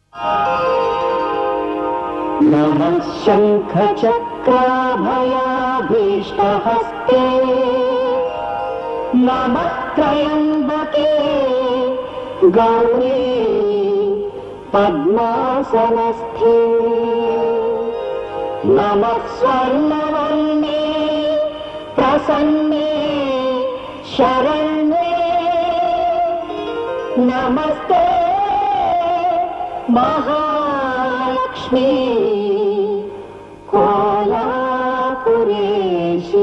नमः शङ्खचक्राभयाभीष्टहस्ते नमः त्रयम्बके गौरी पद्मासनस्थे नमः स्वर्णवर्णे प्रसन्ने शरण्ये नमस्ते महालक्ष्मी कोलापुरेशी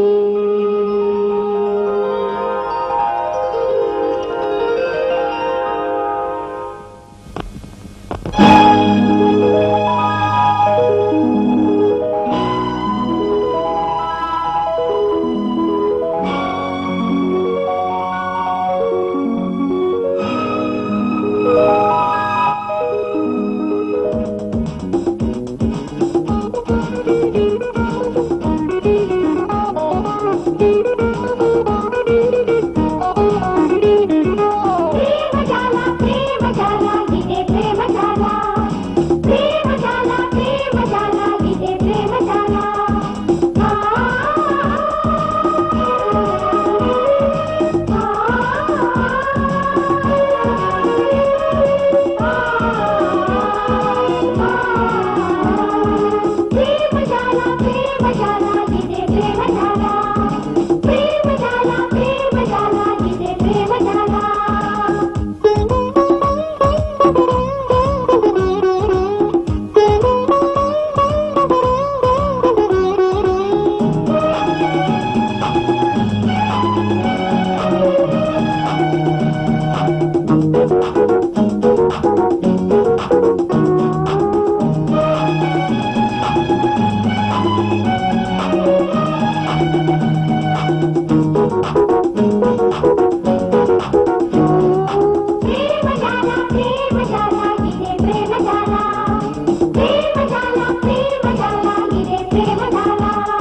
ಪ್ರೇಮಜಾಲ ಪ್ರೇಮಜಾಲ ಇದೆ ಪ್ರೇಮಜಾಲ ಪ್ರೇಮಜಾಲ ಪ್ರೇಮಜಾಲ ಇದೆ ಪ್ರೇಮಜಾಲ ಆ, ಪ್ರೇಮಜಾಲ ಪ್ರೇಮಜಾಲ ಇದೆ ಪ್ರೇಮಜಾಲ ಪ್ರೇಮಜಾಲ ಪ್ರೇಮಜಾಲ ಇದೆ ಪ್ರೇಮಜಾಲ ಪ್ರೇಮಜಾಲ ಪ್ರೇಮಜಾಲ ಇದೆ ಪ್ರೇಮಜಾಲ ಪ್ರೇಮಜಾಲ ಪ್ರೇಮಜಾಲ ಇದೆ ಪ್ರೇಮಜಾಲ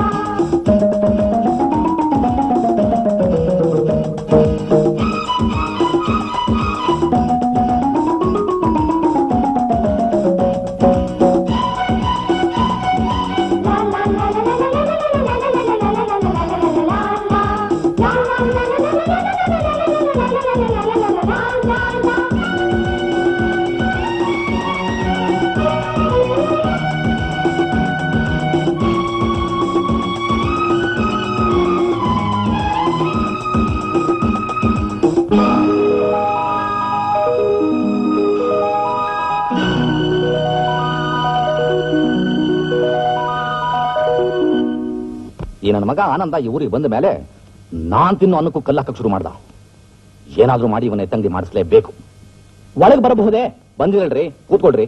ಈ ನನ್ನ ಮಗ ಆನಂದ ಈ ಊರಿಗೆ ಬಂದ ಮೇಲೆ ನಾನ್ ತಿನ್ನು ಅನ್ನಕ್ಕೂ ಕಲ್ಲಾಕಕ್ ಶುರು ಮಾಡ್ದ ಏನಾದ್ರೂ ಮಾಡಿ ಇವನ ಎತ್ತಂಗಡಿ ಮಾಡಿಸ್ಲೇಬೇಕು ಒಳಗೆ ಬರಬಹುದೇ ಬಂದಿರಲ್ರಿ ಕೂತ್ಕೊಳ್ರಿ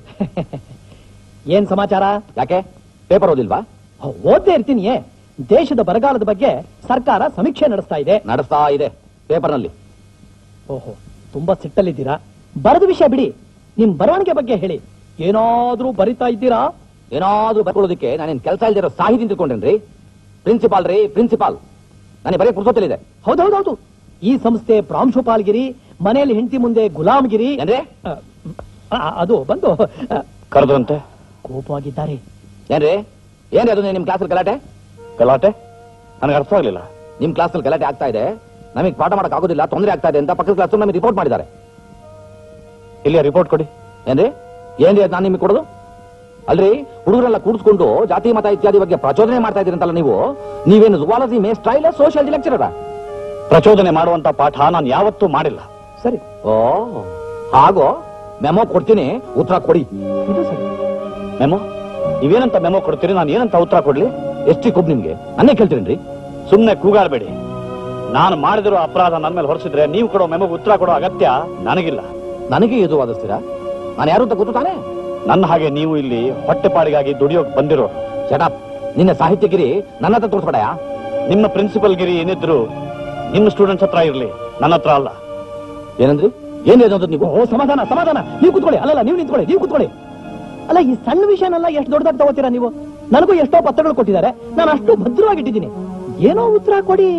ಏನ್ ಸಮಾಚಾರ ಯಾಕೆ ಪೇಪರ್ ಓದಿಲ್ವಾ ಓದ್ದೇ ಇರ್ತೀನಿ ದೇಶದ ಬರಗಾಲದ ಬಗ್ಗೆ ಸರ್ಕಾರ ಸಮೀಕ್ಷೆ ನಡೆಸ್ತಾ ಇದೆ ನಡೆಸ್ತಾ ಇದೆ ಪೇಪರ್ನಲ್ಲಿ ಓಹೋ ತುಂಬಾ ಸಿಟ್ಟಲ್ಲಿದ್ದೀರಾ ಬರದ ವಿಷಯ ಬಿಡಿ ನಿಮ್ ಬರವಣಿಗೆ ಬಗ್ಗೆ ಹೇಳಿ ಏನಾದ್ರೂ ಬರಿತಾ ಇದ್ದೀರಾ ಏನಾದ್ರೂ ಬರ್ಕೊಳ್ಳೋದಕ್ಕೆ ನಾನೇನ್ ಕೆಲಸ ಇಲ್ದಿರೋ ಸಾಹಿತಿ ತಿಳ್ಕೊಂಡೇನ್ರಿ ಪ್ರಿನ್ಸಿಪಾಲ್ ರೀ ಪ್ರಿನ್ಸಿಪಾಲ್ ನನಗೆ ಬರೀ ಪುರ್ಸೊತ್ತಲಿದೆ ಹೌದೌದೌದು ಈ ಸಂಸ್ಥೆ ಪ್ರಾಂಶುಪಾಲ್ಗಿರಿ ಮನೆಯಲ್ಲಿ ಹೆಂಡತಿ ಮುಂದೆ ಗುಲಾಮ್ಗಿರಿ ಏನ್ರಿ ಆ, ಆ, ಅದು ಬಂದು ಆ, ಕರೆದ್ರಂತೆ ಕೋಪವಾಗಿದ್ದಾರೆ ಏನ್ರಿ ಏನ್ರಿ ಅದು ನಿಮ್ ಕ್ಲಾಸಲ್ಲಿ ಗಲಾಟೆ ಗಲಾಟೆ ನನಗೆ ಅರ್ಥ ಆಗ್ಲಿಲ್ಲ ನಿಮ್ ಕ್ಲಾಸಲ್ಲಿ ಗಲಾಟೆ ಆಗ್ತಾ ಇದೆ ನಮಗೆ ಪಾಠ ಮಾಡಕ್ ಆಗೋದಿಲ್ಲ ತೊಂದರೆ ಆಗ್ತಾ ಇದೆ ಅಂತ ಪಕ್ಕದ ಕ್ಲಾಸ್ ನಮಗೆ ರಿಪೋರ್ಟ್ ಮಾಡಿದ್ದಾರೆ ಇಲ್ಲಿ ರಿಪೋರ್ಟ್ ಕೊಡಿ ಏನ್ರಿ ಏನ್ರಿ ಅದು ನಾನು ನಿಮಗೆ ಕೊಡೋದು ಅಲ್ರಿ ಹುಡುಗರೆಲ್ಲ ಕೂಡಿಸ್ಕೊಂಡು ಜಾತಿ ಮತ ಇತ್ಯಾದಿ ಬಗ್ಗೆ ಪ್ರಚೋದನೆ ಮಾಡ್ತಾ ಇದ್ದೀರಂತಲ್ಲ ನೀವು ನೀವೇನು ಜುವಾಲಜಿ ಮೇ ಸ್ಟೈಲ್ ಸೋಷಿಯಾಲಜಿ ಲೆಕ್ಚರರ ಪ್ರಚೋದನೆ ಮಾಡುವಂತ ಪಾಠ ನಾನು ಯಾವತ್ತೂ ಮಾಡಿಲ್ಲ ಸರಿ ಓ ಹಾಗೋ ಮೆಮೊ ಕೊಡ್ತೀನಿ ಉತ್ತರ ಕೊಡಿ ಇದು ಸರಿ ಮೆಮೊ ನೀವೇನಂತ ಮೆಮೊ ಕೊಡ್ತೀರಿ ನಾನು ಏನಂತ ಉತ್ತರ ಕೊಡ್ಲಿ ಎಷ್ಟಿ ಕೊಬ್ಬು ನಿಮ್ಗೆ ಅನ್ನೇ ಕೇಳ್ತೀರೇನ್ರಿ ಸುಮ್ನೆ ಕೂಗಾಡಬೇಡಿ ನಾನು ಮಾಡಿದಿರೋ ಅಪರಾಧ ನನ್ನ ಮೇಲೆ ಹೊರಿಸಿದ್ರೆ ನೀವು ಕೊಡೋ ಮೆಮೊಗೆ ಉತ್ತರ ಕೊಡೋ ಅಗತ್ಯ ನನಗಿಲ್ಲ ನನಗೆ ಇದು ವಾದಿಸ್ತೀರಾ ನಾನು ಯಾರು ಅಂತ ಗೊತ್ತು ತಾನೇ ನನ್ನ ಹಾಗೆ ನೀವು ಇಲ್ಲಿ ಹೊಟ್ಟೆಪಾಡಿಗಾಗಿ ದುಡಿಯೋಕ್ ಬಂದಿರೋ ಶಟಪ್ ನಿನ್ನ ಸಾಹಿತ್ಯಗಿರಿ ನನ್ನ ಹತ್ರ ತೋರಿಸ್ಬೇಡಯಾ ನಿಮ್ಮ ಪ್ರಿನ್ಸಿಪಲ್ ಗಿರಿ ಏನಿದ್ರು ನಿಮ್ಮ ಸ್ಟೂಡೆಂಟ್ಸ್ ಹತ್ರ ಇರ್ಲಿ ನನ್ನ ಹತ್ರ ಅಲ್ಲ ಏನಂದ್ರಿ ಏನ್ ಏನಂದ್ರೆ ನೀವು ಓ ಸಮಾಧಾನ ಸಮಾಧಾನ ನೀವು ಕೂತ್ಕೊಳ್ಳಿ ಅಲ್ಲಲ್ಲ ನೀವು ನಿಂತ್ಕೊಳ್ಳಿ ನೀವು ಕೂತ್ಕೊಳ್ಳಿ ಅಲ್ಲ ಈ ಸಣ್ಣ ವಿಷಯನೆಲ್ಲ ಎಷ್ಟು ದೊಡ್ಡದಾಗಿ ತಗೋತೀರಾ ನೀವು ನನಗೂ ಎಷ್ಟೋ ಪತ್ರಗಳು ಕೊಟ್ಟಿದ್ದಾರೆ ನಾನು ಅಷ್ಟು ಭದ್ರವಾಗಿಟ್ಟಿದ್ದೀನಿ ಏನೋ ಉತ್ತರ ಕೊಡಿ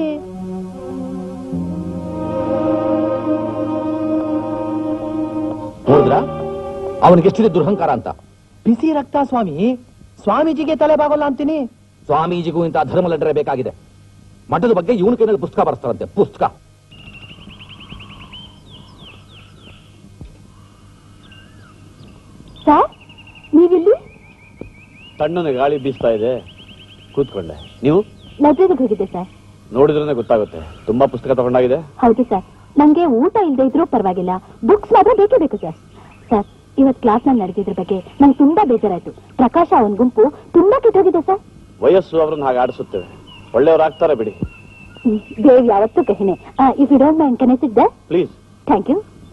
ನೋಡಿದ್ರ ಅವನಿಗೆ ಎಷ್ಟಿದೆ ದುರ್ಹಂಕಾರ ಅಂತ ಬಿಸಿ ರಕ್ತ ಸ್ವಾಮಿ ಸ್ವಾಮೀಜಿಗೆ ತಲೆ ಬಾಗೋಲ್ಲ ಅಂತೀನಿ ಸ್ವಾಮೀಜಿಗೂ ಇಂಥ ಧರ್ಮ ಲಡ್ಡರೆ ಬೇಕಾಗಿದೆ ಮಠದ ಬಗ್ಗೆ ಇವನ ಕೈನಲ್ಲಿ ಪುಸ್ತಕ ಬರ್ತಾರಂತೆ ಪುಸ್ತಕ ಸರ್ ನೀವಿಲ್ಲಿ ತಣ್ಣನೆ ಗಾಳಿ ಬೀಸ್ತಾ ಇದೆ ಕೂತ್ಕೊಂಡೆ ನೀವು ಲೈಬ್ರರಿಗೆ ಹೋಗಿದ್ದೆ ಸರ್ ನೋಡಿದ್ರೆ ಗೊತ್ತಾಗುತ್ತೆ ತುಂಬಾ ಪುಸ್ತಕ ತಗೊಂಡಾಗಿದೆ ಹೌದು ಸರ್ ನಂಗೆ ಊಟ ಇಲ್ಲದೆ ಇದ್ರೂ ಪರವಾಗಿಲ್ಲ ಬುಕ್ಸ್ ಮಾತ್ರ ಬೇಕೇ ಬೇಕು ಸರ್ ಸರ್ ಇವತ್ ಕ್ಲಾಸ್ ನಲ್ಲಿ ನಡೆದಿದ್ರ ಬಗ್ಗೆ ನಂಗೆ ತುಂಬಾ ಬೇಜಾರಾಯ್ತು ಪ್ರಕಾಶ ಅವನ್ ಗುಂಪು ತುಂಬಾ ಕೆಟ್ಟೋಗಿದೆ ಸರ್ ವಯಸ್ಸು ಅವ್ರನ್ನ ಹಾಗೆ ಆಡಿಸುತ್ತೇವೆ ಒಳ್ಳೆಯವರಾಗ್ತಾರೆ ಬಿಡಿ ಹ್ಮ್, ದೇವ್ ಯಾವತ್ತೂ ಕಹಿನೆ if you don't mind can sick please thank you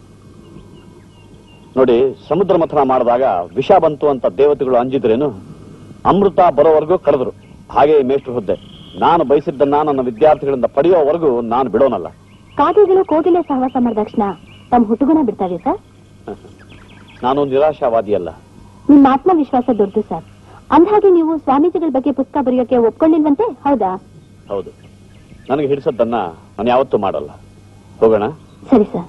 ನೋಡಿ ಸಮುದ್ರ ಮಥನ ಮಾಡಿದಾಗ ವಿಷ ಬಂತು ಅಂತ ದೇವತೆಗಳು ಅಂಜಿದ್ರೇನು ಅಮೃತ ಬರೋವರೆಗೂ ಕಳೆದ್ರು ಹಾಗೆ ಈ ಮೇಷ್ಟ್ರು ಹುದ್ದೆ ನಾನು ಬಯಸಿದ್ದನ್ನ ನನ್ನ ವಿದ್ಯಾರ್ಥಿಗಳಿಂದ ಪಡೆಯೋವರೆಗೂ ನಾನು ಬಿಡೋನಲ್ಲ ಕಾಗೆಗಳು ಕೋಗಿಲೆ ಸಹವಾಸ ಮಾಡಿದ ತಕ್ಷಣ ತಮ್ಮ ಹುಟ್ಟುಗುಣ ಬಿಡ್ತಾವೆ ಸರ್ ನಾನು ನಿರಾಶಾವಾದಿಯಲ್ಲ ನಿಮ್ಮ ಆತ್ಮವಿಶ್ವಾಸ ದೊಡ್ಡದು ಸರ್ ಅಂದ್ಹಾಗೆ ನೀವು ಸ್ವಾಮೀಜಿಗಳ ಬಗ್ಗೆ ಪುಸ್ತಕ ಬರೆಯೋಕೆ ಒಪ್ಕೊಳ್ಳಿಲ್ವಂತೆ ಹೌದಾ ಹೌದು ನನಗೆ ಹಿಡಿಸದ್ದನ್ನ ನಾನು ಯಾವತ್ತೂ ಮಾಡಲ್ಲ ಹೋಗೋಣ ಸರಿ sir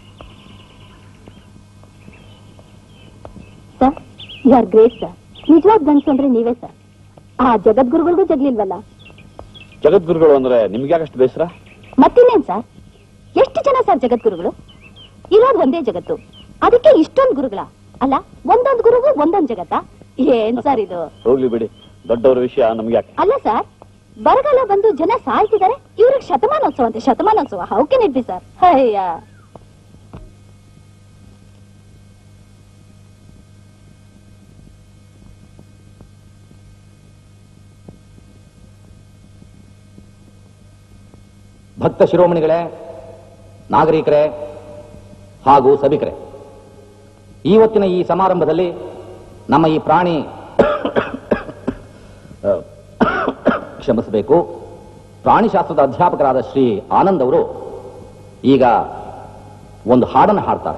sir you are great sir ನಿಜವಾದ ಗಂಡಸು ಅಂದ್ರೆ ನೀವೇ ಸರ್ ಆ ಜಗದ್ಗುರುಗಳಿಗೂ ಜಗ್ಲಿಲ್ವಲ್ಲ ಜಗದ್ಗುರುಗಳು ಅಂದ್ರೆ ನಿಮ್ಗೆ ಯಾಕಷ್ಟು ಬೇಸರ ಮತ್ತಿನ್ನೇನ್ ಸರ್ ಎಷ್ಟು ಜನ ಸರ್ ಜಗದ್ಗುರುಗಳು ಇರೋದು ಒಂದೇ ಜಗತ್ತು ಅದಕ್ಕೆ ಇಷ್ಟೊಂದು ಗುರುಗಳ ಅಲ್ಲ ಒಂದೊಂದು ಗುರುಗೂ ಒಂದೊಂದು ಜಗತ್ತ ಏನ್ ಸರ್ ಇದು ಹೋಗ್ಲಿ ಬಿಡಿ ದೊಡ್ಡವರ ವಿಷಯ ನಮ್ಗೆ ಯಾಕೆ ಅಲ್ಲ ಸರ್ ಬರಗಾಲ ಬಂದು ಜನ ಸಾಯ್ತಿದ್ದಾರೆ ಇವ್ರಿಗೆ ಶತಮಾನೋತ್ಸವ ಅಂತೆ ಶತಮಾನೋತ್ಸವ how can it be sir ಅಯ್ಯ ಭಕ್ತ ಶಿರೋಮಣಿಗಳೇ ನಾಗರಿಕರೇ ಹಾಗೂ ಸಭಿಕರೇ ಇವತ್ತಿನ ಈ ಸಮಾರಂಭದಲ್ಲಿ ನಮ್ಮ ಈ ಪ್ರಾಣಿ ಕ್ಷಮಿಸಬೇಕು ಪ್ರಾಣಿಶಾಸ್ತ್ರದ ಅಧ್ಯಾಪಕರಾದ ಶ್ರೀ ಆನಂದ್ ಅವರು ಈಗ ಒಂದು ಹಾಡನ್ನು ಹಾಡ್ತಾರೆ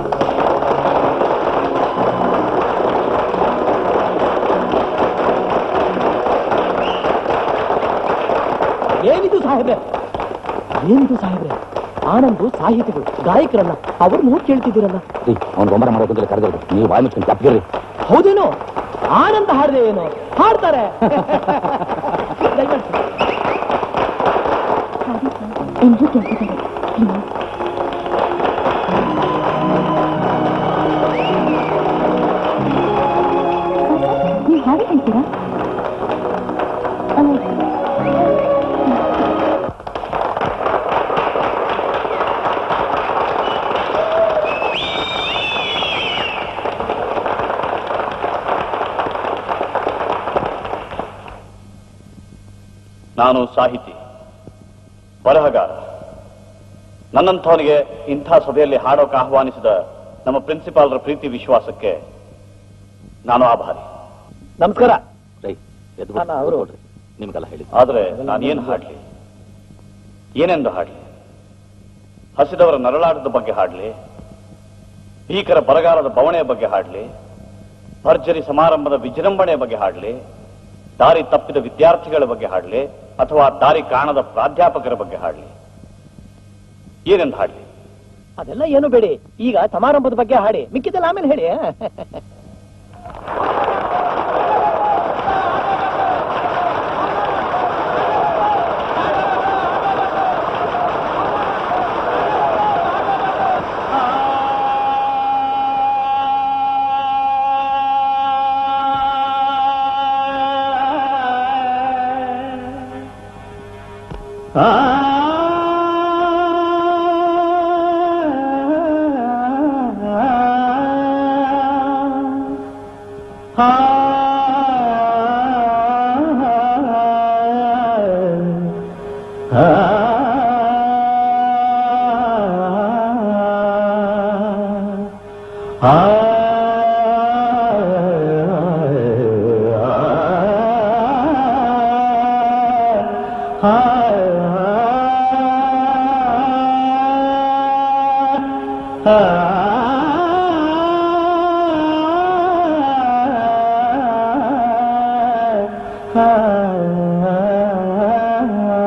ಏನಿದು ಸಾಹೇಬ್ರೆ ಏನಿದು ಸಾಹೇಬ್ರೆ ಆನಂದು ಸಾಹಿತಿಗಳು ಗಾಯಕರಲ್ಲ ಅವ್ರನ್ನೂ ಕೇಳ್ತಿದ್ದೀರಲ್ಲ ರೀ ಅವ್ನು ಗೊಂಬರ ಮಾಡೋದಂದ್ರೆ ಕರೆದ್ರು ನೀವು ಬಾಯಿ ಮುಚ್ಕೊಂಡು ತಪ್ಪಿರ್ರಿ ಹೌದೇನೋ ಆನಂದ ಹಾಡದೆ ಏನು ಹಾಡ್ತಾರೆ ದಯಮಾಡಿ. ಎಲ್ರೂ ಕೇಳ್ತಿದ್ದಾರೆ ಪ್ಲೀಸ್ ನೀವು ಹಾಗೆ ಹೇಳ್ತೀರಾ ನಾನು ಸಾಹಿತಿ ಬರಹಗಾರ ನನ್ನಂಥವನಿಗೆ ಇಂಥ ಸಭೆಯಲ್ಲಿ ಹಾಡೋಕೆ ಆಹ್ವಾನಿಸಿದ ನಮ್ಮ ಪ್ರಿನ್ಸಿಪಾಲ್ರ ಪ್ರೀತಿ ವಿಶ್ವಾಸಕ್ಕೆ ನಾನು ಆಭಾರಿ ನಮಸ್ಕಾರ ರೈ ಎದ್ದು ಅಲ್ಲ, ಅವ್ರು- ಕೊಡ್ರಿ ನಿಮ್ಗೆಲ್ಲ ಹೇಳಿ ಆದರೆ ನಾನೇನು ಹಾಡ್ಲಿ ಏನೆಂದು ಹಾಡ್ಲಿ ಹಸಿದವರ ನರಳಾಟದ ಬಗ್ಗೆ ಹಾಡ್ಲಿ ಭೀಕರ ಬರಗಾಲದ ಬವಣೆಯ ಬಗ್ಗೆ ಹಾಡ್ಲಿ ಭರ್ಜರಿ ಸಮಾರಂಭದ ವಿಜೃಂಭಣೆಯ ಬಗ್ಗೆ ಹಾಡ್ಲಿ ದಾರಿ ತಪ್ಪಿದ ವಿದ್ಯಾರ್ಥಿಗಳ ಬಗ್ಗೆ ಹಾಡ್ಲಿ ಅಥವಾ ದಾರಿ ಕಾಣದ ಪ್ರಾಧ್ಯಾಪಕರ ಬಗ್ಗೆ ಹಾಡ್ಲಿ ಏನೆಂದು ಹಾಡ್ಲಿ ಅದೆಲ್ಲ ಏನು ಬೇಡಿ ಈಗ ಸಮಾರಂಭದ ಬಗ್ಗೆ ಹಾಡಿ ಮಿಕ್ಕಿದ್ದೆಲ್ಲ ಆಮೇಲೆ ಹೇಳಿ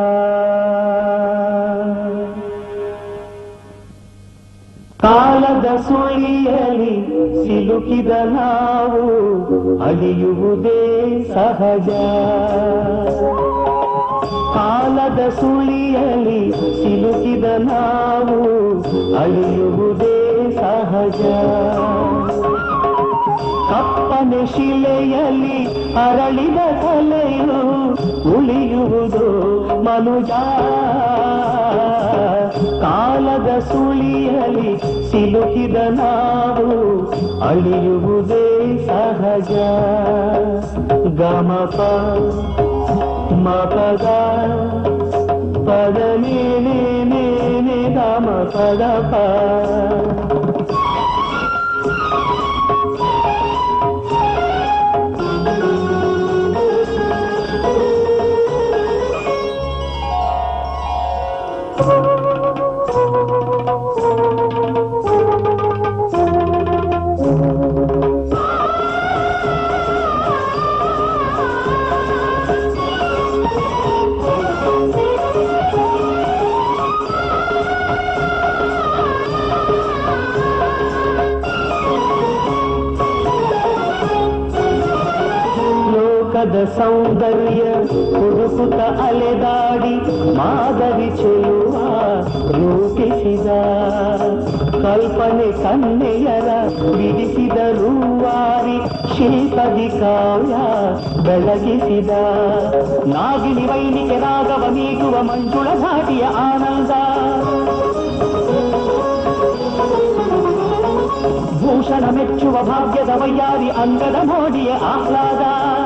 ಕಾಲದ ಸುಳಿಯಲಿ ಸಿಲುಕಿದ ನಾವು ಅಳಿಯುವುದೇ ಸಹಜ ಕಾಲದ ಸುಳಿಯಲಿ ಸಿಲುಕಿದ ನಾವು ಅಳಿಯುವುದೇ ಸಹಜ ಕಪ್ಪನೆ ಶಿಲೆಯಲ್ಲಿ ಅರಳಿದ ಕಲೆಯು ಉಳಿಯುವುದು ಮನುಜ ಕಾಲದ ಸುಳಿಯಲಿ ಸಿಲುಕಿದ ನಾವು ಅಳಿಯುವುದೇ ಸಹಜ ಗಮಪ ಮಪದ ಪದ ನೀನೆ ನೀನೆ ಗಮ ಪದ ಪ ಲೋಕದ ಸೌಂದರ್ಯ ಹುಡುಕುತ್ತ ಅಲೆದಾಡಿ ಮಾದರಿ ಚೆಲುವ ರೂಪಿಸಿದ ಕಲ್ಪನೆ ಕನ್ನೆಯರ ಬಿಡಿಸಿದ ರೂವಾರಿ ಶಿಲ್ಪದಿ ಕಾವ್ಯ ಬೆಳಗಿಸಿದ ನಾಗಿನಿ ವೈನಿಕೆ ರಾಗವ ನೀಗುವ ಮಂಜುಳ ಧಾಟಿಯ ಆನಂದ ಭೂಷಣ ಮೆಚ್ಚುವ ಭಾಗ್ಯದ ವೈಯಾರಿ ಅಂಗದ ಮೋಡಿಯ ಆಹ್ಲಾದ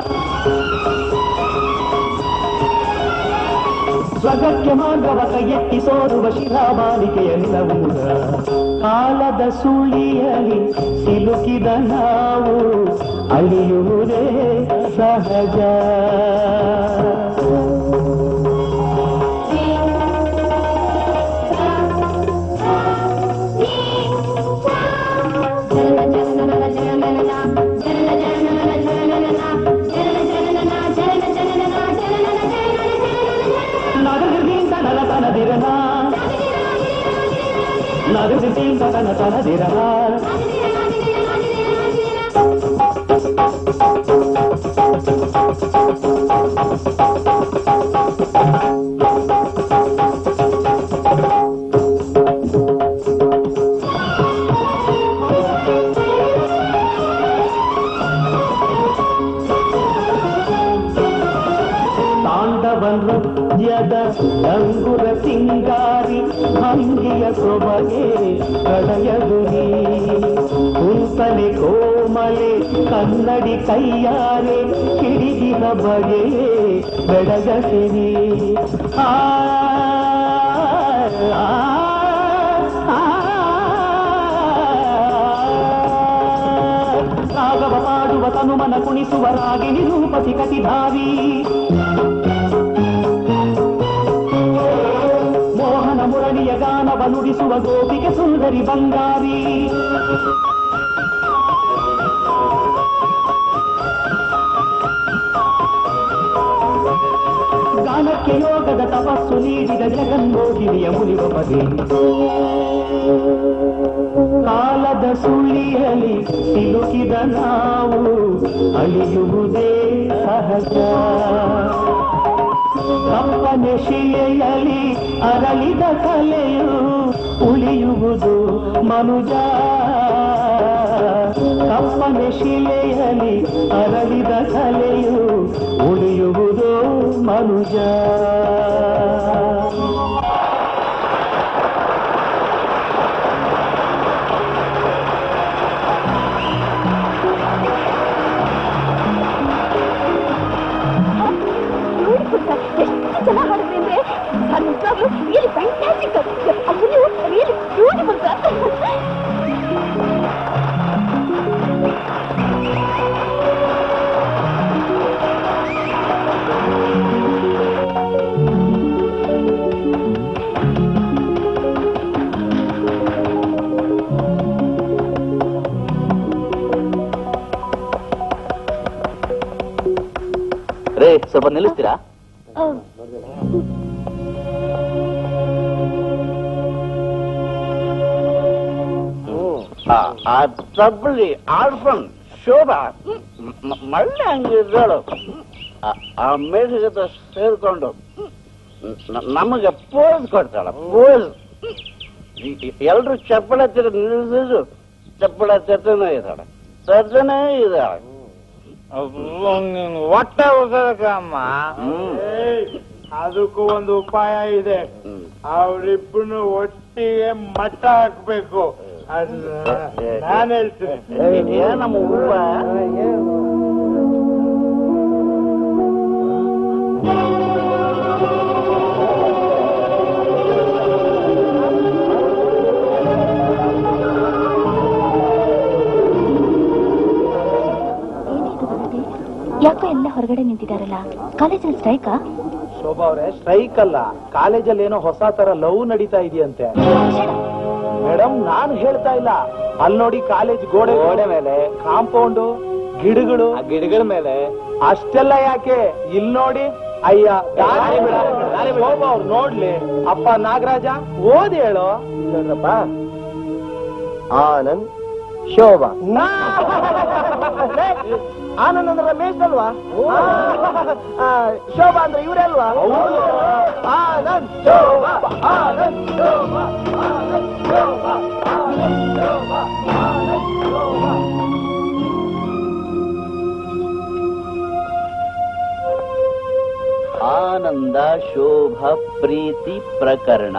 ಸ್ವಗತ್ಯ ಮಾರ್ಗವ ಕೈಯೆತ್ತಿ ಸೋರುವ ಶಿಲಾಮಾಲಿಕೆಯ ನಿಲವೂರ ಕಾಲದ ಸುಳಿಯಲಿ ಸಿಲುಕಿದ ನಾವು ಅಳಿಯುವುದೇ ಸಹಜ ನಗರದಿಂದ ನಲ ತನದಿರನ ನಗರದಿಂದ ತನ ತನದಿರನ ತಾಂಡವ ನೃತ್ಯದ ಅಂಗುರ ಸಿಂಗಾರಿ ಭಂಗಿಯ ಸೊಬಗೆ ಕಳೆಯದುರಿ ಕುಂತಲೆ ಕೋಮಲೆ ಕನ್ನಡಿ ಕೈಯಾರೆ ಹಿಡಿದಿನ ಬಗೆಯೇ ಬೆಳಗಸಿರಿ ಆ ಆ, ಆ, ರಾಗವ ಪಾಡುವ ತನುಮನ ಕುಣಿಸುವ ರಾಗಿಣಿ ರೂಪಸಿ ಕಟಿಧಾರಿ ಮೋಹನ ಮುರಳಿಯ ಗಾನವ ನುಡಿಸುವ ಗೋಪಿಗೆ ಸುಂದರಿ ಬಂಗಾರಿ ಗಾನಕ್ಕೆ ಯೋಗದ ತಪಸ್ಸು ನೀಡಿದ ಜಗನ್ಮೋಹಿನಿಯ ಮುನಿವ ಬಗೆ ಕಾಲದ ಸುಳಿಯಲಿ ಸಿಲುಕಿದ ನಾವು ಅಳಿಯುವುದೇ ಸಹಜ ಕಪ್ಪನೆ ಶಿಲೆಯಲಿ ಅರಳಿದ ಕಲೆಯು ಉಳಿಯುವುದು ಮನುಜ ಕಪ್ಪನೆ ಶಿಲೆಯಲಿ ಅರಳಿದ ಕಲೆಯು ಉಳಿಯುವುದು ಮನುಜ ಬ್ಯೂಟಿಫುಲ್ ಸರ್ ಎಷ್ಟು ಚೆನ್ನಾಗಿ ಹಾಡಿದ್ರಿ ಅಂದ್ರೆ ಅದು ನಿಜವಾಗ್ಲೂ ರಿಯಲಿ ಫ್ಯಾಂಟಾಸ್ಟಿಕ್ ಅದು ರಿಯಲಿ ಬ್ಯೂಟಿಫುಲ್ ಸರ್ ರೇ ಸ್ವಲ್ಪ ನಿಲ್ಲಿಸ್ತೀರಾ ಆ- ಆ ತಬ್ಬಲಿ ಆಡ್ಫನ್ ಶೋಭಾ ಮ- ಮಳ್ಳೆ ಹಂಗಿದ್ದಾಳು ಆ- ಆ ಮೇಘದ ಜೊತೆ ಸೇರ್ಕೊಂಡು ನ- ನಮಗೆ ಪೋಸ್ ಕೊಡ್ತಾಳ ಪೋಸ್ ಎಲ್ರು ಚಪ್ಪಳ ಹತ್ತಿರ ನಿಲ್ಲಿಸಿದ್ರು ಚಪ್ಪಳ ಹತ್ತಿರನೇ ಇದ್ದಾಳೆ ತರ್ಜನೇ ಇದ್ದಾಳೆ ಹೊಟ್ಟೆ ಉಸರಕಮ್ಮ ಹ್ಮ್. ಅದಕ್ಕೂ ಒಂದು ಉಪಾಯ ಇದೆ ಹ್ಮ್. ಅವರಿಬ್ಬರು ಒಟ್ಟಿಗೆ ಮಟ್ಟ ಹಾಕ್ಬೇಕು ಅದ್ನ ನಾನು ಹೇಳ್ತೀನಿ ಏನಮ್ಮ ಹೂವ ಏನಿದು ಗಲಾಟೆ? ಯಾಕೋ ಎಲ್ಲ ಹೊರಗಡೆ ನಿಂತಿದಾರಲ್ಲ ಕಾಲೇಜಲ್ಲಿ ಸ್ಟ್ರೈಕಾ ಶೋಭಾ ಅವ್ರೆ ಸ್ಟ್ರೈಕ್ ಅಲ್ಲ ಕಾಲೇಜಲ್ಲಿ ಏನೋ ಹೊಸ ತರ ಲವ್ ನಡೀತಾ ಇದೆಯಂತೆ ಮೇಡಮ್ ನಾನು ಹೇಳ್ತಾ ಇಲ್ಲ ಅಲ್ಲಿ ನೋಡಿ ಕಾಲೇಜ್ ಗೋಡೆ ಗೋಡೆ ಮೇಲೆ ಕಾಂಪೌಂಡ್ ಗಿಡಗಳು ಗಿಡಗಳ ಮೇಲೆ ಅಷ್ಟೆಲ್ಲ ಯಾಕೆ ಇಲ್ಲಿ ನೋಡಿ ಅಯ್ಯ ದಾರಿ ಬಿಡ. ಶೋಭಾ ಅವ್ರು ನೋಡ್ಲಿ ಅಪ್ಪ ನಾಗರಾಜ ಓದಿ ಹೇಳು ಇಲ್ಲಪ್ಪ ಆನಂದ್ ಶೋಭಾ ಆನಂದ್ ಅಂದ್ರೆ ರಮೇಶ್ ಅಲ್ವಾ ಆ, ಶೋಭಾ ಅಂದ್ರೆ ಇವರೇ ಅಲ್ವಾ ಆನಂದ್ ಶೋಭಾ ಆನಂದ್ ಶೋಭಾ ಆನಂದ್ ಶೋಭಾ ಆನಂದ್ ಶೋಭಾ ಆನಂದ್ ಶೋಭಾ ಆನಂದ ಶೋಭ ಪ್ರೀತಿ ಪ್ರಕರಣ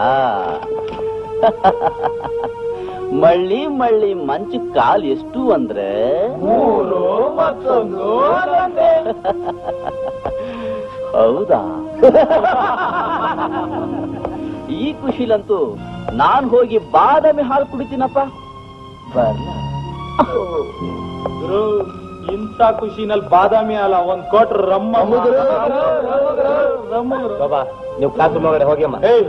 ಮಳ್ಳಿ ಮಳ್ಳಿ ಮಂಚು ಕಾಲ್ ಎಷ್ಟು ಅಂದ್ರೆ ಮೂರು ಮತ್ತೊಂದು ಅದೊಂದೇ. ಹೌದಾ ಈ ಖುಷಿಲಂತೂ ನಾನ್ ಹೋಗಿ ಬಾದಾಮಿ ಹಾಲು ಕುಡಿತೀನಪ್ಪ ಬರ್ಲ ಗುರು ಇಂಥ ಖುಷಿನಲ್ಲಿ ಬಾದಾಮಿ ಅಲ್ಲ ಒಂದ್ ಕೋಟ್ರ ರಮ್ಮ ಬಾಬಾ ನೀವು ಕ್ಲಾಸ್ ರೂಮ್ ಒಳಗಡೆ ಹೋಗಿ ಅಮ್ಮ ಏಯ್,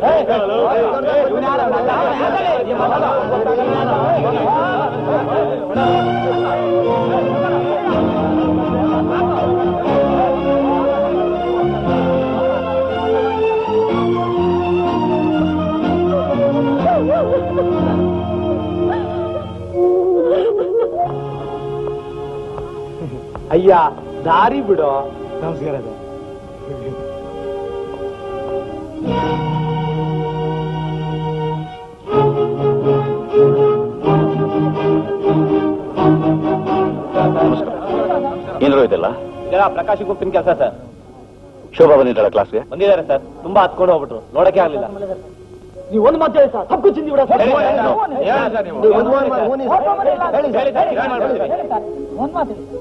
ಅಯ್ಯ ದಾರಿ ಬಿಡು ನಮಸ್ಕಾರ ಏನಾರು ಇದೆಲ್ಲ ಪ್ರಕಾಶ್ ಗುಪ್ತಿನ ಕೆಲಸ ಸರ್ ಶೋಭಾ ಬಂದಿದ್ದಾಳ ಕ್ಲಾಸ್ಗೆ ಬಂದಿದ್ದಾರೆ ಸರ್ ತುಂಬಾ ಹತ್ಕೊಂಡು ಹೋಗ್ಬಿಟ್ರು ನೋಡಕ್ಕೆ ಆಗ್ಲಿಲ್ಲ ನೀವು ಒಂದು ಮಾತು ಹೇಳಿ ಸರ್ ತಪ್ಪು ಚಿಂದಿ ಬಿಡ ಸರ್. ಹೇಳಿ, ಹೇಳಿ, ನಾವು. ಹೇಳಿ ಸರ್ ನೀವು. ನೀವು ಒಂದು ಮಾತು ಹೇಳಿ ಸರ್. ಹೇಳಿ ಸರ್. ಹೇಳಿ ಸರ್.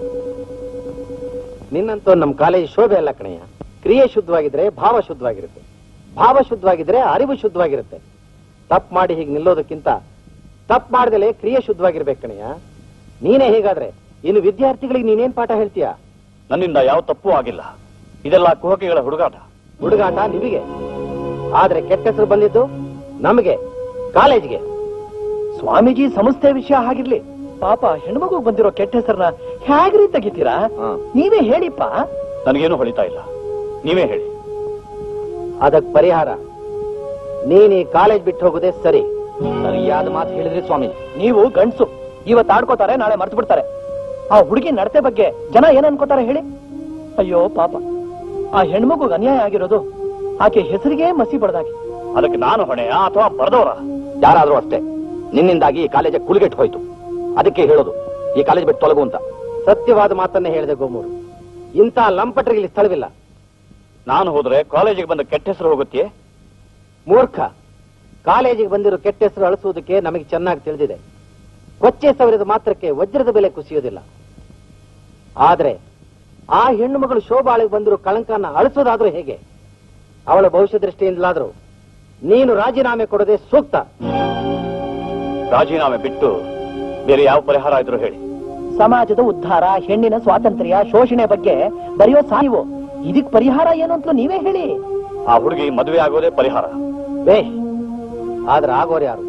ನಿನ್ನಂತೂ ನಮ್ಮ ಕಾಲೇಜ್ ಶೋಭೆ ಅಲ್ಲ ಕಣಯ್ಯ ಕ್ರಿಯೆ ಶುದ್ಧವಾಗಿದ್ರೆ ಭಾವ ಶುದ್ಧವಾಗಿರುತ್ತೆ ಭಾವ ಶುದ್ಧವಾಗಿದ್ರೆ ಅರಿವು ಶುದ್ಧವಾಗಿರುತ್ತೆ ತಪ್ಪು ಮಾಡಿ ಹೀಗೆ ನಿಲ್ಲೋದಕ್ಕಿಂತ ತಪ್ಪು ಮಾಡ್ದಲೆ ಕ್ರಿಯೆ ಶುದ್ಧವಾಗಿರ್ಬೇಕು ಕಣಯ್ಯ ನೀನೇ ಹೀಗಾದ್ರೆ ಇನ್ನು ವಿದ್ಯಾರ್ಥಿಗಳಿಗೆ ನೀನೇನ್ ಪಾಠ ಹೇಳ್ತೀಯ ನನ್ನಿಂದ ಯಾವ ತಪ್ಪು ಆಗಿಲ್ಲ ಇದೆಲ್ಲ ಕುಹಕಿಗಳ ಹುಡುಗಾಟ ಹುಡುಗಾಟ ನಿಮಗೆ ಆದ್ರೆ ಕೆಟ್ಟ ಹೆಸರು ಬಂದಿದ್ದು ನಮಗೆ ಕಾಲೇಜ್ಗೆ ಸ್ವಾಮೀಜಿ ಸಂಸ್ಥೆ ವಿಷಯ ಹಾಗಿರ್ಲಿ ಪಾಪ ಹೆಣ್ಮಗು ಬಂದಿರೋ ಕೆಟ್ಟ ಹೆಸರನ್ನ ಹೇಗ್ರಿ ತೆಗಿತೀರಾ ಹಾ. ನೀವೇ ಹೇಳಿಪ್ಪ ನನಗೇನು ಹೊಳಿತಾ ಇಲ್ಲ ನೀವೇ ಹೇಳಿ ಅದಕ್ ಪರಿಹಾರ ನೀನ್ ಈ ಕಾಲೇಜ್ ಬಿಟ್ಟು ಹೋಗೋದೇ ಸರಿ ಸರಿಯಾದ ಮಾತು ಹೇಳಿದ್ರಿ ಸ್ವಾಮಿ ನೀವು ಗಂಡ್ಸು ಇವತ್ತು ಆಡ್ಕೋತಾರೆ ನಾಳೆ ಮರ್ತು ಬಿಡ್ತಾರೆ ಆ ಹುಡುಗಿ ನಡತೆ ಬಗ್ಗೆ ಜನ ಏನ್ ಅನ್ಕೋತಾರೆ ಹೇಳಿ ಅಯ್ಯೋ ಪಾಪ ಆ ಹೆಣ್ಮಗುಗ್ ಅನ್ಯಾಯ ಆಗಿರೋದು ಆಕೆ ಹೆಸರಿಗೆ ಮಸಿ ಬಡ್ದಾಗಿ ಅದಕ್ಕೆ ನಾನು ಹೊಣೆಯಾ ಅಥವಾ ಬರೆದವರ ಯಾರಾದ್ರೂ ಅಷ್ಟೇ ನಿನ್ನಿಂದಾಗಿ ಈ ಕಾಲೇಜ್ ಕುಲಿಗೆಟ್ಟು ಹೋಯ್ತು ಅದಕ್ಕೆ ಹೇಳೋದು ಈ ಕಾಲೇಜ್ ಬಿಟ್ಟು ತೊಲಗು ಅಂತ ಸತ್ಯವಾದ ಮಾತನ್ನೇ ಹೇಳಿದೆ ಗೋಮೂರು ಇಂಥ ಲಂಪಟರಿಗೆ ಇಲ್ಲಿ ಸ್ಥಳವಿಲ್ಲ ನಾನು ಹೋದ್ರೆ ಕಾಲೇಜಿಗೆ ಬಂದ ಕೆಟ್ಟ ಹೆಸರು ಹೋಗುತ್ತೆ ಮೂರ್ಖ ಕಾಲೇಜಿಗೆ ಬಂದಿರೋ ಕೆಟ್ಟ ಹೆಸರು ಅಳಿಸುವುದಕ್ಕೆ ನಮಗೆ ಚೆನ್ನಾಗಿ ತಿಳಿದಿದೆ ಕೊಚ್ಚೆ ಸವರಿದ ಮಾತ್ರಕ್ಕೆ ವಜ್ರದ ಬೆಲೆ ಕುಸಿಯೋದಿಲ್ಲ ಆದ್ರೆ ಆ ಹೆಣ್ಣು ಮಗಳು ಶೋಭಾಳಿಗೆ ಬಂದಿರೋ ಕಳಂಕನ ಅಳಿಸೋದಾದ್ರೂ ಹೇಗೆ ಅವಳ ಭವಿಷ್ಯ ದೃಷ್ಟಿಯಿಂದಲಾದ್ರೂ ನೀನು ರಾಜೀನಾಮೆ ಕೊಡೋದೇ ಸೂಕ್ತ ರಾಜೀನಾಮೆ ಬಿಟ್ಟು ಬೇರೆ ಯಾವ ಪರಿಹಾರ ಇದ್ರು ಹೇಳಿ ಸಮಾಜದ ಉದ್ಧಾರ ಹೆಣ್ಣಿನ ಸ್ವಾತಂತ್ರ್ಯ ಶೋಷಣೆ ಬಗ್ಗೆ ಬರೆಯೋ ಸಾವು ಇದಕ್ ಪರಿಹಾರ ಏನು ಅಂತ ನೀವೇ ಹೇಳಿ ಆ ಹುಡುಗಿ ಮದುವೆ ಆಗೋದೇ ಪರಿಹಾರ ಬೇಷ್ ಆದ್ರೆ ಆಗೋರು ಯಾರು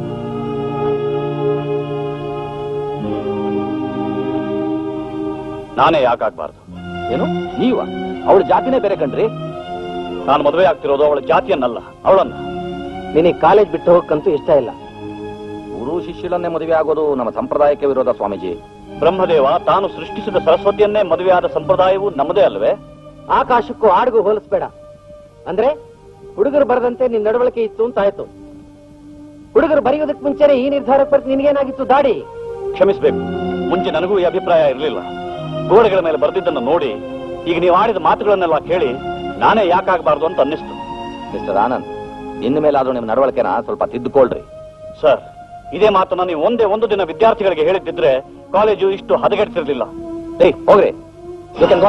ನಾನೇ ಯಾಕಾಗ್ಬಾರ್ದು ಏನು ನೀವ ಅವಳ ಜಾತಿನೇ ಬೇರೆ ಕಣ್ರಿ ನಾನು ಮದುವೆ ಆಗ್ತಿರೋದು ಅವಳ ಜಾತಿಯನ್ನಲ್ಲ ಅವಳನ್ನ ನಿನಗೆ ಕಾಲೇಜ್ ಬಿಟ್ಟು ಹೋಗಕ್ಕಂತೂ ಇಷ್ಟ ಇಲ್ಲ ಗುರು ಶಿಷ್ಯರನ್ನೇ ಮದುವೆ ಆಗೋದು ನಮ್ಮ ಸಂಪ್ರದಾಯಕ್ಕೆ ವಿರೋಧ ಸ್ವಾಮೀಜಿ ಬ್ರಹ್ಮದೇವ ತಾನು ಸೃಷ್ಟಿಸಿದ ಸರಸ್ವತಿಯನ್ನೇ ಮದುವೆಯಾದ ಸಂಪ್ರದಾಯವು ನಮ್ಮದೇ ಅಲ್ವೇ ಆಕಾಶಕ್ಕೂ ಆಡ್ಗೂ ಹೋಲಿಸ್ಬೇಡ ಅಂದ್ರೆ ಹುಡುಗರು ಬರದಂತೆ ನಿನ್ ನಡವಳಿಕೆ ಇತ್ತು ಅಂತ ಆಯ್ತು ಹುಡುಗರು ಬರೆಯೋದಕ್ಕೆ ಮುಂಚೆನೆ ಈ ನಿರ್ಧಾರಕ್ಕೆ ಬರ್ತು ನಿನ್ಗೇನಾಗಿತ್ತು ದಾಡಿ ಕ್ಷಮಿಸಬೇಕು ಮುಂಚೆ ನನಗೂ ಈ ಅಭಿಪ್ರಾಯ ಇರಲಿಲ್ಲ ಗೋಡೆಗಳ ಮೇಲೆ ಬರೆದಿದ್ದನ್ನು ನೋಡಿ ಈಗ ನೀವು ಆಡಿದ ಮಾತುಗಳನ್ನೆಲ್ಲ ಕೇಳಿ ನಾನೇ ಯಾಕಾಗಬಾರ್ದು ಅಂತ ಅನ್ನಿಸ್ತು ಮಿಸ್ಟರ್ ಆನಂದ್ ಇನ್ನು ಮೇಲಾದ್ರೂ ನಿಮ್ಮ ನಡವಳಿಕೆನ ಸ್ವಲ್ಪ ತಿದ್ದುಕೊಳ್ರಿ ಸರ್ ಇದೇ ಮಾತನ್ನ ನೀವು ಒಂದೇ ಒಂದು ದಿನ ವಿದ್ಯಾರ್ಥಿಗಳಿಗೆ ಹೇಳಿದ್ದಿದ್ರೆ ಕಾಲೇಜು ಇಷ್ಟು ಹದಗೆಡ್ತಿರ್ಲಿಲ್ಲ ಏಯ್ ಹೋಗ್ರಿ You can go.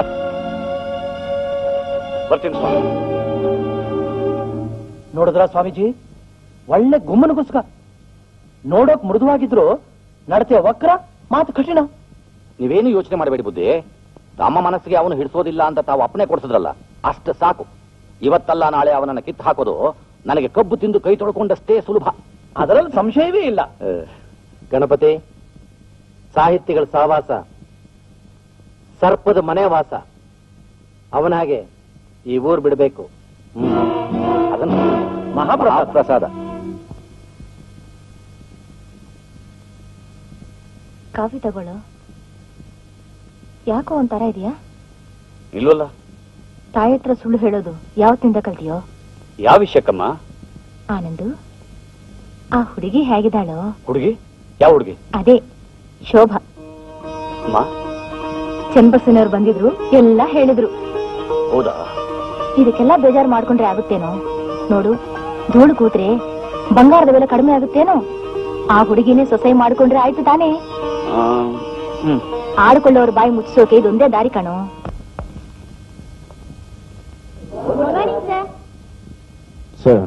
ಬರ್ತೀನಿ ಸ್ವಾಮಿ ನೋಡಿದ್ರ ಸ್ವಾಮೀಜಿ ಒಳ್ಳೆ ಗುಮ್ಮನಗುಸ್ಕ ನೋಡೋಕ್ ಮೃದುವಾಗಿದ್ರು ನಡತೆ ವಕ್ರ ಮಾತು ಕಠಿಣ ನೀವೇನು ಯೋಚನೆ ಮಾಡಬೇಡಿ ಬುದ್ಧಿ ತಮ್ಮ ಮನಸ್ಸಿಗೆ ಅವನು ಹಿಡಿಸೋದಿಲ್ಲ ಅಂತ ತಾವು ಅಪ್ಪಣೆ ಕೊಡಿಸಿದ್ರಲ್ಲ ಅಷ್ಟು ಸಾಕು ಇವತ್ತಲ್ಲ ನಾಳೆ ಅವನನ್ನ ಕಿತ್ತು ಹಾಕೋದು ನನಗೆ ಕಬ್ಬು ತಿಂದು ಕೈ ತೊಳ್ಕೊಂಡಷ್ಟೇ ಸುಲಭ ಅದರಲ್ಲಿ ಸಂಶಯವೇ ಇಲ್ಲ ಆ, ಗಣಪತಿ ಸಾಹಿತ್ಯಗಳ ಸಹವಾಸ ಸರ್ಪದ ಮನೆ ವಾಸ ಅವನ ಹಾಗೆ ಈ ಊರ್ ಬಿಡಬೇಕು ಅದನ್ನು ಮಹಾಪ್ರಸಾದ. ಪ್ರಸಾದ ಕಾಫಿ ತಗೊಳ್ಳೋ ಯಾಕೋ ಒಂಥರ ಇದೆಯಾ ಇಲ್ವಲ್ಲ ತಾಯಿ ಹತ್ರ ಸುಳ್ಳು ಹೇಳೋದು ಯಾವತ್ತಿಂದ ಕಲ್ತಿಯೋ ಯಾವ ವಿಷಯಕ್ಕಮ್ಮ ಆನಂದು ಆ ಹುಡುಗಿ ಹೇಗಿದ್ದಾಳೋ ಹುಡುಗಿ ಯಾವ ಹುಡುಗಿ ಅದೇ ಶೋಭಾ ಅಮ್ಮ ಚನ್ನಬಸನವ್ರು ಬಂದಿದ್ರು ಎಲ್ಲ ಹೇಳಿದ್ರು ಹೌದಾ ಇದಕ್ಕೆಲ್ಲ ಬೇಜಾರು ಮಾಡ್ಕೊಂಡ್ರೆ ಆಗುತ್ತೇನೋ ನೋಡು ಧೂಳು ಕೂತ್ರೆ ಬಂಗಾರದ ಬೆಲೆ ಕಡಿಮೆ ಆಗುತ್ತೇನೋ ಆ ಹುಡುಗಿನೇ ಸೊಸೆ ಮಾಡ್ಕೊಂಡ್ರೆ ಆಯ್ತು ತಾನೇ ಆ, ಹ್ಮ್ ಆಡ್ಕೊಳ್ಳೋರ್ ಬಾಯಿ ಮುಚ್ಚಿಸೋಕೆ ಇದೊಂದೇ ದಾರಿ ಕಣೋ ಸರ್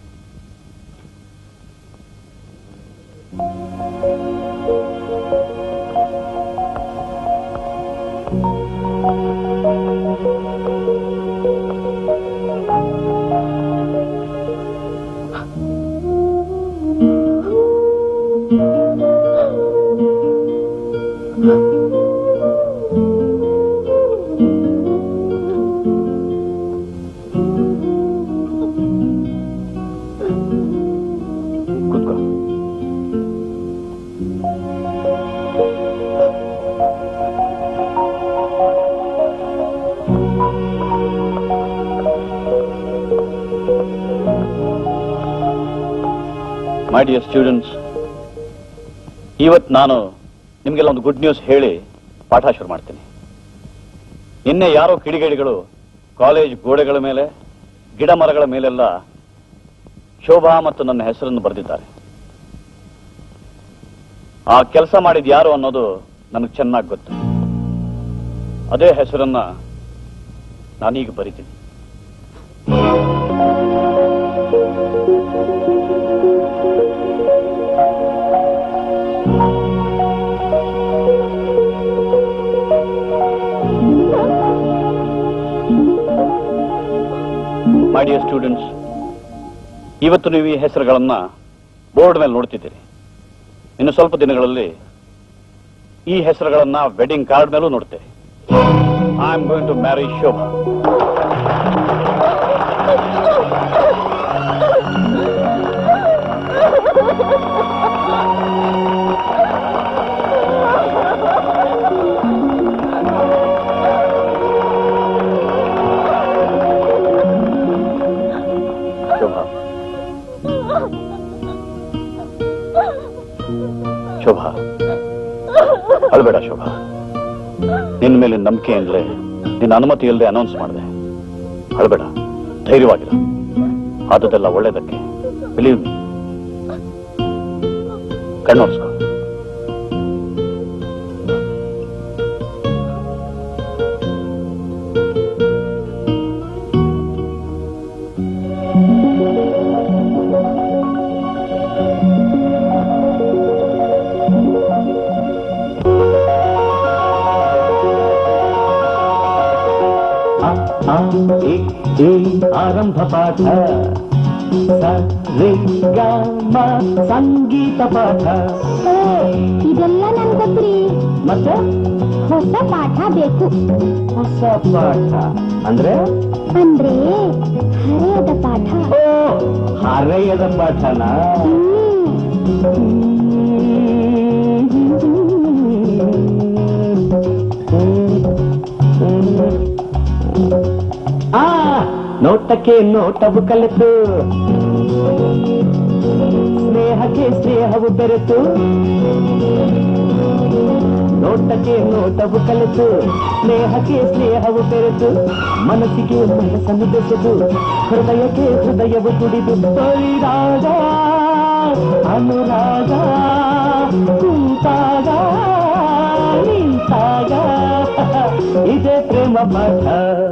ಕೂತ್ಕೋ ಮೈ ಡಿಯರ್ ಸ್ಟೂಡೆಂಟ್ಸ್ ಇವತ್ತು ನಾನು ನಿಮಗೆಲ್ಲ ಒಂದು ಗುಡ್ ನ್ಯೂಸ್ ಹೇಳಿ ಪಾಠ ಶುರು ಮಾಡ್ತೀನಿ ನಿನ್ನೆ ಯಾರೋ ಕಿಡಿಗೇಡಿಗಳು ಕಾಲೇಜ್ ಗೋಡೆಗಳ ಮೇಲೆ ಗಿಡ ಮರಗಳ ಮೇಲೆಲ್ಲ ಶೋಭಾ ಮತ್ತು ನನ್ನ ಹೆಸರನ್ನು ಬರೆದಿದ್ದಾರೆ ಆ ಕೆಲಸ ಮಾಡಿದ ಯಾರು ಅನ್ನೋದು ನನಗೆ ಚೆನ್ನಾಗಿ ಗೊತ್ತು ಅದೇ ಹೆಸರನ್ನ ನಾನೀಗ ಬರಿತೀನಿ ಮೈ ಡಿಯರ್ ಸ್ಟೂಡೆಂಟ್ಸ್ ಇವತ್ತು ನೀವು ಈ ಹೆಸರುಗಳನ್ನ ಬೋರ್ಡ್ ಮೇಲೆ ನೋಡ್ತಿದ್ದೀರಿ ಇನ್ನು ಸ್ವಲ್ಪ ದಿನಗಳಲ್ಲಿ ಈ ಹೆಸರುಗಳನ್ನ ವೆಡ್ಡಿಂಗ್ ಕಾರ್ಡ್ ಮೇಲೂ ನೋಡ್ತೇವೆ I am going to marry Shobha Shobha Shobha ಅಳ್ಬೇಡ ಶೋಭಾ ನಿನ್ನ ಮೇಲೆ ನಂಬಿಕೆ ಅಂದ್ರೆ ನಿನ್ನ ಅನುಮತಿ ಇಲ್ಲದೆ ಅನೌನ್ಸ್ ಮಾಡಿದೆ ಅಳ್ಬೇಡ ಧೈರ್ಯವಾಗಿರ ಆದದೆಲ್ಲ ಒಳ್ಳೇದಕ್ಕೆ ಬಿಲೀವ್ ಮೀ ಕಣ್ಣೋರ್ಸ್ಕೊ ಆ, ಎ, ಎ, ಆರಂಭ ಪಾಠ ಸ, ರೆ, ಗ, ಮ, ಸಂಗೀತ ಪಾಠ ಇದೆಲ್ಲ ನನ್ ಗೊತ್ತ್ರಿ ಮತ್ತೆ ಹೊಸ ಪಾಠ ಬೇಕು ಹೊಸ ಪಾಠ ಅಂದ್ರೆ ಅಂದ್ರೆ ಹರೆಯದ ಪಾಠ ಓ ಹರೆಯದ ಪಾಠನ ಹ್ಮ್. ಆ ನೋಟಕ್ಕೆ ನೋಟವು ಕಲಿತು ಸ್ನೇಹಕ್ಕೆ ಸ್ನೇಹವು ಬೆರೆತು ನೋಟಕ್ಕೆ ನೋಟವು ಕಲಿತು ಸ್ನೇಹಕ್ಕೆ ಸ್ನೇಹವು ಬೆರೆತು ಮನಸ್ಸಿಗೆ ಮನಸ್ಸನ್ನು ಬೆಸೆದು ಹೃದಯಕ್ಕೆ ಹೃದಯವು ತುಡಿದು ಬೈರಾಗ ಅನುರಾಗ ಕುಂತಾಗ ನಿಂತಾಗ ಇದೇ ಪ್ರೇಮ ಪಾಠ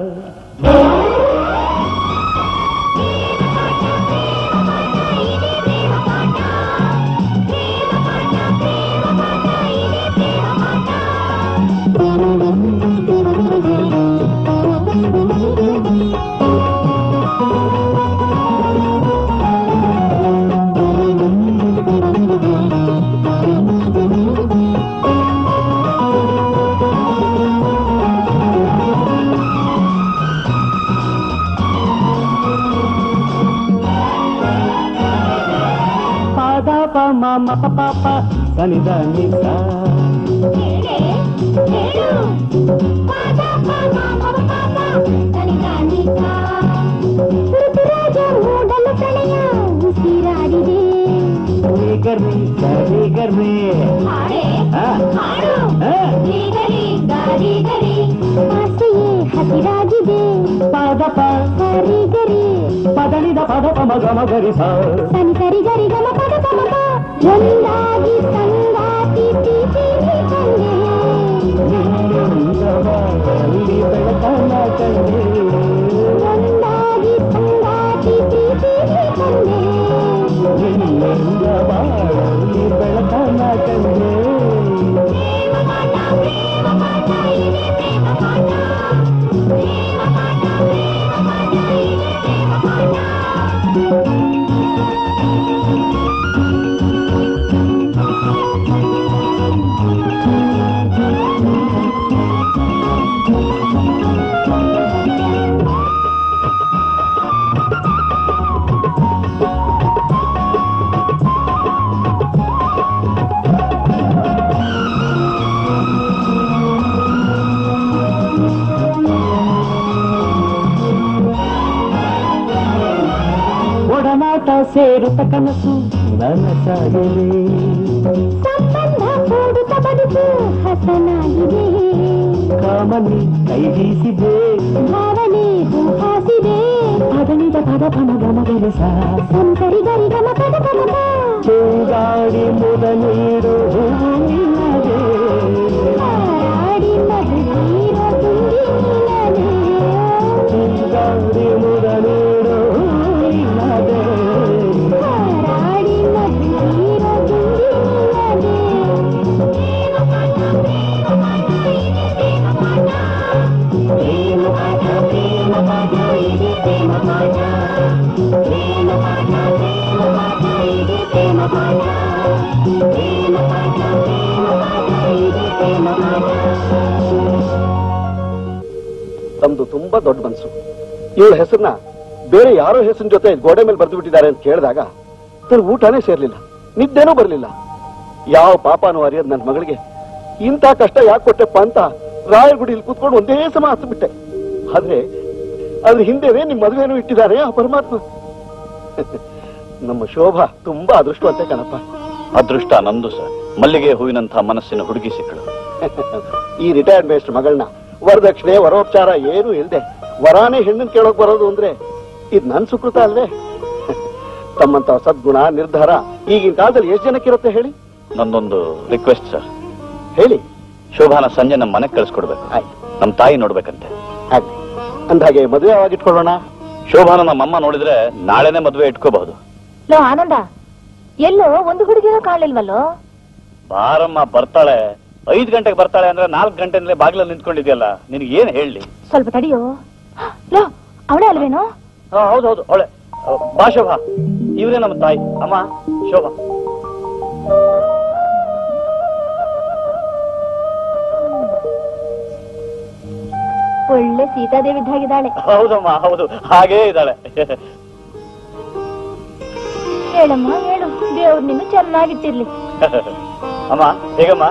ಪಾದ ಪ ಮ ಮ ಪ ಪ ಪ ಸನಿದ ನಿಸ ಉಸಿರಾಡಿದೆ ಗರ್ಮಿ ಗರ್ಮಿ ಗರ್ಮಿ ಆ, ಆ, ಆಸೆಯೇ ಹಸಿರಾಗಿದೆ ಪಾದ ಪ ಗರಿ ಗರಿ ಪದನಿದ ಪದ ಪ ಮಗ ಮಗರಿ ಸ ಸನಿ ಸರಿ ಗರಿ ಗಮ ಪದ ಪಮ ಪ. ಒಂದಾಗಿ ಸಂಗಾತಿ ಪ್ರೀತಿ ತಂದೆ ನಿನ್ನಿಂದ ಬಾಳಲ್ಲಿ ಬೆಳಕನ ಕಂಡೆ ಒಂದಾಗಿ ಸಂಗಾತಿ ಪ್ರೀತಿ ತಂದೆ ನಿನ್ನಿಂದ ಬಾಳಲ್ಲಿ ಬೆಳಕನ ಕಂಡೆ ಒಡನಾಟ ಸೇರುತ್ತ ಕನಸು ನನಸಾಗಿದೆ ಸಂಬಂಧ ಕೂಡುತ್ತ ಬದುಕು ಹಸನಾಗಿದೆ ಕಾಮನಿ ಕೈ ಬೀಸಿದೆ ಭಾವನೆ ಹಾಸಿದೆ ಪದನಿದ ಪದ ಪಮ ಗಮಗರಿ ಸ ಸಂತರಿ ಗರಿ ಗಮ ಪದ ಪಮ ಪ. ಚೂಗಾಡಿ ಮುದ ನೀಡು ಹೂವು ನಿನ್ನದೇ ಹಾರಾಡಿ ಮಧುರೀರ ತುಂಬಿ ನಿನ್ನದೇ. ಚೂಗಾಡಿ ಮುದ ನೀಡು ಹೂವು ನಿನ್ನದೇ ಹಾರಾಡಿ ಮಧುರೀರ ತುಂಬಿ ನಿನ್ನದೇ. ಪ್ರೇಮ ಪಾಠ ಪ್ರೇಮ ಪಾಠ ಇದೆ ಪ್ರೇಮ ಪಾಠ ಪ್ರೇಮ ಪಾಠ ಪ್ರೇಮ ಪಾಠ ಇದೆ ಪ್ರೇಮ ಪಾಠ ಪ್ರೇಮ ಪಾಠ ಪ್ರೇಮ ಪಾಠ ಇದೆ ಪ್ರೇಮ ಪಾಠ ತಮ್ದು ತುಂಬಾ ದೊಡ್ಡ ಮನಸ್ಸು ಇವಳ ಹೆಸರನ್ನ ಬೇರೆ ಯಾರೋ ಹೆಸರಿನ ಜೊತೆ ಗೋಡೆ ಮೇಲೆ ಬರೆದು ಬಿಟ್ಟಿದ್ದಾರೆ ಅಂತ ಕೇಳಿದಾಗ ತನ್ನ ಊಟನೇ ಸೇರ್ಲಿಲ್ಲ ನಿದ್ದೆನೂ ಬರಲಿಲ್ಲ ಯಾವ ಪಾಪನೂ ಅರಿಯದ್ ನನ್ನ ಮಗಳಿಗೆ ಇಂಥ ಕಷ್ಟ ಯಾಕೆ ಕೊಟ್ಟೆಪ್ಪ ಅಂತ ರಾಯಗುಡಿಯಲ್ಲಿ ಕೂತ್ಕೊಂಡು ಒಂದೇ ಸಮ ಹತ್ತು ಬಿಟ್ಟೆ ಆದ್ರೆ ಅದ್ರ ಹಿಂದೆನೆ ನಿಮ್ ಮದುವೆನೂ ಇಟ್ಟಿದ್ದಾರೆ ಆ ಪರಮಾತ್ಮ ನಮ್ಮ ಶೋಭಾ ತುಂಬಾ ಅದೃಷ್ಟವಂತೆ ಕಣಪ್ಪ ಅದೃಷ್ಟ ನಂದು ಸರ್ ಮಲ್ಲಿಗೆ ಹೂವಿನಂಥ ಮನಸ್ಸಿನ ಹುಡುಗಿ ಸಿಕ್ಕಳು ಈ ರಿಟೈರ್ಡ್ ಮೇಸ್ಟ್ ಮಗಳನ್ನ ವರದಕ್ಷಿಣೆ ವರೋಪಚಾರ ಏನು ಇಲ್ದೆ ವರಾನೇ ಹೆಣ್ಣನ್ ಕೇಳೋಕ್ ಬರೋದು ಅಂದ್ರೆ ಇದ್ ನನ್ ಸುಕೃತ ಅಲ್ವೇ ತಮ್ಮಂತ ಸದ್ಗುಣ ನಿರ್ಧಾರ ಈಗಿನ ಕಾಲದಲ್ಲಿ ಎಷ್ಟು ಜನಕ್ಕಿರುತ್ತೆ ಹೇಳಿ ನಂದೊಂದು ರಿಕ್ವೆಸ್ಟ್ ಸರ್ ಹೇಳಿ ಶೋಭಾನ ಸಂಜೆ ನಮ್ಮ ಮನೆಗೆ ಕಳಿಸ್ಕೊಡ್ಬೇಕು ಆಯ್ತು ನಮ್ಮ ತಾಯಿ ನೋಡ್ಬೇಕಂತೆ ಆಗ್ಲಿ ಅಂದಾಗೆ ಮದುವೆ ಯಾವಾಗ ಇಟ್ಕೊಳ್ಳೋಣ ಶೋಭಾನ ನಮ್ಮಮ್ಮ ನೋಡಿದ್ರೆ ನಾಳೆನೆ ಮದುವೆ ಇಟ್ಕೋಬಹುದು ಲೋ ಆನಂದ ಎಲ್ಲೋ ಒಂದು ಹುಡುಗಿನ ಕಾಣಲಿಲ್ವಲ್ಲೋ ಬಾರಮ್ಮ ಬರ್ತಾಳೆ ಐದ್ ಗಂಟೆಗೆ ಬರ್ತಾಳೆ ಅಂದ್ರೆ ನಾಲ್ಕು ಗಂಟೆಯಿಂದಲೇ ಬಾಗಿಲಲ್ಲಿ ನಿಂತ್ಕೊಂಡಿದ್ಯಲ್ಲ ನಿನಗೆ ಏನ್ ಹೇಳಿ ಸ್ವಲ್ಪ ತಡಿಯೋ ಲೋ ಅವಳೇ ಅಲ್ವೇನೋ ಹೌದೌದು ಅವಳೆ ಬಾ ಶೋಭಾ ಇವರೇ ನಮ್ಮ ತಾಯಿ ಅಮ್ಮ ಶೋಭಾ ಒಳ್ಳೆ ಸೀತಾದೇವಿ ಇದ್ದಾಗಿದ್ದಾಳೆ ಹೌದಮ್ಮ ಹೌದು ಹಾಗೇ ಇದ್ದಾಳೆ ಹೇಳಮ್ಮ ಹೇಳು ದೇವ್ರು ನಿನ್ನ ಚೆನ್ನಾಗಿಟ್ಟಿರ್ಲಿ ಅಮ್ಮ ಹೇಗಮ್ಮ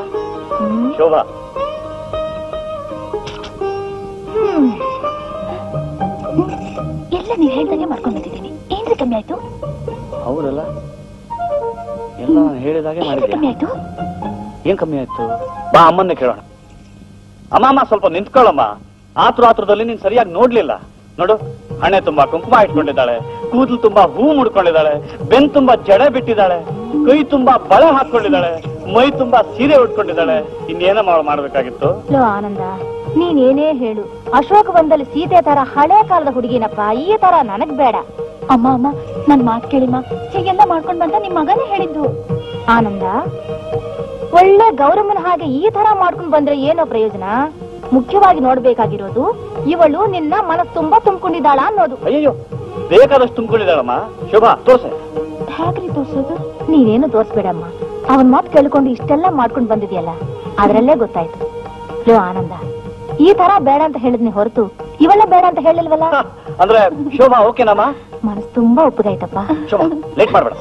ಶೋಭಾ ಹ್ಮ್ ಎಲ್ಲ ನೀವ್ ಹೇಳ್ದಂಗೆ ಮಾಡ್ಕೊಂಡ್ ಬಂದಿದ್ದೀನಿ ಏನ್ರಿ ಕಮ್ಮಿ ಆಯ್ತು ಹೌದಲ್ಲ ಎಲ್ಲ ನಾನು ಹೇಳಿದಾಗೆ ಏನ್ರಿ ಮಾಡಿದ್ಯಾ ಕಮ್ಮಿ ಆಯ್ತು ಏನ್ ಕಮ್ಮಿ ಆಯ್ತು ಬಾ ಅಮ್ಮನ್ನೇ ಕೇಳೋಣ ಅಮ್ಮ ಅಮ್ಮ ಸ್ವಲ್ಪ ನಿಂತ್ಕೊಳ್ಳಮ್ಮ ಆತುರ ಆತುರದಲ್ಲಿ ನೀನ್ ಸರಿಯಾಗಿ ನೋಡ್ಲಿಲ್ಲ ನೋಡು ಹಣೆ ತುಂಬಾ ಕುಂಕುಮ ಇಟ್ಕೊಂಡಿದ್ದಾಳೆ ಕೂದಲು ತುಂಬಾ ಹೂ ಮುಡ್ಕೊಂಡಿದ್ದಾಳೆ ಬೆನ್ ತುಂಬಾ ಜಡೆ ಬಿಟ್ಟಿದ್ದಾಳೆ ಕೈ ತುಂಬಾ ಬಳೆ ಹಾಕೊಂಡಿದ್ದಾಳೆ ಮೈ ತುಂಬಾ ಸೀರೆ ಉಟ್ಕೊಂಡಿದ್ದಾಳೆ ಇನ್ನೇನ ಮಾಡ್ಬೇಕಾಗಿತ್ತು ಲೋ ಆನಂದ ನೀನೇನೇ ಹೇಳು ಅಶೋಕ ಬಂದಲ್ಲಿ ಸೀತೆ ತರ ಹಳೆ ಕಾಲದ ಹುಡುಗಿನಪ್ಪ ಈ ತರ ನನಗ್ ಬೇಡ ಅಮ್ಮ ಅಮ್ಮ ನನ್ ಮಾತ್ ಕೇಳಿಮ್ಮ ಹೀಗೆಲ್ಲ ಮಾಡ್ಕೊಂಡ್ ಬಂದ ನಿಮ್ ಮಗನೇ ಹೇಳಿದ್ದು ಆನಂದ ಒಳ್ಳೆ ಗೌರಮ್ಮನ ಹಾಗೆ ಈ ತರ ಮಾಡ್ಕೊಂಡ್ ಬಂದ್ರೆ ಏನೋ ಪ್ರಯೋಜನ ಮುಖ್ಯವಾಗಿ ನೋಡ್ಬೇಕಾಗಿರೋದು ಇವಳು ನಿನ್ನ ಮನಸ್ ತುಂಬಾ ತುಂಬಿಕೊಂಡಿದ್ದಾಳ ಅನ್ನೋದು ಅಯ್ಯೋ ಬೇಕಾದಷ್ಟು ತುಂಬಿಕೊಂಡಿದ್ದಾಳಮ್ಮ ಶೋಭಾ ತೋರ್ಸೆ ಹೇಗ್ರಿ ತೋರ್ಸೋದು ನೀನೇನು ತೋರ್ಸ್ಬೇಡಮ್ಮ ಅವನ್ ಮಾತ್ ಕೇಳ್ಕೊಂಡು ಇಷ್ಟೆಲ್ಲ ಮಾಡ್ಕೊಂಡ್ ಬಂದಿದ್ಯಲ್ಲ ಅದ್ರಲ್ಲೇ ಗೊತ್ತಾಯ್ತು ಲೋ ಆನಂದ ಈ ತರ ಬೇಡ ಅಂತ ಹೇಳಿದ್ನಿ ಹೊರತು ಇವೆಲ್ಲ ಬೇಡ ಅಂತ ಹೇಳಿಲ್ವಲ್ಲ ಅಂದ್ರೆ ಶೋಭಾ ಓಕೆನಮ್ಮ ಮನಸ್ ತುಂಬಾ ಒಪ್ಪಗಾಯ್ತಪ್ಪ ಶೋಭಾ ಲೇಟ್ ಮಾಡ್ಬೇಡ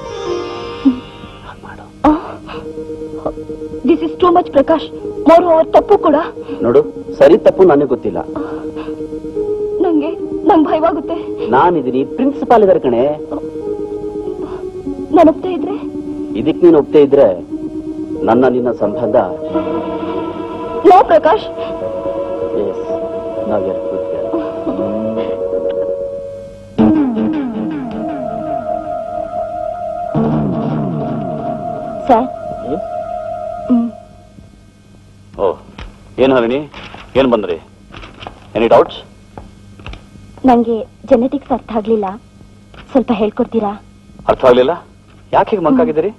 this is too much Prakash ಮರು ಅವ್ರ ತಪ್ಪು ಕೂಡ ನೋಡು ಸರಿ ತಪ್ಪು ನನಗೆ ಗೊತ್ತಿಲ್ಲ ನಂಗೆ ನಂಗ್ ಭಯವಾಗುತ್ತೆ ನಾನಿದ್ದೀನಿ ಪ್ರಿನ್ಸಿಪಾಲ್ ಇದಾರೆ ಕಣೆ ನಾನು ಒಪ್ತಾ ಇದ್ರೆ ಇದಕ್ ನೀನು ಒಪ್ತೇ ಇದ್ರೆ ನನ್ನ ನಿನ್ನ ಸಂಬಂಧ ನೋ ಪ್ರಕಾಶ್ ಎಸ್ ನಾವ್ ಸರ್ ಓ ಏನ್ ಹರಿಣಿ ಏನ್ ಬಂದ್ರಿ ಎನಿ ಡೌಟ್ಸ್ ನಂಗೆ ಜೆನೆಟಿಕ್ಸ್ ಅರ್ಥ ಆಗ್ಲಿಲ್ಲ ಸ್ವಲ್ಪ ಹೇಳ್ಕೊಡ್ತೀರಾ ಅರ್ಥ ಆಗ್ಲಿಲ್ಲ ಯಾಕೆ ಹೀಗೆ ಮಂಕಾಗಿದ್ದೀರಿ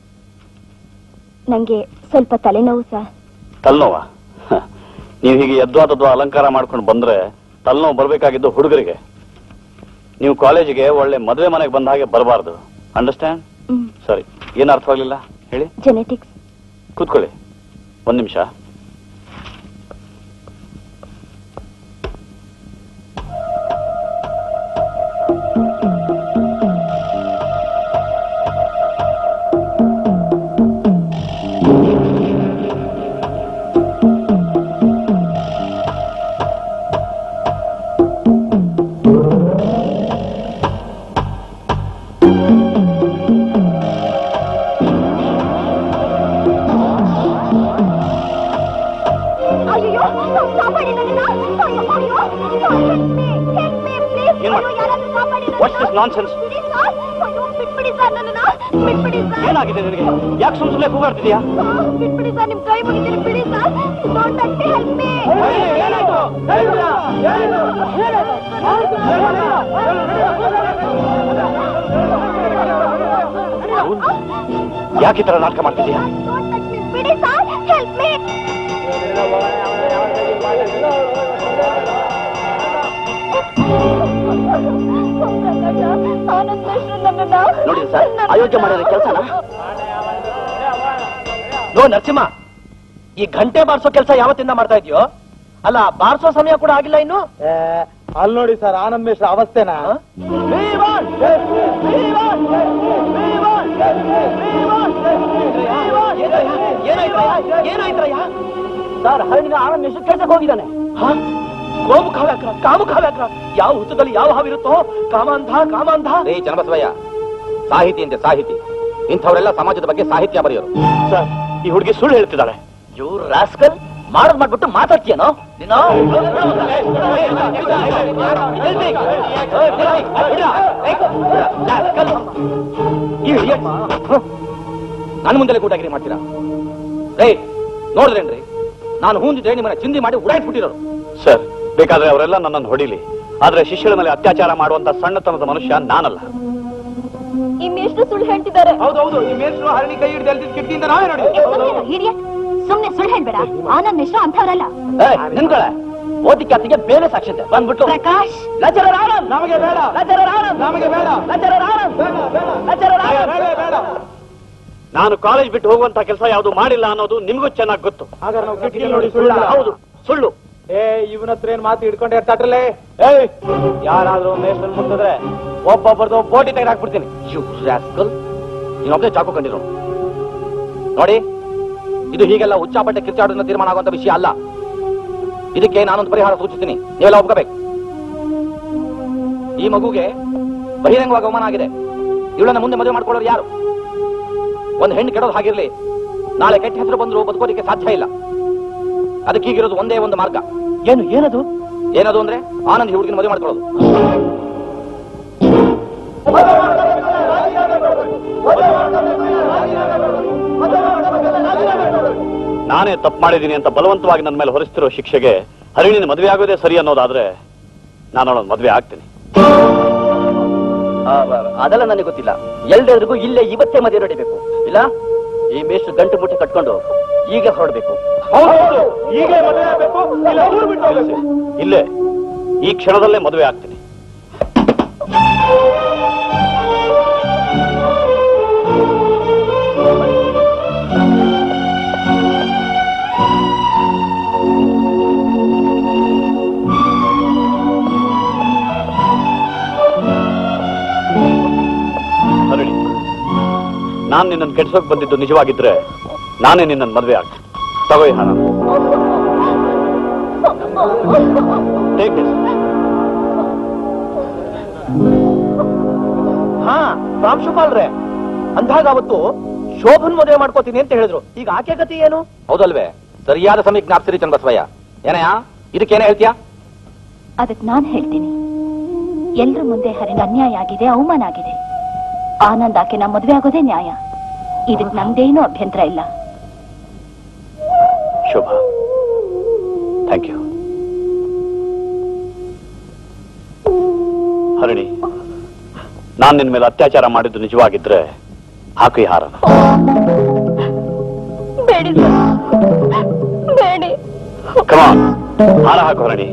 ನಂಗೆ ಸ್ವಲ್ಪ ತಲೆನೋವು ಸರ್ ತಲೆನೋವ ನೀವು ಹೀಗೆ ಎದ್ವಾದದ್ವಾ ಅಲಂಕಾರ ಮಾಡ್ಕೊಂಡು ಬಂದ್ರೆ ತಲೆನೋವು ಬರ್ಬೇಕಾಗಿದ್ದು ಹುಡುಗರಿಗೆ ನೀವು ಕಾಲೇಜಿಗೆ ಒಳ್ಳೆ ಮದುವೆ ಮನೆಗೆ ಬಂದ ಹಾಗೆ ಬರಬಾರ್ದು ಅಂಡರ್ಸ್ಟ್ಯಾಂಡ್ ಸರಿ ಏನ್ ಅರ್ಥವಾಗ್ಲಿಲ್ಲ ಹೇಳಿ ಜೆನೆಟಿಕ್ಸ್ ಕೂತ್ಕೊಳ್ಳಿ ಒಂದ್ ನಿಮಿಷ ಅಯ್ಯೋ ಕಾಪಾಡಿ ನನ್ನನ್ನ ಅಯ್ಯೋ ಅಯ್ಯೋ ಏನ್ ಮಾಡ್- What's this nonsense? ಬಿಟ್ಬಿಡಿ ಸರ್ ನನ್ನನ್ನ ಬಿಟ್ಬಿಡಿ ಸರ್ ಏನಾಗಿದೆ ನಿನಗೆ ಯಾಕೆ ಸುಮ್ ಸುಮ್ಮನೆ ಕೂಗಾಡ್ತಿದ್ಯಾ ಬಿಟ್ಬಿಡಿ ಸರ್ ನಿಮ್ ಕೈ ಮುಗಿತೀನಿ ಬಿಡಿ sir don't touch me help me ಯಾಕೆ ಈ ತರ ನಾಟಕ ಮಾಡ್ತಿದ್ಯಾ ಡೋಂಟ್ ಟಚ್ ಮೀ ಬಿಡಿ sir help me Anand Mishra ನನ್ನನ್ನ ನೋಡಿ ಸರ್ ಅಯೋಗ್ಯ ಮಾಡಿರೋ ಕೆಲಸನ ನೋ ನರಸಿಂಹ ಈ ಗಂಟೆ ಬಾರಿಸೋ ಕೆಲಸ ಯಾವತ್ತಿಂದ ಮಾಡ್ತಾ ಇದೆಯೋ ಅಲ್ಲ ಬಾರಿಸೋ ಸಮಯ ಕೂಡ ಆಗಿಲ್ಲ ಇನ್ನು ಅಲ್ಲಿ ನೋಡಿ ಸರ್ ಆನಂದ್ ಮಿಶ್ರ ಅವಸ್ಥೆನಾ ಏನಾಯ್ತಯ್ಯ ಸರ್ ಹರಣಿನ ಆನಂದ್ ಮಿಶ್ರ ಕೆಲ್ಸಕ್ಕೆ ಹೋಗಿದ್ದಾನೆ ಗೋಮು ಕಾವ್ಯಾಕ್ರ ಕಾಮು ಕಾವ್ಯಾಕ್ರ ಯಾವ ಹುತ್ತದಲ್ಲಿ ಯಾವ ಹಾವಿರುತ್ತೋ ಕಾಮಾಂಧ ಕಾಮಾಂಧ ರೇ ಚನ್ನಬಸವಯ್ಯ ಸಾಹಿತಿ ಅಂತೆ ಸಾಹಿತಿ ಇಂಥವರೆಲ್ಲ ಸಮಾಜದ ಬಗ್ಗೆ ಸಾಹಿತ್ಯ ಬರೆಯೋರು ಸರ್ ಈ ಹುಡುಗಿ ಸುಳ್ಳು ಹೇಳ್ತಿದ್ದಾಳೆ ಇವ್ರು ರಾಸ್ಕಲ್ ಮಾಡೋದ್ ಮಾಡ್ಬಿಟ್ಟು ಮಾತಾಡ್ತೀಯನೋ ನೀನು ನನ್ನ ಮುಂದೆ ಕೂಟಾಗಿರಿ ಮಾಡ್ತೀರಾ ರೇ ನೋಡಿದ್ರೇನ್ರಿ ನಾನು ಹೂಂದಿದ್ರೆ ನಿಮ್ಮನ್ನ ಚಿಂದಿ ಮಾಡಿ ಉಡಾಯಿಸ್ಬಿಟ್ಟಿರೋರು ಸರ್ ಬೇಕಾದ್ರೆ ಅವರೆಲ್ಲ ನನ್ನನ್ನು ಹೊಡಿಲಿ ಆದ್ರೆ ಶಿಷ್ಯಳ ಮೇಲೆ ಅತ್ಯಾಚಾರ ಮಾಡುವಂತ ಸಣ್ಣತನದ ಮನುಷ್ಯ ನಾನಲ್ಲ ಈ ಮೇಷ್ಟ್ರು ಸುಳ್ಳು ಹೇಳ್ತಿದ್ದಾರೆ ಹೌದೌದು ಈ ಮೇಷ್ಟ್ರು ಹರಣಿ ಕೈ ಹಿಡಿದು ಎಲ್ದಿದ್ ಕಿಟ್ಟಿಯಿಂದ ನಾವೇ ನೋಡಿ ಸುಮ್ನೆ ಸುಳ್ಳು ಹೇಳ್ಬೇಡ ಆನಂದ್ ಮಿಶ್ರ ಅಂಥವ್ರಲ್ಲ ನಿನ್ಗಳ ಓದಿಕತ್ತಿಗೆ ಬೇರೆ ಸಾಕ್ಷತೆ ಬಂದ್ಬಿಟ್ಟು ಪ್ರಕಾಶ್ ಲಚರರ್ ಆನಂದ್ ನಮಗೆ ಬೇಡ ಲಚರರ್ ಆನಂದ್ ನಮಗೆ ಬೇಡ ಲಚರರ್ ಆನಂದ್ ಬೇಡ ಬೇಡ ಲಚರರ್ ಬೇಡ ಆನಂದ್ ಬೇಡ ನಾನು ಕಾಲೇಜ್ ಬಿಟ್ಟು ಹೋಗುವಂತ ಕೆಲಸ ಯಾವುದು ಮಾಡಿಲ್ಲ ಅನ್ನೋದು ನಿಮಗೂ ಚೆನ್ನಾಗಿ ಗೊತ್ತು ಹಾಗಾದ್ರೆ ನಾವು ಕಿಟಕಿ ನೋಡಿ ಸುಳ್ಳ ಹೌದು ಸುಳ್ಳು ಏ ಇವನ ಹತ್ರ ಏನ್ ಮಾತು ಹಿಡ್ಕೊಂಡೆ ತಟ್ರಲ್ಲೇ ಏಯ್ ಯಾರಾದ್ರೂ ಮೇಷ್ಟ್ರನ್ ಮುಟ್ಟಿದ್ರೆ ಒಬ್ಬೊಬ್ಬರದು ಬೋಟಿ ತೆಗೆದು ಹಾಕ್ಬಿಡ್ತೀನಿ ಯು ರಾಸ್ಕಲ್ ನೀನೊಬ್ಬನೇ ಚಾಕು ಕಂಡಿರೋ ನೋಡಿ ಇದು ಹೀಗೆಲ್ಲ ಉಚ್ಚಾಪಟ್ಟೆ ಕಿರ್ಚಾಡೋದನ್ನ ತೀರ್ಮಾನ ಆಗುವಂತ ವಿಷಯ ಅಲ್ಲ ಇದಕ್ಕೆ ನಾನೊಂದು ಪರಿಹಾರ ಸೂಚಿಸ್ತೀನಿ ನೀವೆಲ್ಲ ಒಪ್ಕೋಬೇಕು ಈ ಮಗುಗೆ ಬಹಿರಂಗವಾಗಿ ಅವಮಾನ ಆಗಿದೆ ಇವಳನ್ನ ಮುಂದೆ ಮದುವೆ ಮಾಡ್ಕೊಳ್ಳೋರು ಯಾರು ಒಂದು ಹೆಣ್ಣು ಕೆಡೋದು ಹಾಗಿರ್ಲಿ ನಾಳೆ ಕೆಟ್ಟ ಹೆಸರು ಬಂದ್ರು ಬದುಕೋದಕ್ಕೆ ಸಾಧ್ಯ ಇಲ್ಲ ಅದಕ್ಕೆ ಈಗಿರೋದು ಒಂದೇ ಒಂದು ಮಾರ್ಗ ಏನು ಏನದು ಏನದು ಅಂದ್ರೆ ಆನಂದ್ ಈ ಹುಡುಗಿನ ಮದುವೆ ಮಾಡ್ಕೊಳ್ಳೋದು ನಾನೇ ತಪ್ಪು ಮಾಡಿದ್ದೀನಿ ಅಂತ ಬಲವಂತವಾಗಿ ನನ್ನ ಮೇಲೆ ಹೊರಿಸ್ತಿರೋ ಶಿಕ್ಷೆಗೆ ಹರಿಣಿನ ಮದುವೆ ಆಗೋದೇ ಸರಿ ಅನ್ನೋದಾದ್ರೆ ನಾನು ಅವಳನ್ನ ಮದುವೆ ಆಗ್ತೀನಿ ಅದೆಲ್ಲ ನನಗೆ ಗೊತ್ತಿಲ್ಲ ಎಲ್ರೆಲ್ರಿಗೂ ಇಲ್ಲೇ ಇವತ್ತೇ ಮದುವೆ ನಡಿಬೇಕು ಇಲ್ಲ ಈ ಮೇಷ್ಟು ಗಂಟು ಮುಟ್ಟೆ ಕಟ್ಕೊಂಡು ಈಗ ಹೊರಡ್ಬೇಕು ಈಗಲೇ ಮದುವೆ ಆಗ್ಬೇಕು ಇಲ್ಲ ಊರು ಬಿಟ್ಟು ಹೋಗ್ಬೇಕು ಇಲ್ಲೇ ಈ ಕ್ಷಣದಲ್ಲೇ ಮದುವೆ ಆಗ್ತೀನಿ ಹರಳಿ ನಾನ್ ನಿನ್ನನ್ನು ಕೆಡ್ಸೋಕ್ ಬಂದಿದ್ದು ನಿಜವಾಗಿದ್ರೆ ನಾನೇ ನಿನ್ನನ್ನು ಮದುವೆ ಆಗ್ತೀನಿ ತಗೋ ಈ ಹಣ Take this. ಹಾ ಪ್ರಾಂಶುಪಾಲ್ರೆ ಅಂದಾಗ ಅವತ್ತು ಶೋಭನ್ ಮದುವೆ ಮಾಡ್ಕೋತೀನಿ ಅಂತ ಹೇಳಿದ್ರು ಈಗ ಆಕೆ ಗತಿ ಏನು ಹೌದಲ್ವೇ ಸರಿಯಾದ ಸಮಯ ಜ್ಞಾಪಿಸಿರಿ ಚಂದ್ರಬಸವಯ್ಯ ಏನಯ್ಯ ಇದಕ್ಕೇನೇ ಹೇಳ್ತೀಯಾ ಅದಕ್ ನಾನ್ ಹೇಳ್ತೀನಿ ಎಲ್ರ ಮುಂದೆ ಹರಿನ ಅನ್ಯಾಯ ಆಗಿದೆ ಅವಮಾನ ಆಗಿದೆ ಆನಂದ್ ಆಕೆ ನಾ ಮದ್ವೆ ಆಗೋದೇ ನ್ಯಾಯ ಇದಕ್ ನಮ್ದೇನೂ ಅಭ್ಯಂತರ ಇಲ್ಲ ಶೋಭಾ ಥ್ಯಾಂಕ್ ಯು ಹರಿಣಿ ನಾನ್ ನಿನ್ ಮೇಲೆ ಅತ್ಯಾಚಾರ ಮಾಡಿದ್ದು ನಿಜವಾಗಿದ್ರೆ ಹಾಕು ಈ ಹಾರನ ಬೇಡಿ ಬೇಡಿ ಕಮಾನ್ ಹಾರ ಹಾಕು ಹರಣಿ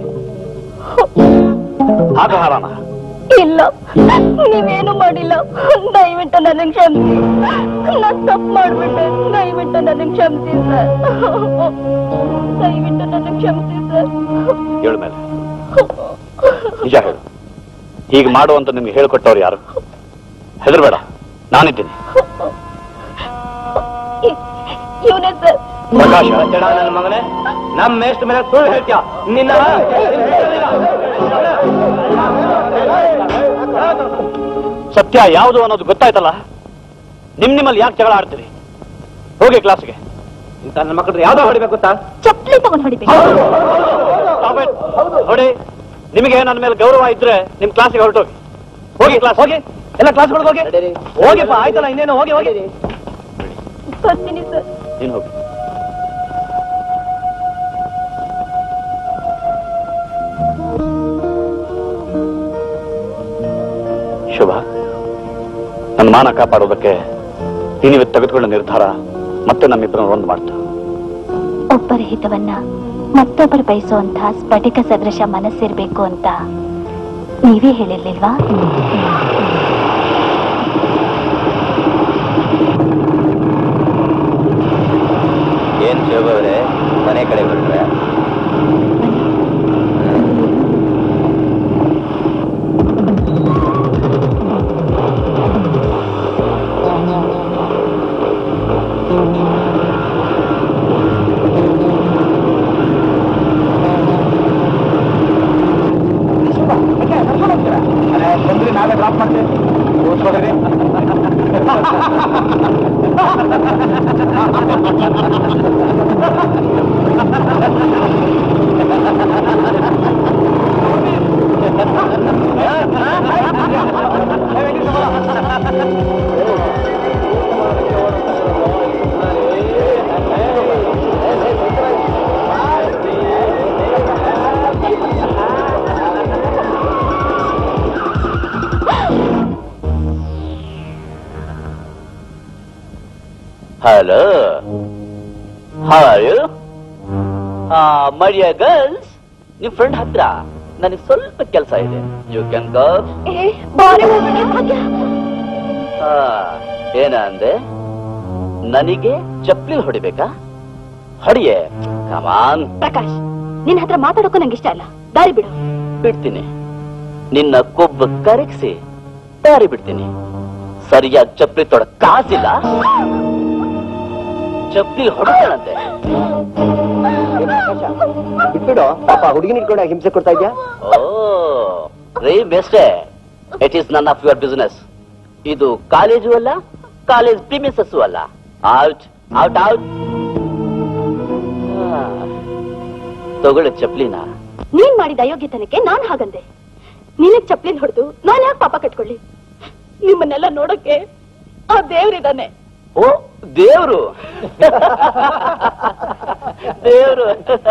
ಹಾಕು ಹಾರನ ಇಲ್ಲ ನೀವೇನು ಮಾಡಿಲ್ಲ ದಯವಿಟ್ಟು ನನಗೆ ಕ್ಷಮಿಸಿ ನಾನು ತಪ್ಪು ಮಾಡ್ಬಿಟ್ಟೆ ದಯವಿಟ್ಟು ನನಗೆ ಕ್ಷಮಿಸಿ ಸರ್ ದಯವಿಟ್ಟು ನನಗೆ ಕ್ಷಮಿಸಿ ಸರ್ ಹೇಳು ಮೇಲೆ ನಿಜ ಹೇಳು ಹೀಗೆ ಮಾಡು ಅಂತ ನಿಮ್ಗೆ ಹೇಳ್ಕೊಟ್ಟವ್ರು ಯಾರು ಹೆದರ್ಬೇಡ ನಾನಿದ್ದೀನಿ ಇವನೇ ಸರ್ ಪ್ರಕಾಶ ನನ್ನ ಮಗನೇ ನಮ್ಮ ಮೇಷ್ಟ್ರ ಮೇಲೆ ಸುಳ್ಳು ಹೇಳ್ತೀಯ ನಿನ್ನ ಸತ್ಯ ಯಾವುದು ಅನ್ನೋದು ಗೊತ್ತಾಯ್ತಲ್ಲ ನಿಮ್ ನಿಮ್ಮಲ್ಲಿ ಯಾಕೆ ಜಗಳ ಆಡ್ತೀರಿ ಹೋಗಿ ಕ್ಲಾಸ್ಗೆ ಇಂತ ನನ್ನ ಮಕ್ಕಳು ಯಾವ್ದೋ ಹೊಡಿಬೇಕು ಗೊತ್ತಾ ಚಪ್ಪಲಿ ತಗೊಂಡ್ ಹೊಡಿಬೇಕು Stop it. ನೋಡಿ ನಿಮಗೆ ನನ್ನ ಮೇಲೆ ಗೌರವ ಇದ್ರೆ ನಿಮ್ ಕ್ಲಾಸಿಗೆ ಹೊರಟೋಗಿ ಹೋಗಿ ಕ್ಲಾಸ್ ಹೋಗಿ ಎಲ್ಲ ಕ್ಲಾಸ್ಗಳಿಗೆ ಹೋಗಿ ಹೋಗಿಪ್ಪ ಆಯ್ತಲ್ಲ ಇನ್ನೇನು ಹೋಗಿ ಹೋಗಿ ಬರ್ತೀನಿ ಸರ್ ನೀನು ಹೋಗಿ ಶುಭ ನನ್ನ ಮಾನ ಕಾಪಾಡೋದಕ್ಕೆ ನೀನಿವತ್ತು ತೆಗೆದುಕೊಳ್ಳೋ ನಿರ್ಧಾರ ಮತ್ತೆ ನಮ್ಮಿಬ್ಬರನ್ನು ಒಂದು ಮಾಡ್ತು ಒಬ್ಬರ ಹಿತವನ್ನ ಮತ್ತೊಬ್ಬರು ಬಯಸುವಂತಹ ಸ್ಫಟಿಕ ಸದೃಶ ಮನಸ್ಸಿರ್ಬೇಕು ಅಂತ ನೀವೇ ಹೇಳಿರ್ಲಿಲ್ವಾ ಏನ್ ಶಿವಗೌರೆ ಮನೆ ಕಡೆ ಹೊರಟ್ರೆ ಬಂದ್ರಿ ನಾವೇ ಡ್ರಾಪ್ ಮಾಡ್ತೇವೆ ಓದ್ಕೊಡ್ರಿ ಹಲೋ ಹಾಯ್ ಮರಿಯ ಗರ್ಲ್ಸ್ ನಿಮ್ ಫ್ರೆಂಡ್ ಹತ್ರ ನನಗೆ ಸ್ವಲ್ಪ ಕೆಲಸ ಇದೆ ಯು ಕ್ಯಾನ್ ಗೋ ಏನ ಅಂದೆ ನನಗೆ ಚಪ್ಲಿ ಹೊಡಿಬೇಕಾ ಹೊಡಿಯೇ ಕಮಾನ್ ಪ್ರಕಾಶ್ ನಿನ್ ಹತ್ರ ಮಾತಾಡೋಕ್ಕೂ ನಂಗೆ ಇಷ್ಟ ಇಲ್ಲ ದಾರಿ ಬಿಡು ಬಿಡ್ತೀನಿ ನಿನ್ನ ಕೊಬ್ಬು ಕರಗಿಸಿ ದಾರಿ ಬಿಡ್ತೀನಿ ಸರಿಯಾಗಿ ಚಪ್ಲಿ ತೊಡ ಕಾಸಿಲ್ಲ ಚಪ್ಲಿ ಹೊಡಿತಾಳಂತೆ ಬಿಟ್ಬಿಡು ಪಾಪ ಹುಡುಗಿನ ಇಟ್ಕೊಂಡು ಹಿಂಸೆ ಕೊಡ್ತಾ ಇದ್ಯಾ ಓ ರೇ ಬೆಸ್ಟೆ it is none of your business ಇದು ಕಾಲೇಜು ಅಲ್ಲ ಕಾಲೇಜ್ ಪ್ರಿಮಿಸಸ್ ಅಲ್ಲ ಔಟ್ ಔಟ್ ಔಟ್ ತಗೊಳ್ಳಿ ಚಪ್ಲಿನ ನೀನ್ ಮಾಡಿದ ಅಯೋಗ್ಯತನಕ್ಕೆ ನಾನ್ ಹಾಗಂದೆ ನಿನಗ್ ಚಪ್ಲಿನ್ ಹೊಡೆದು ನಾನ್ ಯಾಕೆ ಪಾಪ ಕಟ್ಕೊಳ್ಳಿ ನಿಮ್ಮನ್ನೆಲ್ಲ ನೋಡೋಕೆ ಆ ದೇವ್ರಿದಾನೆ ಓ ದೇವ್ರು ದೇವ್ರು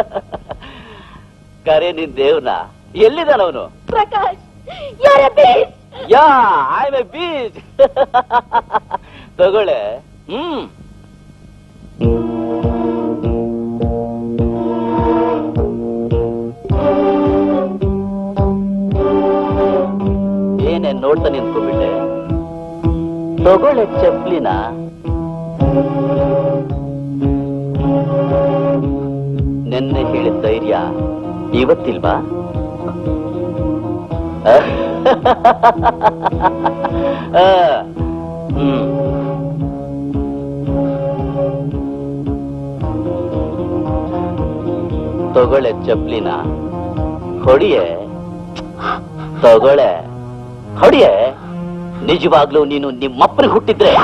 ಕರೆ ನೀನ್ ದೇವ್ನ ಎಲ್ಲಿದ್ದಾನ ಅವನು ಪ್ರಕಾಶ್ ಯಾರ ಬೇಸ್ ಯಾ ಐ ಎ ಬೀಚ್ ತಗೊಳ್ಳೆ ಹ್ಮ್ ಏನೇ ನೋಡ್ತಾ ನಿಂತ್ಕೊಂಡ್ಬಿಟ್ಟೆ ತಗೊಳ್ಳೆ ಚಪ್ಲಿನ ನೆನ್ನೆ ಹೇಳಿದ ಧೈರ್ಯ ಇವತ್ತಿಲ್ವಾ ಆ, ಹ್ಮ್ ತಗೊಳ್ಳೆ ಚಪ್ಲಿನ ಹೊಡಿಯೆ ತಗೊಳ್ಳೆ ಹೊಡಿಯೆ ನಿಜವಾಗ್ಲೂ ನೀನು ನಿಮ್ಮಪ್ಪನಿಗೆ ಹುಟ್ಟಿದ್ರೆ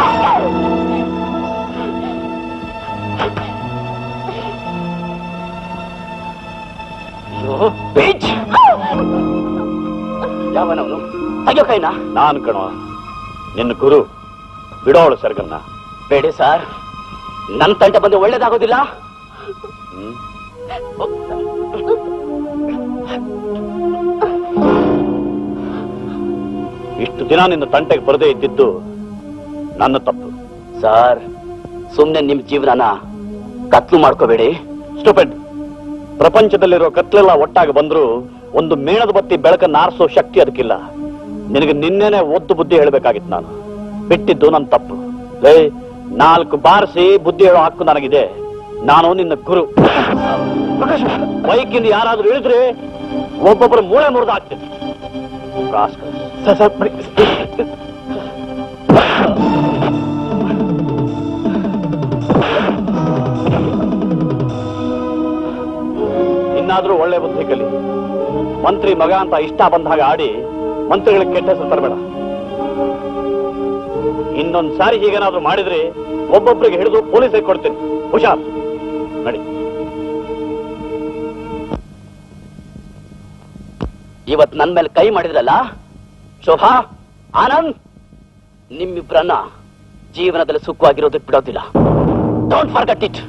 ಅಯ್ಯೋ, bitch! ಯಾವನವನು ತೆಗಿಯೋ ಕೈನಾ ನಾನು ಕಣೋ ನಿನ್ನ ಗುರು ಬಿಡೋಳು ಸರ್ಗನ್ನ ಬೇಡಿ ಸರ್ ನನ್ನ ತಂಟ ಬಂದು ಒಳ್ಳೇದಾಗೋದಿಲ್ಲ ಹ್ಮ್? ಇಷ್ಟು ದಿನ ನಿನ್ನ ತಂಟೆಗೆ ಬರದೇ ಇದ್ದಿದ್ದು ನನ್ನ ತಪ್ಪು ಸರ್ ಸುಮ್ನೆ ನಿಮ್ ಜೀವನನ ಕತ್ಲು ಮಾಡ್ಕೋಬೇಡಿ ಸ್ಟೂಪೆಡ್ ಪ್ರಪಂಚದಲ್ಲಿರೋ ಕತ್ಲೆಲ್ಲ ಒಟ್ಟಾಗಿ ಬಂದ್ರು ಒಂದು ಮೇಣದ ಬತ್ತಿ ಬೆಳಕನ್ನ ಆರಿಸೋ ಶಕ್ತಿ ಅದಕ್ಕಿಲ್ಲ ನಿನಗೆ ನಿನ್ನೆನೆ ಒದ್ದು ಬುದ್ಧಿ ಹೇಳ್ಬೇಕಾಗಿತ್ತು ನಾನು ಬಿಟ್ಟಿದ್ದು ನನ್ನ ತಪ್ಪು ಲೇ ನಾಲ್ಕು ಬಾರಿಸಿ ಬುದ್ಧಿ ಹೇಳೋ ಹಕ್ಕು ನನಗಿದೆ ನಾನು ನಿನ್ನ ಗುರು ಬೈಕಿಂದ ಯಾರಾದ್ರೂ ಇಳಿದ್ರೆ ಒಬ್ಬೊಬ್ಬರು ಮೂಳೆ ಮುರಿದು ಹಾಕ್ತೀನಿ ಇನ್ನಾದ್ರೂ ಒಳ್ಳೆ ಬುದ್ಧಿ ಕಲಿ ಮಂತ್ರಿ ಮಗ ಅಂತ ಇಷ್ಟ ಬಂದ ಹಾಗೆ ಆಡಿ ಮಂತ್ರಿಗಳಿಗೆ ಕೆಟ್ಟ ಹೆಸರು ತರಬೇಡ ಇನ್ನೊಂದ್ ಸಾರಿ ಹೀಗೇನಾದ್ರೂ ಮಾಡಿದ್ರೆ ಒಬ್ಬೊಬ್ಬರಿಗೆ ಹಿಡಿದು ಪೊಲೀಸಿಗೆ ಕೊಡ್ತೀನಿ ಹುಷಾರ್ ನಡಿ ಇವತ್ ನನ್ ಮೇಲೆ ಕೈ ಮಾಡಿದ್ರಲ್ಲ ಶೋಭಾ ಆನಂದ್ ನಿಮ್ಮಿಬ್ರನ್ನ ಜೀವನದಲ್ಲಿ ಸುಖವಾಗಿರೋದಕ್ಕೆ ಬಿಡೋದಿಲ್ಲ ಡೋಂಟ್ ಫರ್ಗಟ್ ಇಟ್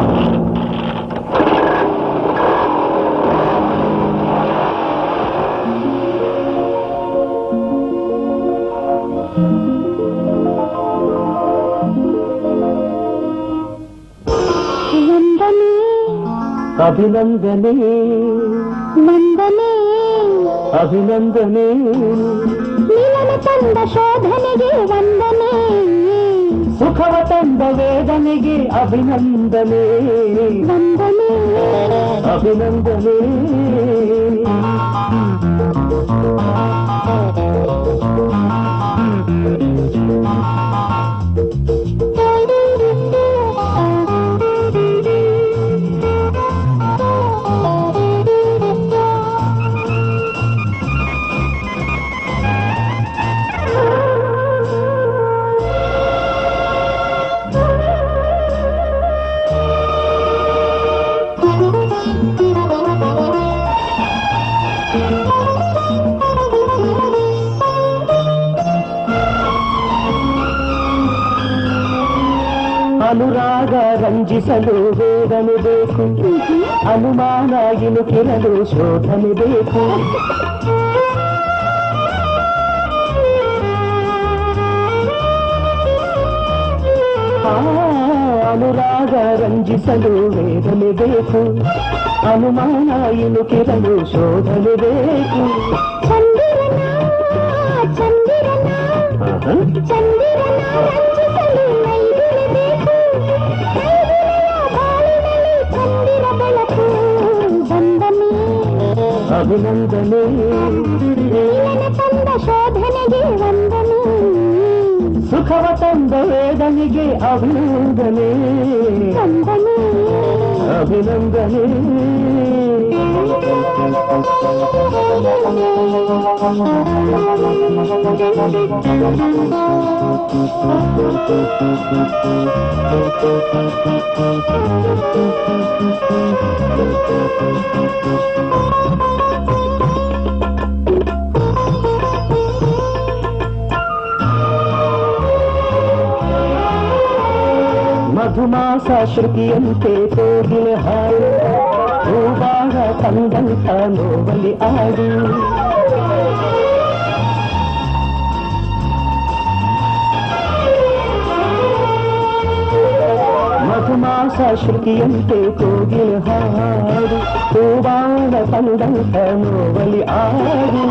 ವಂದನೆ ಅಭಿನಂದನೆ ವಂದನೆ ಅಭಿನಂದನೆ ನಿಲನ ತಂದ ಶೋಧನೆಗೆ ವಂದನೆ ಸುಖವ ತಂದ ವೇದನೆಗೆ ಅಭಿನಂದನೆ ವಂದನೆ ಅಭಿನಂದನೆ ಅನುರಾಗ ರಂಜಿಸಲು ವೇದನೆ ಬೇಕು ಅನುಮಾನ ಇಣುಕಿರಲು ಶೋಧನೆ ಬೇಕು ಆ, ಅನುರಾಗ ರಂಜಿಸಲು ವೇದನೆ ಬೇಕು ಅನುಮಾನ ಇಣುಕಿರಲು ಶೋಧನೆ ಬೇಕು ಚಂದಿರನ ಚಂದಿರನ ಆಹಾ. ಚಂದಿರನ ರಂಜಿಸಲು ನೈದಿರಬೇಕು ನೈದಿರೆಯ ಬಾಳಿನಲ್ಲಿ ಚಂದಿರ ಬೆಳಕು ವಂದನೆ ಅಭಿನಂದನೆ ನೀಲನ ತಂದ ಶೋಧನೆಗೆ ವಂದನೆ ಸುಖವ ತಂದ ವೇದನೆಗೆ ಅಭಿನಂದನೆ ವಂದನೆ ಅಭಿನಂದನೆ ಮಧುಮಾಸ ಶ್ರುತಿಯಂತೆ ಕೋಗಿಲ ಹಾಡು ಹೂವಾಡ ತಂದಂತ ನೋವಲಿ ಆಡು ಮಧುಮಾಸ ಶ್ರುತಿಯಂತೆ ಕೋಗಿಲ ಹಾಡು ಹೂವಾಡ ತಂದಂತ ನೋವಲಿ ಆಡು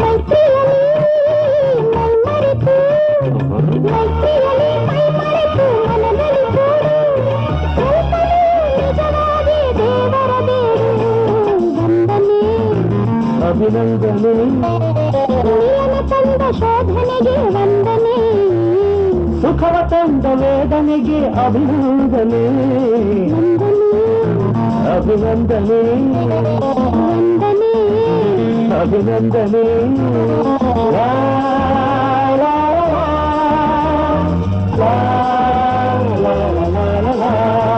ಅಭಿನಂದನೆ ಶೋಧನೆಗೆ ವಂದನೆ ಸುಖವ ತಂದ ವೇದನೆಗೆ ಅಭಿನಂದನೆ ಅಭಿನಂದನೆ ವಂದನೆ ಅಭಿನಂದನೆ ಲಾ, ಲಾ, ಲಾ, ಲಾ, ಲಾ, ಲಾ, ಲಾ.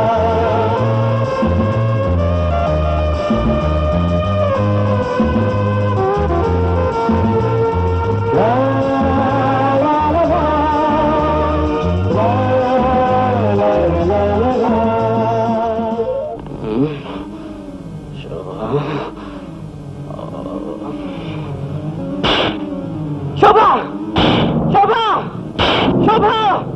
ಲಾ, ಲಾ, ಲಾ, ಲಾ. ಲಾ, ಲಾ, ಲಾ, ಲಾ, ಲಾ. ಶೋಭಾ ಶೋಭಾ ಶೋಭಾ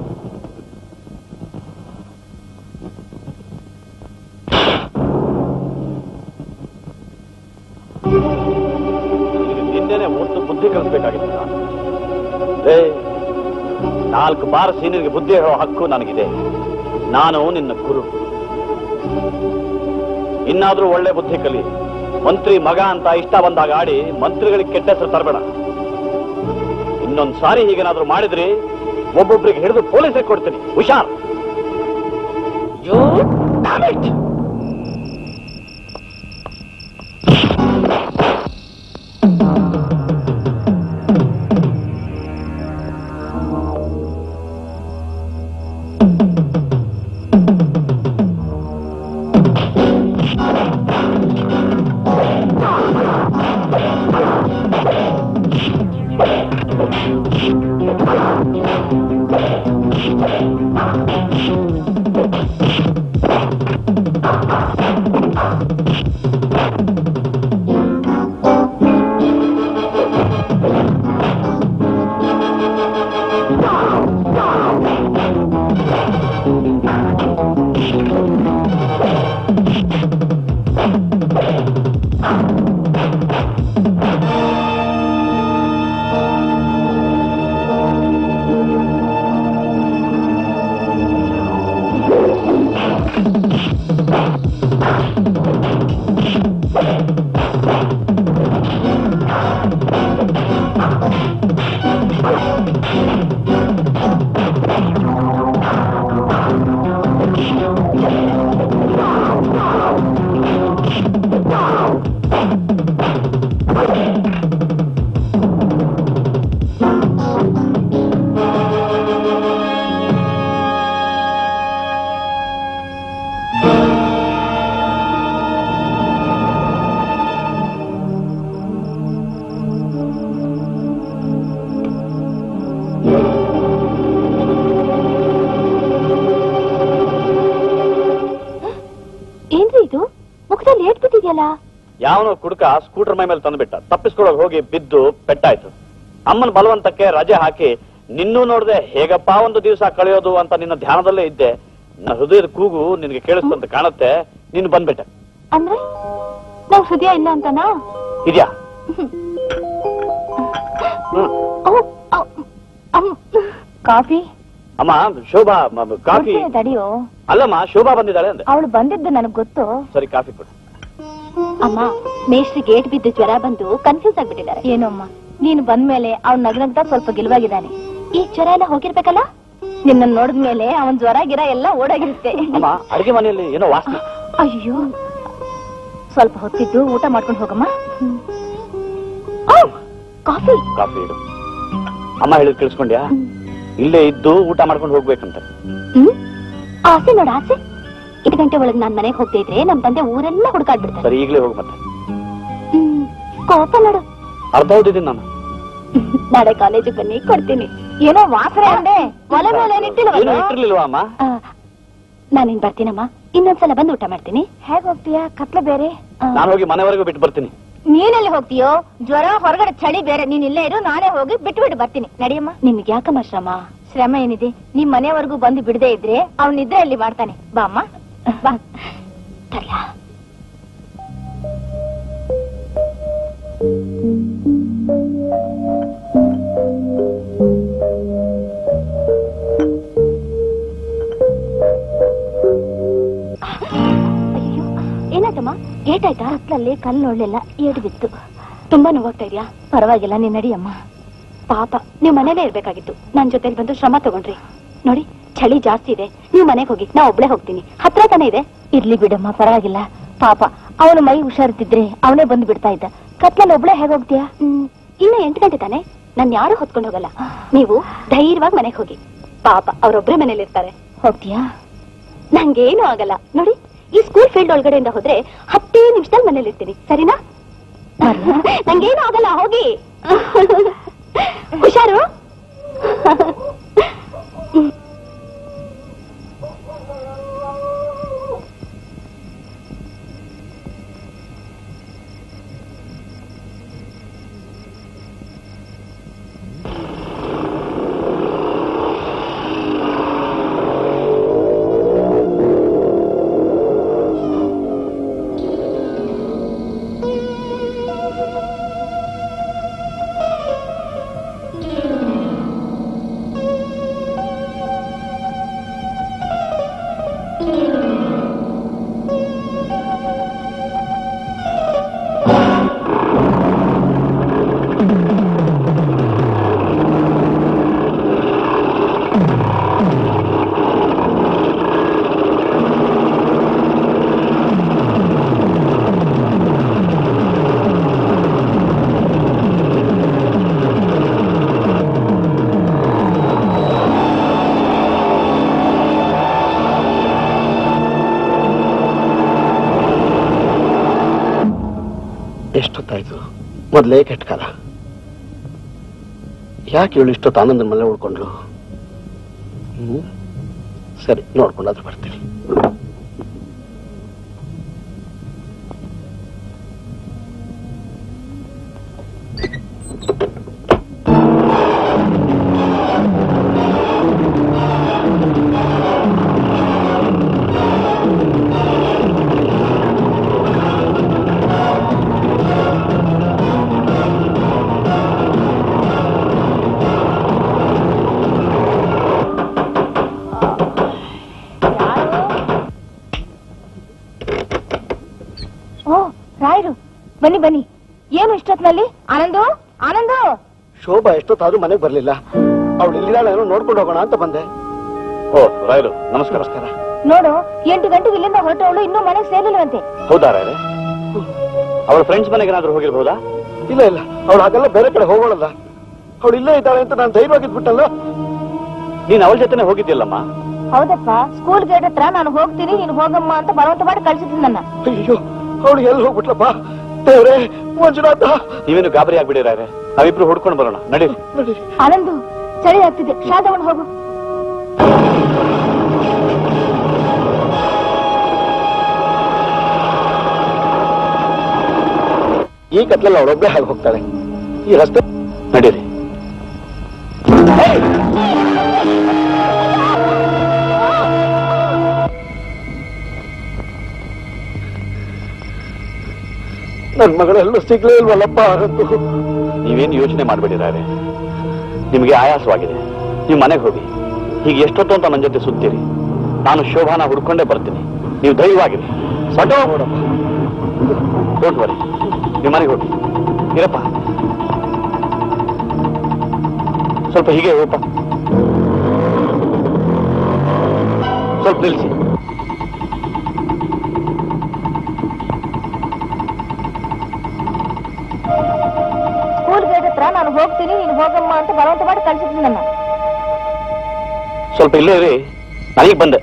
ನಿನ್ನೆನೆ ಒಂದು ಬುದ್ಧಿ ಕಲಿಸ್ಬೇಕಾಗಿತ್ತು ಏ ನಾಲ್ಕು ಬಾರ ಸೀನಿಯರ್ಗೆ ಬುದ್ಧಿ ಹೇಳೋ ಹಕ್ಕು ನನಗಿದೆ ನಾನು ನಿನ್ನ ಗುರು ಇನ್ನಾದ್ರೂ ಒಳ್ಳೆ ಬುದ್ಧಿ ಕಲಿ ಮಂತ್ರಿ ಮಗ ಅಂತ ಇಷ್ಟ ಬಂದಾಗ ಆಡಿ ಮಂತ್ರಿಗಳಿಗೆ ಕೆಟ್ಟ ಹೆಸರು ತರಬೇಡ ಇನ್ನೊಂದ್ ಸಾರಿ ಹೀಗೇನಾದ್ರೂ ಮಾಡಿದ್ರಿ ಒಬ್ಬೊಬ್ರಿಗೆ ಹಿಡಿದು ಪೊಲೀಸರಿಗೆ ಕೊಡ್ತೀನಿ ಹುಷಾರ್ ಏನ್ರಿ ಇದು ಮುಖದಲ್ಲಿ ಏಟ್ ಬಿದ್ದಿದ್ಯಲ್ಲ ಯಾವನೋ ಕುಡುಕ ಸ್ಕೂಟರ್ ಮೈ ಮೇಲೆ ತಂದ್ಬಿಟ್ಟ ತಪ್ಪಿಸ್ಕೊಳಕ್ ಹೋಗಿ ಬಿದ್ದು ಪೆಟ್ಟಾಯ್ತು ಅಮ್ಮನ ಬಲವಂತಕ್ಕೆ ರಜೆ ಹಾಕಿ ನಿನ್ನೂ ನೋಡ್ದೆ ಹೇಗಪ್ಪ ಒಂದು ದಿವಸ ಕಳೆಯೋದು ಅಂತ ನಿನ್ನ ಧ್ಯಾನದಲ್ಲೇ ಇದ್ದೆ ನನ್ನ ಹೃದಯದ ಕೂಗು ನಿನಗೆ ಕೇಳಿಸ್ತಂತ ಕಾಣುತ್ತೆ ನೀನು ಬಂದ್ಬಿಟ್ಟೆ ಅಂದ್ರೆ ನಂಗ್ ಹೃದಯ ಇಲ್ಲ ಅಂತನಾ ಇದ್ಯಾ ಓ, ಅ- ಅಮ್. ಕಾಫಿ ಅಮ್ಮ ಶೋಭಾ ಮ- ಮ- ಕಾಫಿ ಕೊಡ್ತೀನಿ ತಡಿಯೋ ಅಲ್ಲಮ್ಮ ಶೋಭಾ ಬಂದಿದ್ದಾಳೆ ಅಂದೆ ಅವಳು ಬಂದಿದ್ದು ನನಗ್ ಗೊತ್ತು ಸರಿ ಕಾಫಿ ಕೊಡು ಅಮ್ಮ ಮೇಷ್ಟ್ರಿ ಗೇಟ್ ಬಿದ್ದು ಜ್ವರ ಬಂದು ಕನ್ಫ್ಯೂಸ್ ಆಗ್ಬಿಟ್ಟಿದ್ದಾರೆ ಏನು ಅಮ್ಮ ನೀನು ಬಂದ್ಮೇಲೆ ಅವ್ನ್ ನಗ್ನಗ್ತಾ ಸ್ವಲ್ಪ ಗಿಲ್ವಾಗಿದ್ದಾನೆ ಈ ಜ್ವರ ಎಲ್ಲ ಹೋಗಿರ್ಬೇಕಲ್ಲ ನಿನ್ನ ನೋಡಿದ್ಮೇಲೆ ಅವನ್ ಜ್ವರ ಗಿರ ಎಲ್ಲ ಓಡಾಗಿರುತ್ತೆ ಅಮ್ಮ ಅಡಿಗೆ ಮನೆಯಲ್ಲಿ ಏನೋ ವಾಸನೆ ಅಯ್ಯೋ ಸ್ವಲ್ಪ ಹೊತ್ತಿದ್ದು ಊಟ ಮಾಡ್ಕೊಂಡು ಹೋಗಮ್ಮ ಕಾಫಿ ಕಾಫಿ ಇಡು ಅಮ್ಮ ಹೇಳಿದ್ ಕೇಳಿಸ್ಕೊಂಡ್ಯಾ ಇಲ್ಲೇ ಇದ್ದು ಊಟ ಮಾಡ್ಕೊಂಡು ಹೋಗ್ಬೇಕಂತ ಹ್ಮ್ ಆಸೆ ನೋಡ ಆಸೆ ಐದು ಗಂಟೆ ಒಳಗೆ ನಾನ್ ಮನೆಗೆ ಹೋಗ್ತಾ ಇದ್ರೆ ನಮ್ ತಂದೆ ಊರೆಲ್ಲ ಹುಡುಕಾಡ್ಬಿಡ್ತಾರೆ ಸರಿ ಈಗಲೇ ಹೋಗ್ ಮತ್ತೆ ಹ್ಮ್ ಕೋಪ ನೋಡು ಅರ್ಧ ಓದಿದ್ದೀನಿ ನಾನು ನಾಳೆ ಕಾಲೇಜಿಗೆ ಬನ್ನಿ ಕೊಡ್ತೀನಿ ಏನೋ ವಾಸನೆ ಅಂದೆ ಒಲೆ ಮೇಲೆ ಏನು ಏನಿಟ್ಟಿಲ್ವಲ್ಲ ಇಟ್ಟಿರ್ಲಿಲ್ವಾ ಅಮ್ಮ ನಾನಿನ್ ಬರ್ತೀನಮ್ಮ ಇನ್ನೊಂದ್ಸಲ ಬಂದು ಊಟ ಮಾಡ್ತೀನಿ ಹೇಗ್ ಹೋಗ್ತೀಯಾ ಕತ್ಲೆ ಬೇರೆ ಆ, ನಾನು ಹೋಗಿ ಮನೆವರೆಗೂ ಬಿಟ್ಟು ಬರ್ತೀನಿ ನೀನೆಲ್ಲಿ ಹೋಗ್ತೀಯೋ ಜ್ವರ ಹೊರಗಡೆ ಚಳಿ ಬೇರೆ ನೀನ್ ಇಲ್ಲೇ ಇರು ನಾನೇ ಹೋಗಿ ಬಿಟ್ಟು ಬಿಟ್ಟು ಬರ್ತೀನಿ ನಡಿಯಮ್ಮ ನಿಮ್ಗೆ ಯಾಕಮ್ಮ ಶ್ರಮ ಶ್ರಮ ಏನಿದೆ ನಿಮ್ ಮನೆವರೆಗೂ ಬಂದು ಬಿಡದೆ ಇದ್ರೆ ಅವ್ನ ನಿದ್ರೆ ಅಲ್ಲಿ ಮಾಡ್ತಾನೆ ಬಾ ಅಮ್ಮ ಬಾ ತರ್ಲಾ? ಅಯ್ಯೋ ಏನಾಯ್ತಮ್ಮ ಏಟಾಯ್ತಾ ಹತ್ಲಲ್ಲಿ ಕಲ್ಲು ನೋಡ್ಲಿಲ್ಲ ಏಟು ಬಿತ್ತು ತುಂಬಾ ನೋವಾಗ್ತಾ ಇದೆಯಾ ಪರವಾಗಿಲ್ಲ ನೀನ್ ನಡಿಯಮ್ಮ ಪಾಪ ನೀವ್ ಮನೇಲೇ ಇರ್ಬೇಕಾಗಿತ್ತು ನನ್ ಜೊತೆಲಿ ಬಂದು ಶ್ರಮ ತಗೊಂಡ್ರಿ ನೋಡಿ ಚಳಿ ಜಾಸ್ತಿ ಇದೆ ನೀವ್ ಮನೆಗೆ ಹೋಗಿ ನಾ ಒಬ್ಳೆ ಹೋಗ್ತೀನಿ ಹತ್ರ ತಾನೇ ಇದೆ ಇರ್ಲಿ ಬಿಡಮ್ಮ ಪರವಾಗಿಲ್ಲ ಪಾಪ ಅವನು ಮೈ ಹುಷಾರಿದ್ದಿದ್ರೆ ಅವನೇ ಬಂದು ಬಿಡ್ತಾ ಇದ್ದ ಕತ್ಲಲ್ಲಿ ಒಬ್ಳೆ ಹೇಗ್ ಹೋಗ್ತೀಯಾ ಹ್ಮ್, ಇನ್ನು ಎಂಟು ಗಂಟೆ ತಾನೆ ನಾನ್ ಯಾರು ಹೊತ್ಕೊಂಡು ಹೋಗಲ್ಲ ನೀವು ಧೈರ್ಯವಾಗಿ ಮನೆಗೆ ಹೋಗಿ ಪಾಪ ಅವ್ರೊಬ್ರೇ ಮನೇಲಿ ಇರ್ತಾರೆ ಹೋಗ್ತೀಯಾ ನಂಗೇನು ಆಗಲ್ಲ ನೋಡಿ ಈ ಸ್ಕೂಲ್ ಫೀಲ್ಡ್ ಒಳಗಡೆಯಿಂದ ಹೋದ್ರೆ ಹತ್ತೇ ನಿಮಿಷದಲ್ಲಿ ಮನೇಲಿ ಇರ್ತೀನಿ ಸರಿನಾ ನಂಗೇನು ಆಗಲ್ಲ ಹೋಗಿ ಹುಷಾರು ಎಷ್ಟೊತ್ತಾಯ್ತು ಮೊದಲೇ ಕೆಟ್ಟ ಕಾಲ ಯಾಕೆ ಇವಳು ಇಷ್ಟೊತ್ತು ಆನಂದನ ಮನೆ ಉಳ್ಕೊಂಡ್ಲು ಹ್ಮ್ ಸರಿ ನೋಡ್ಕೊಂಡಾದ್ರೂ ಬರ್ತೀನಿ ಓ ರಾಯರು ಬನ್ನಿ ಬನ್ನಿ ಏನು ಇಷ್ಟೊತ್ನಲ್ಲಿ ಆನಂದು ಆನಂದು ಶೋಭಾ ಎಷ್ಟೊತ್ತಾದ್ರೂ ಮನೆಗೆ ಬರ್ಲಿಲ್ಲ ಅವಳು ಇಲ್ಲಿದ್ದಾಳೆ ಏನೋ ನೋಡ್ಕೊಂಡು ಹೋಗೋಣ ಅಂತ ಬಂದೆ ಓ ರಾಯರು ನಮಸ್ಕಾರ ನಮಸ್ಕಾರ ನೋಡು ಎಂಟು ಗಂಟೆಗೆ ಇಲ್ಲಿಂದ ಹೊರಟವಳು ಇನ್ನೂ ಮನೆಗೆ ಸೇರಿಲ್ವಂತೆ ಹೌದಾ ರಾಯರೇ ಅವಳ ಫ್ರೆಂಡ್ಸ್ ಮನೆಗೆ ಏನಾದ್ರೂ ಹೋಗಿರ್ಬೋದಾ ಇಲ್ಲ ಇಲ್ಲ ಅವಳು ಹಾಗೆಲ್ಲ ಬೇರೆ ಕಡೆ ಹೋಗೋಣಲ್ಲ ಅವಳು ಇಲ್ಲೇ ಇದ್ದಾಳೆ ಅಂತ ನಾನು ಧೈರ್ಯವಾಗಿದ್ಬಿಟ್ಟಲ್ಲ ನೀನ್ ಅವಳ ಜೊತೆನೆ ಹೋಗಿದ್ಯಲ್ಲಮ್ಮ ಹೌದಪ್ಪ ಸ್ಕೂಲ್ ಗೇಟ್ ಹತ್ರ ನಾನು ಹೋಗ್ತೀನಿ ನೀನು ಹೋಗಮ್ಮ ಅಂತ ಬಲವಂತ ಮಾಡಿ ಕಳ್ಸಿದ್ರು ನನ್ನ ಅಯ್ಯೋ ಅವಳು ಎಲ್ಲಿ ಹೋಗ್ಬಿಟ್ಲಪ್ಪ ದೇವ್ರೇ ಮಂಜುನಾಥ ನೀವೇನು ಗಾಬರಿ ಆಗ್ಬಿಡಿ ರಾಯರೇ ನಾವಿಬ್ರು ಹುಡ್ಕೊಂಡು ಬರೋಣ ನಡೀರಿ ನಡಿ ಆನಂದು ಚಳಿ ಆಗ್ತಿದೆ ಶಾ ತಗೊಂಡು ಹೋಗು ಈ ಕತ್ಲಲ್ಲಿ ಅವಳೊಬ್ಬಳೆ ಹಾಗೆ ಹೋಗ್ತಾಳೆ ಈ ರಸ್ತೆ ನಡೀರಿ ನನ್ ಮಗಳೆಲ್ಲೂ ಸಿಗ್ಲೇ ಇಲ್ವಲ್ಲಪ್ಪ ಅವರದ್ದು ನೀವೇನು ಯೋಚನೆ ಮಾಡಬೇಡಿ ರಾಯರೇ ನಿಮಗೆ ಆಯಾಸವಾಗಿದೆ ನೀವು ಮನೆಗೆ ಹೋಗಿ ಹೀಗೆ ಎಷ್ಟೊತ್ತು ಅಂತ ನನ್ನ ಜೊತೆ ಸುತ್ತೀರಿ ನಾನು ಶೋಭಾನ ಹುಡ್ಕೊಂಡೇ ಬರ್ತೀನಿ ನೀವು ಧೈರ್ಯವಾಗಿರಿ ಸಟೋ ನೋಡಪ್ಪ ಡೋಂಟ್ ವರಿ ನೀವು ಮನೆಗೆ ಹೋಗಿ ಇರಪ್ಪ ಸ್ವಲ್ಪ ಹೀಗೆ ಹೋಗಪ್ಪ ಸ್ವಲ್ಪ ನಿಲ್ಲಿಸಿ ನಾನು ಹೋಗ್ತೀನಿ ನೀನು ಹೋಗಮ್ಮ ಅಂತ ಬಲವಂತ ಮಾಡಿ ಕಳ್ಸಿದ್ನಿ ನನ್ನ ಸ್ವಲ್ಪ ಇಲ್ಲೇ ಇರಿ ನನಗೆ ಬಂದೆ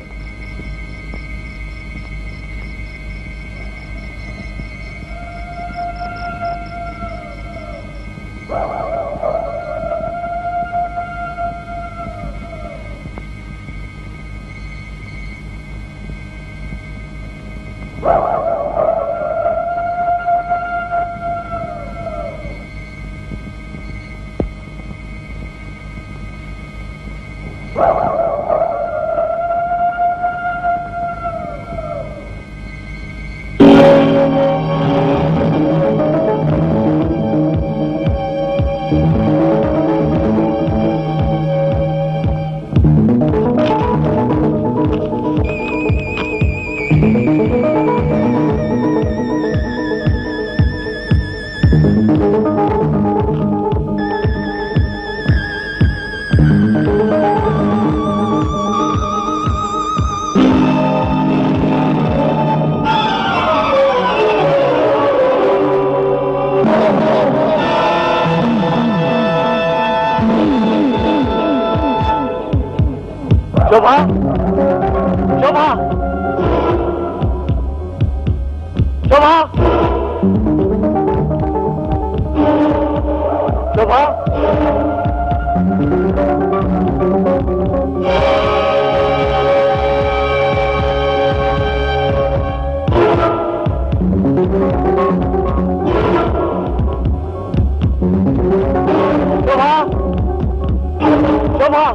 ಶೋಭಾ ಶೋಭಾ ಶೋಭಾ ಶೋಭಾ ಶೋಭಾ ಶೋಭಾ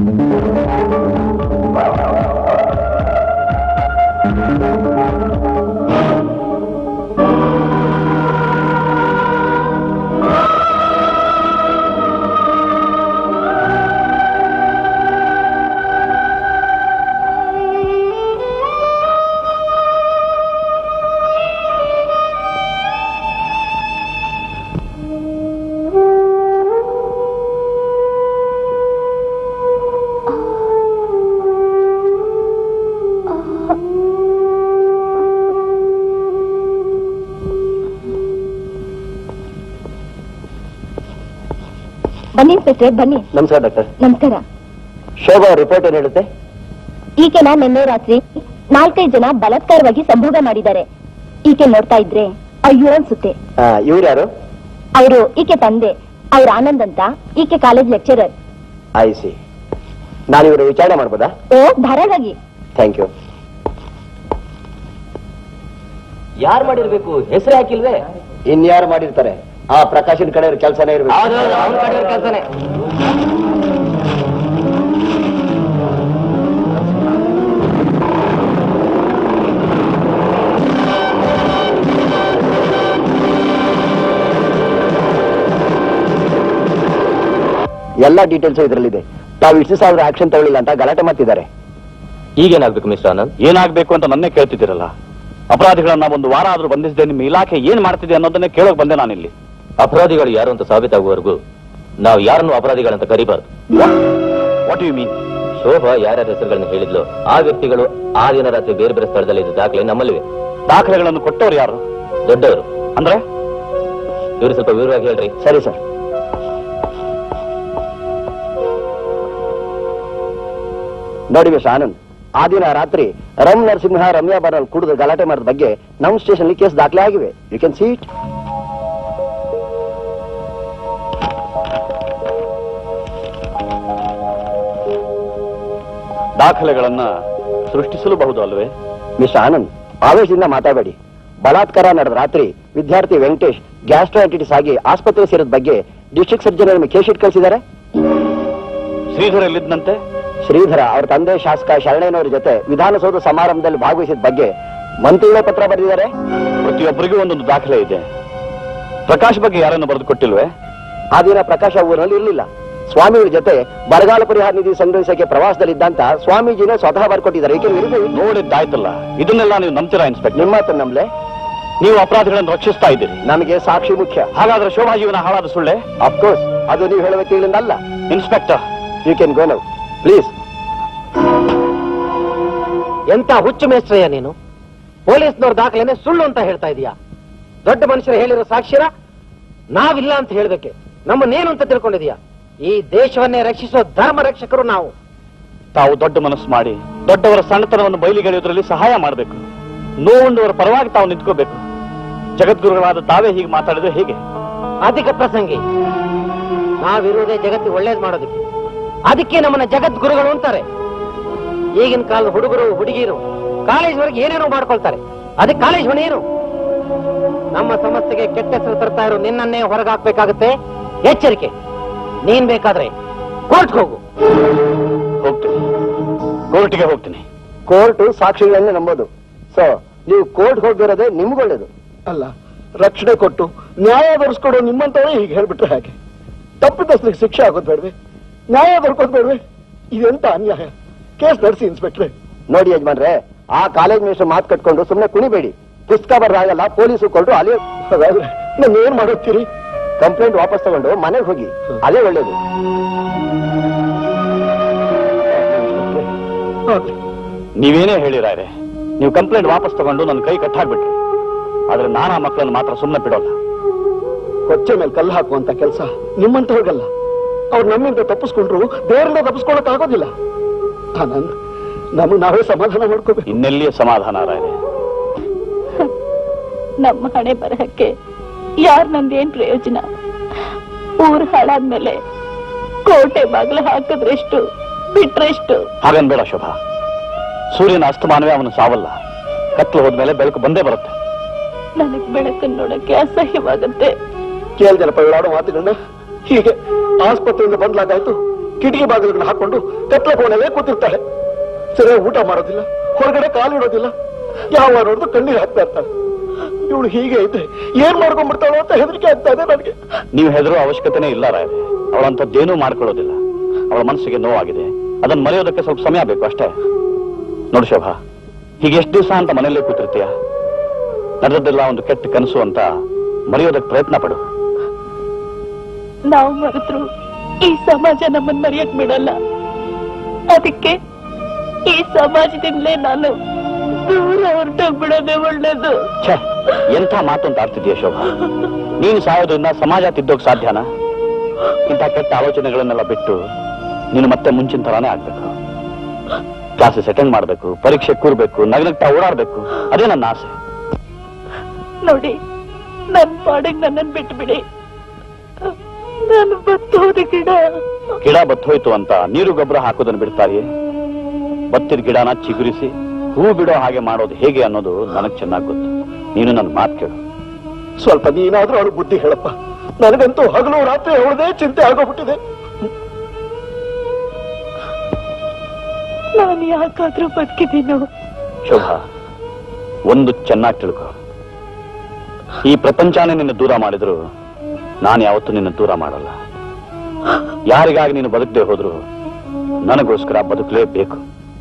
ಬನ್ನಿ ಇನ್ಸ್ಪೆಕ್ಟ್ರೆ ಬನ್ನಿ ನಮಸ್ಕಾರ ಡಾಕ್ಟರ್ ನಮಸ್ಕಾರ ಶೋಭಾ ರಿಪೋರ್ಟ್ ಏನ್ ಹೇಳುತ್ತೆ ಈಕೆನ ನಿನ್ನೆ ರಾತ್ರಿ ನಾಲ್ಕೈದು ಜನ ಬಲಾತ್ಕಾರವಾಗಿ ಸಂಭೋಗ ಮಾಡಿದ್ದಾರೆ ಈಕೆ ನೋಡ್ತಾ ಇದ್ರೆ ಅಯ್ಯೋ ಅನ್ಸುತ್ತೆ ಇವ್ರು ಯಾರು ಅವರು ಈಕೆ ತಂದೆ ಅವ್ರ ಆನಂದ್ ಅಂತ ಈಕೆ ಕಾಲೇಜ್ ಲೆಕ್ಚರರ್ ಐ ಸಿ ನಾನು ಇವರು ವಿಚಾರಣೆ ಮಾಡ್ಬೋದಾ ಓ ಧಾರಾಳವಾಗಿ ಥ್ಯಾಂಕ್ ಯು ಯಾರು ಮಾಡಿರ್ಬೇಕು ಹೆಸರು ಹಾಕಿಲ್ವೇ ಇನ್ಯಾರು ಮಾಡಿರ್ತಾರೆ ಆ ಪ್ರಕಾಶನ್ ಕಡೆ ಕೆಲಸನೇ ಇರ್ಬೇಕು ಅವನ ಕಡೆಯವ್ರ ಕೆಲಸನೇ ಎಲ್ಲ ಡೀಟೇಲ್ಸ್ ಇದರಲ್ಲಿದೆ ತಾವು ಇಷ್ಟು ಸಾವಿರ ಆಕ್ಷನ್ ತಗೊಳ್ಳಿಲ್ಲ ಅಂತ ಗಲಾಟೆ ಮಾಡ್ತಿದ್ದಾರೆ ಈಗೇನಾಗ್ಬೇಕು ಮಿಸ್ಟರ್ ಆನಂದ್ ಏನಾಗ್ಬೇಕು ಅಂತ ನನ್ನೇ ಕೇಳ್ತಿದ್ದೀರಲ್ಲ ಅಪರಾಧಿಗಳನ್ನ ಒಂದು ವಾರ ಆದ್ರೂ ಬಂಧಿಸದೆ ನಿಮ್ಮ ಇಲಾಖೆ ಏನ್ ಮಾಡ್ತಿದೆ ಅನ್ನೋದನ್ನೇ ಕೇಳೋಕ್ ಬಂದೆ ನಾನಿಲ್ಲಿ ಅಪರಾಧಿಗಳು ಯಾರು ಅಂತ ಸಾಬೀತಾಗುವವರೆಗೂ ನಾವು ಯಾರನ್ನು ಅಪರಾಧಿಗಳಂತ ಕರಿಬಾರ್ದು ವಾಟ್ ಯು ಮೀನ್ ಶೋಭಾ ಯಾರ್ಯಾರ ಹೆಸರುಗಳನ್ನ ಹೇಳಿದ್ಲು ಆ ವ್ಯಕ್ತಿಗಳು ಆ ದಿನ ರಾತ್ರಿ ಬೇರೆ ಬೇರೆ ಸ್ಥಳದಲ್ಲಿ ಇದ್ದ ದಾಖಲೆ ನಮ್ಮಲ್ಲಿವೆ ದಾಖಲೆಗಳನ್ನು ಕೊಟ್ಟವ್ರು ಯಾರು ದೊಡ್ಡವರು ಅಂದ್ರೆ ಇವರು ಸ್ವಲ್ಪ ವಿವರವಾಗಿ ಹೇಳ್ರಿ ಸರಿ ಸರ್ ನೋಡಿ ಮಿಸ್ಟರ್ ಆನಂದ್ ಆ ದಿನ ರಾತ್ರಿ ರಮ್ ನರಸಿಂಹ ರಮ್ಯಾ ಬರಲ್ ಕುಡಿದು ಗಲಾಟೆ ಮಾಡಿದ ಬಗ್ಗೆ ನಮ್ಮ ಸ್ಟೇಷನ್ ಕೇಸ್ ದಾಖಲೆ ಆಗಿವೆ ಯು ಕ್ಯಾನ್ ಸಿ ಇಟ್ ದಾಖಲೆಗಳನ್ನ ಸೃಷ್ಟಿಸಲೂಬಹುದು ಅಲ್ವೇ ಮಿಸ್ಟರ್ ಆನಂದ್ ಆವೇಶದಿಂದ ಮಾತಾಡಬೇಡಿ ಬಲಾತ್ಕಾರ ನಡೆದ ರಾತ್ರಿ ವಿದ್ಯಾರ್ಥಿ ವೆಂಕಟೇಶ್ ಗ್ಯಾಸ್ಟ್ರೈಟಿಸ್ ಆಗಿ ಆಸ್ಪತ್ರೆ ಸೇರಿದ ಬಗ್ಗೆ ಡಿಸ್ಟ್ರಿಕ್ಟ್ ಸರ್ಜನ್ ನಿಮಗೆ ಕೇಸ್ ಶೀಟ್ ಕಳಿಸಿದ್ದಾರೆ ಶ್ರೀಧರ್ ಎಲ್ಲಿದ್ದಂತೆ ಶ್ರೀಧರ ಅವ್ರ ತಂದೆ ಶಾಸಕ ಶರಣಯ್ಯನವರ ಜೊತೆ ವಿಧಾನಸೌಧ ಸಮಾರಂಭದಲ್ಲಿ ಭಾಗವಹಿಸಿದ ಬಗ್ಗೆ ಮಂತ್ರಿಗಳೇ ಪತ್ರ ಬರೆದಿದ್ದಾರೆ ಪ್ರತಿಯೊಬ್ಬರಿಗೂ ಒಂದೊಂದು ದಾಖಲೆ ಇದೆ ಪ್ರಕಾಶ್ ಬಗ್ಗೆ ಯಾರನ್ನು ಬರೆದು ಕೊಟ್ಟಿಲ್ವೇ ಆ ದಿನ ಪ್ರಕಾಶ ಊರಿನಲ್ಲಿ ಇರಲಿಲ್ಲ ಸ್ವಾಮಿಯವರ ಜೊತೆ ಬರಗಾಲ ಪರಿಹಾರ ನಿಧಿ ಸಂಗ್ರಹಿಸಕ್ಕೆ ಪ್ರವಾಸದಲ್ಲಿದ್ದಂತ ಸ್ವಾಮೀಜಿನೇ ಸ್ವತಃ ಬರ್ಕೊಟ್ಟಿದ್ದಾರೆ ಏಕೆ ನೋಡಿದ್ದಾಯ್ತಲ್ಲ ಇದನ್ನೆಲ್ಲ ನೀವು ನಂಬ್ತೀರಾ ಇನ್ಸ್ಪೆಕ್ಟರ್ ನಿಮ್ಮ ಮಾತನ್ನು ನಂಬಲೆ ನೀವು ಅಪರಾಧಿಗಳನ್ನು ರಕ್ಷಿಸ್ತಾ ಇದ್ದೀರಿ ನಮಗೆ ಸಾಕ್ಷಿ ಮುಖ್ಯ ಹಾಗಾದ್ರೆ ಶೋಭಾ ಜೀವನ ಹಾಳಾದ ಸುಳ್ಳೆ ಅಫ್ಕೋರ್ಸ್ ಅದು ನೀವು ಹೇಳುವ ವ್ಯಕ್ತಿಗಳಿಂದ ಅಲ್ಲ inspector you can go now please ಎಂತ ಹುಚ್ಚು ಮೇಸ್ಟ್ರಯ್ಯ ನೀನು ಪೊಲೀಸ್ನವ್ರ ದಾಖಲೆನೆ ಸುಳ್ಳು ಅಂತ ಹೇಳ್ತಾ ಇದೀಯಾ ದೊಡ್ಡ ಮನುಷ್ಯರು ಹೇಳಿರೋ ಸಾಕ್ಷಿರ ನಾವಿಲ್ಲ ಅಂತ ಹೇಳ್ಬೇಕೆ ನಮ್ಮನ್ನೇನು ಅಂತ ತಿಳ್ಕೊಂಡಿದೀಯಾ ಈ ದೇಶವನ್ನೇ ರಕ್ಷಿಸೋ ಧರ್ಮ ರಕ್ಷಕರು ನಾವು ತಾವು ದೊಡ್ಡ ಮನಸ್ಸು ಮಾಡಿ ದೊಡ್ಡವರ ಸಣ್ಣತನವನ್ನು ಬಯಲಿಗೆಳೆಯುವುದರಲ್ಲಿ ಸಹಾಯ ಮಾಡಬೇಕು ನೋವುಂಡವರ ಪರವಾಗಿ ತಾವು ನಿಂತ್ಕೋಬೇಕು ಜಗದ್ಗುರುಗಳಾದ ತಾವೇ ಹೀಗೆ ಮಾತಾಡಿದ್ರೆ ಹೇಗೆ ಅಧಿಕ ಪ್ರಸಂಗಿ ನಾವಿರುವುದೇ ಜಗತ್ತಿಗೆ ಒಳ್ಳೇದು ಮಾಡೋದಕ್ಕೆ ಅದಕ್ಕೆ ನಮ್ಮನ್ನ ಜಗದ್ಗುರುಗಳು ಅಂತಾರೆ ಈಗಿನ ಕಾಲದ ಹುಡುಗರು ಹುಡುಗಿಯರು ಕಾಲೇಜ್ ವರೆಗೆ ಏನೇನೋ ಮಾಡ್ಕೊಳ್ತಾರೆ ಅದಕ್ಕೆ ಕಾಲೇಜ್ ಹೊಣೆ ಏನು ನಮ್ಮ ಸಮಸ್ಯೆಗೆ ಕೆಟ್ಟ ಹೆಸರು ತರ್ತಾ ಇರೋ ನಿನ್ನನ್ನೇ ಹೊರಗಾಕ್ಬೇಕಾಗುತ್ತೆ ಎಚ್ಚರಿಕೆ ನೀನ್ ಬೇಕಾದ್ರೆ ಕೋರ್ಟ್ಗೆ ಹೋಗು ಹೋಗ್ತೀನಿ ಕೋರ್ಟಿಗೆ ಹೋಗ್ತೀನಿ ಕೋರ್ಟ್ ಸಾಕ್ಷಿಗಳನ್ನೇ ನಂಬೋದು ಸೊ ನೀವು ಕೋರ್ಟ್ ಹೋಗಿರೋದೇ ನಿಮ್ಗೊಳ್ಳೇದು ಅಲ್ಲ ರಕ್ಷಣೆ ಕೊಟ್ಟು ನ್ಯಾಯ ದೊರಸ್ಕೊಡೋ ನಿಮ್ಮಂತವರೇ ಹೀಗೆ ಹೇಳ್ಬಿಟ್ರೆ ಹಾಗೆ ತಪ್ಪಿತಸ್ಲಿಕ್ಕೆ ಶಿಕ್ಷೆ ಆಗೋದು ಬೇಡವೆ ನ್ಯಾಯ ದೊರಕೋದು ಬೇಡವೆ ಇದೆಂತ ಅನ್ಯಾಯ ಕೇಸ್ ನಡೆಸಿ ಇನ್ಸ್ಪೆಕ್ಟ್ರೆ ನೋಡಿ ಯಜಮಾನ್ರೆ ಆ ಕಾಲೇಜ್ ಮಿನಿಸ್ಟರ್ ಮಾತು ಕಟ್ಕೊಂಡು ಸುಮ್ಮನೆ ಕುಣಿಬೇಡಿ ಪುಸ್ತಕ ಬರದಾಗಲ್ಲ ಪೊಲೀಸು ಕೊಟ್ಟು ಅಲ್ಲಿ ಹಾಗಾದ್ರೆ ನಾನು ಏನ್ ಮಾಡುತ್ತೀರಿ ಕಂಪ್ಲೇಂಟ್ ವಾಪಸ್ ತಗೊಂಡು ಮನೆಗೆ ಹೋಗಿ ಅದೇ ಒಳ್ಳೇದು ನೀವೇನೇ ಹೇಳಿರಾರೆ ನೀವು ಕಂಪ್ಲೇಂಟ್ ವಾಪಸ್ ತಗೊಂಡು ನನ್ನ ಕೈ ಕಟ್ಟಾಕ್ಬಿಟ್ರಿ ಆದ್ರೆ ನಾನು ಆ ಮಕ್ಕಳನ್ನು ಮಾತ್ರ ಸುಮ್ಮನೆ ಬಿಡೋಲ್ಲ ಕೊಚ್ಚೆ ಮೇಲೆ ಕಲ್ಲು ಹಾಕುವಂತ ಕೆಲಸ ನಿಮ್ಮಂತವ್ರಿಗಲ್ಲ ಅವ್ರು ನಮ್ಮಿಂದ ತಪ್ಪಿಸ್ಕೊಂಡ್ರು ದೇವರಿಂದ ತಪ್ಪಿಸ್ಕೊಳಕ್ ಆಗೋದಿಲ್ಲ ಆನಂದ್ ನಮಗ್ ನಾವೇ ಸಮಾಧಾನ ಮಾಡ್ಕೋಬೇಕು ಇನ್ನೆಲ್ಲಿಯೇ ಸಮಾಧಾನ ರಾಯರೇ ನಮ್ಮ ಹಣೆ ಬರಹಕ್ಕೆ ಯಾರ್ ನಂದೇನ್ ಪ್ರಯೋಜನ ಊರ್ ಹಾಳಾದ್ಮೇಲೆ ಕೋಟೆ ಬಾಗ್ಲು ಹಾಕಿದ್ರೆಷ್ಟು ಬಿಟ್ರೆಷ್ಟು ಹಾಗನ್ಬೇಡ ಶೋಭಾ ಸೂರ್ಯನ ಅಸ್ತಮಾನವೇ ಅವನು ಸಾವಲ್ಲ ಕತ್ಲು ಹೋದ್ಮೇಲೆ ಬೆಳಕು ಬಂದೇ ಬರುತ್ತೆ ನನಗ್ ಬೆಳಕನ್ನು ನೋಡಕ್ಕೆ ಅಸಹ್ಯವಾಗುತ್ತೆ ಕೇಳ್ದೆನಪ್ಪ ಇವಳಾಡೋ ಮಾತುಗಳನ್ನ ಹೀಗೆ ಆಸ್ಪತ್ರೆಯಿಂದ ಬಂದ್ಲಾಗಾಯ್ತು ಕಿಟಕಿ ಬಾಗಿಲುಗಳನ್ನ ಹಾಕೊಂಡು ಕತ್ಲ ಕೋಣೆಲ್ಲೇ ಕೂತಿರ್ತಾಳೆ ಸರಿಯಾಗಿ ಊಟ ಮಾಡೋದಿಲ್ಲ ಹೊರಗಡೆ ಕಾಲಿಡೋದಿಲ್ಲ ಯಾವ ನೋಡಿದ್ರು ಕಣ್ಣೀರು ಹಾಕ್ತಾ ಇರ್ತಾಳೆ ಇವಳು ಹೀಗೆ ಇದ್ರೆ ಏನ್ ಮಾಡ್ಕೊಂಡ್ಬಿಡ್ತಾಳೋ ಅಂತ ಹೆದರಿಕೆ ಆಗ್ತಾ ಇದೆ ನನಗೆ ನೀವು ಹೆದರೋ ಅವಶ್ಯಕತೆನೇ ಇಲ್ಲ ರಾಯರೇ ಅವಳಂಥದ್ದೇನೂ ಮಾಡ್ಕೊಳ್ಳೋದಿಲ್ಲ ಅವಳ ಮನಸ್ಸಿಗೆ ನೋವಾಗಿದೆ ಅದನ್ನ ಮರೆಯೋದಕ್ಕೆ ಸ್ವಲ್ಪ ಸಮಯ ಬೇಕು ಅಷ್ಟೇ ನೋಡು ಶೋಭಾ ಹೀಗೆ ಎಷ್ಟು ದಿವಸ ಅಂತ ಮನೆಯಲ್ಲೇ ಕೂತಿರ್ತೀಯ ನಡೆದದ್ದೆಲ್ಲ ಒಂದು ಕೆಟ್ಟ ಕನಸು ಅಂತ ಮರೆಯೋದಕ್ಕೆ ಪ್ರಯತ್ನ ಪಡು ನಾವು ಮರೆತ್ರು ಈ ಸಮಾಜ ನಮ್ಮನ್ ಮರೆಯಕ್ ಬಿಡಲ್ಲ ಅದಕ್ಕೆ ಈ ಸಮಾಜದಿಂದಲೇ ನಾನು ದೂರ ಹೊರಟೋಗ್ಬಿಡೋದೇ ಒಳ್ಳೇದು ಛೇ ಎಂಥ ಮಾತು ಅಂತ ಆಡ್ತಿದ್ಯಾ ಶೋಭಾ ನೀನು ಸಾಯೋದ್ರಿಂದ ಸಮಾಜ ತಿದ್ದೋಕ್ ಸಾಧ್ಯನಾ ಇಂಥ ಕೆಟ್ಟ ಆಲೋಚನೆಗಳನ್ನೆಲ್ಲ ಬಿಟ್ಟು ನೀನು ಮತ್ತೆ ಮುಂಚಿನ ತರಾನೇ ಆಗ್ಬೇಕು ಕ್ಲಾಸಸ್ ಅಟೆಂಡ್ ಮಾಡ್ಬೇಕು ಪರೀಕ್ಷೆ ಕೂರ್ಬೇಕು ನಗನಗ್ತಾ ಓಡಾಡ್ಬೇಕು ಅದೇ ನನ್ನ ಆಸೆ ನೋಡಿ ನನ್ ಪಾಡಿಗೆ ನನ್ನನ್ ಬಿಟ್ಬಿಡಿ ನಾನು ಬತ್ತೋದ ಗಿಡ ಗಿಡ ಬತ್ತೋಯ್ತು ಅಂತ ನೀರು ಗೊಬ್ಬರ ಹಾಕೋದನ್ನ ಬಿಡ್ತಾರಿಯೇ ಬತ್ತಿದ ಗಿಡನ ಚಿಗುರಿಸಿ ಹೂ ಬಿಡೋ ಹಾಗೆ ಮಾಡೋದು ಹೇಗೆ ಅನ್ನೋದು ನನಗ್ ಚೆನ್ನಾಗ್ ಗೊತ್ತು ನೀನು ನನ್ನ ಮಾತು ಕೇಳು ಸ್ವಲ್ಪ ನೀನಾದ್ರೂ ಅವ್ರ ಬುದ್ಧಿ ಹೇಳಪ್ಪ ನನಗಂತೂ ಹಗಲು ರಾತ್ರಿ ಅವಳದೇ ಚಿಂತೆ ಆಗೋಗ್ಬಿಟ್ಟಿದೆ ನಾನು ಯಾಕಾದ್ರೂ ಬದುಕಿದ್ದೀನೋ ಶೋಭಾ ಒಂದು ಚೆನ್ನಾಗಿ ತಿಳ್ಕೊ ಈ ಪ್ರಪಂಚನೇ ನಿನ್ನ ದೂರ ಮಾಡಿದ್ರು ನಾನು ಯಾವತ್ತೂ ನಿನ್ನ ದೂರ ಮಾಡಲ್ಲ ಯಾರಿಗಾಗಿ ನೀನು ಬದುಕದೆ ಹೋದ್ರು ನನಗೋಸ್ಕರ ಬದುಕಲೇಬೇಕು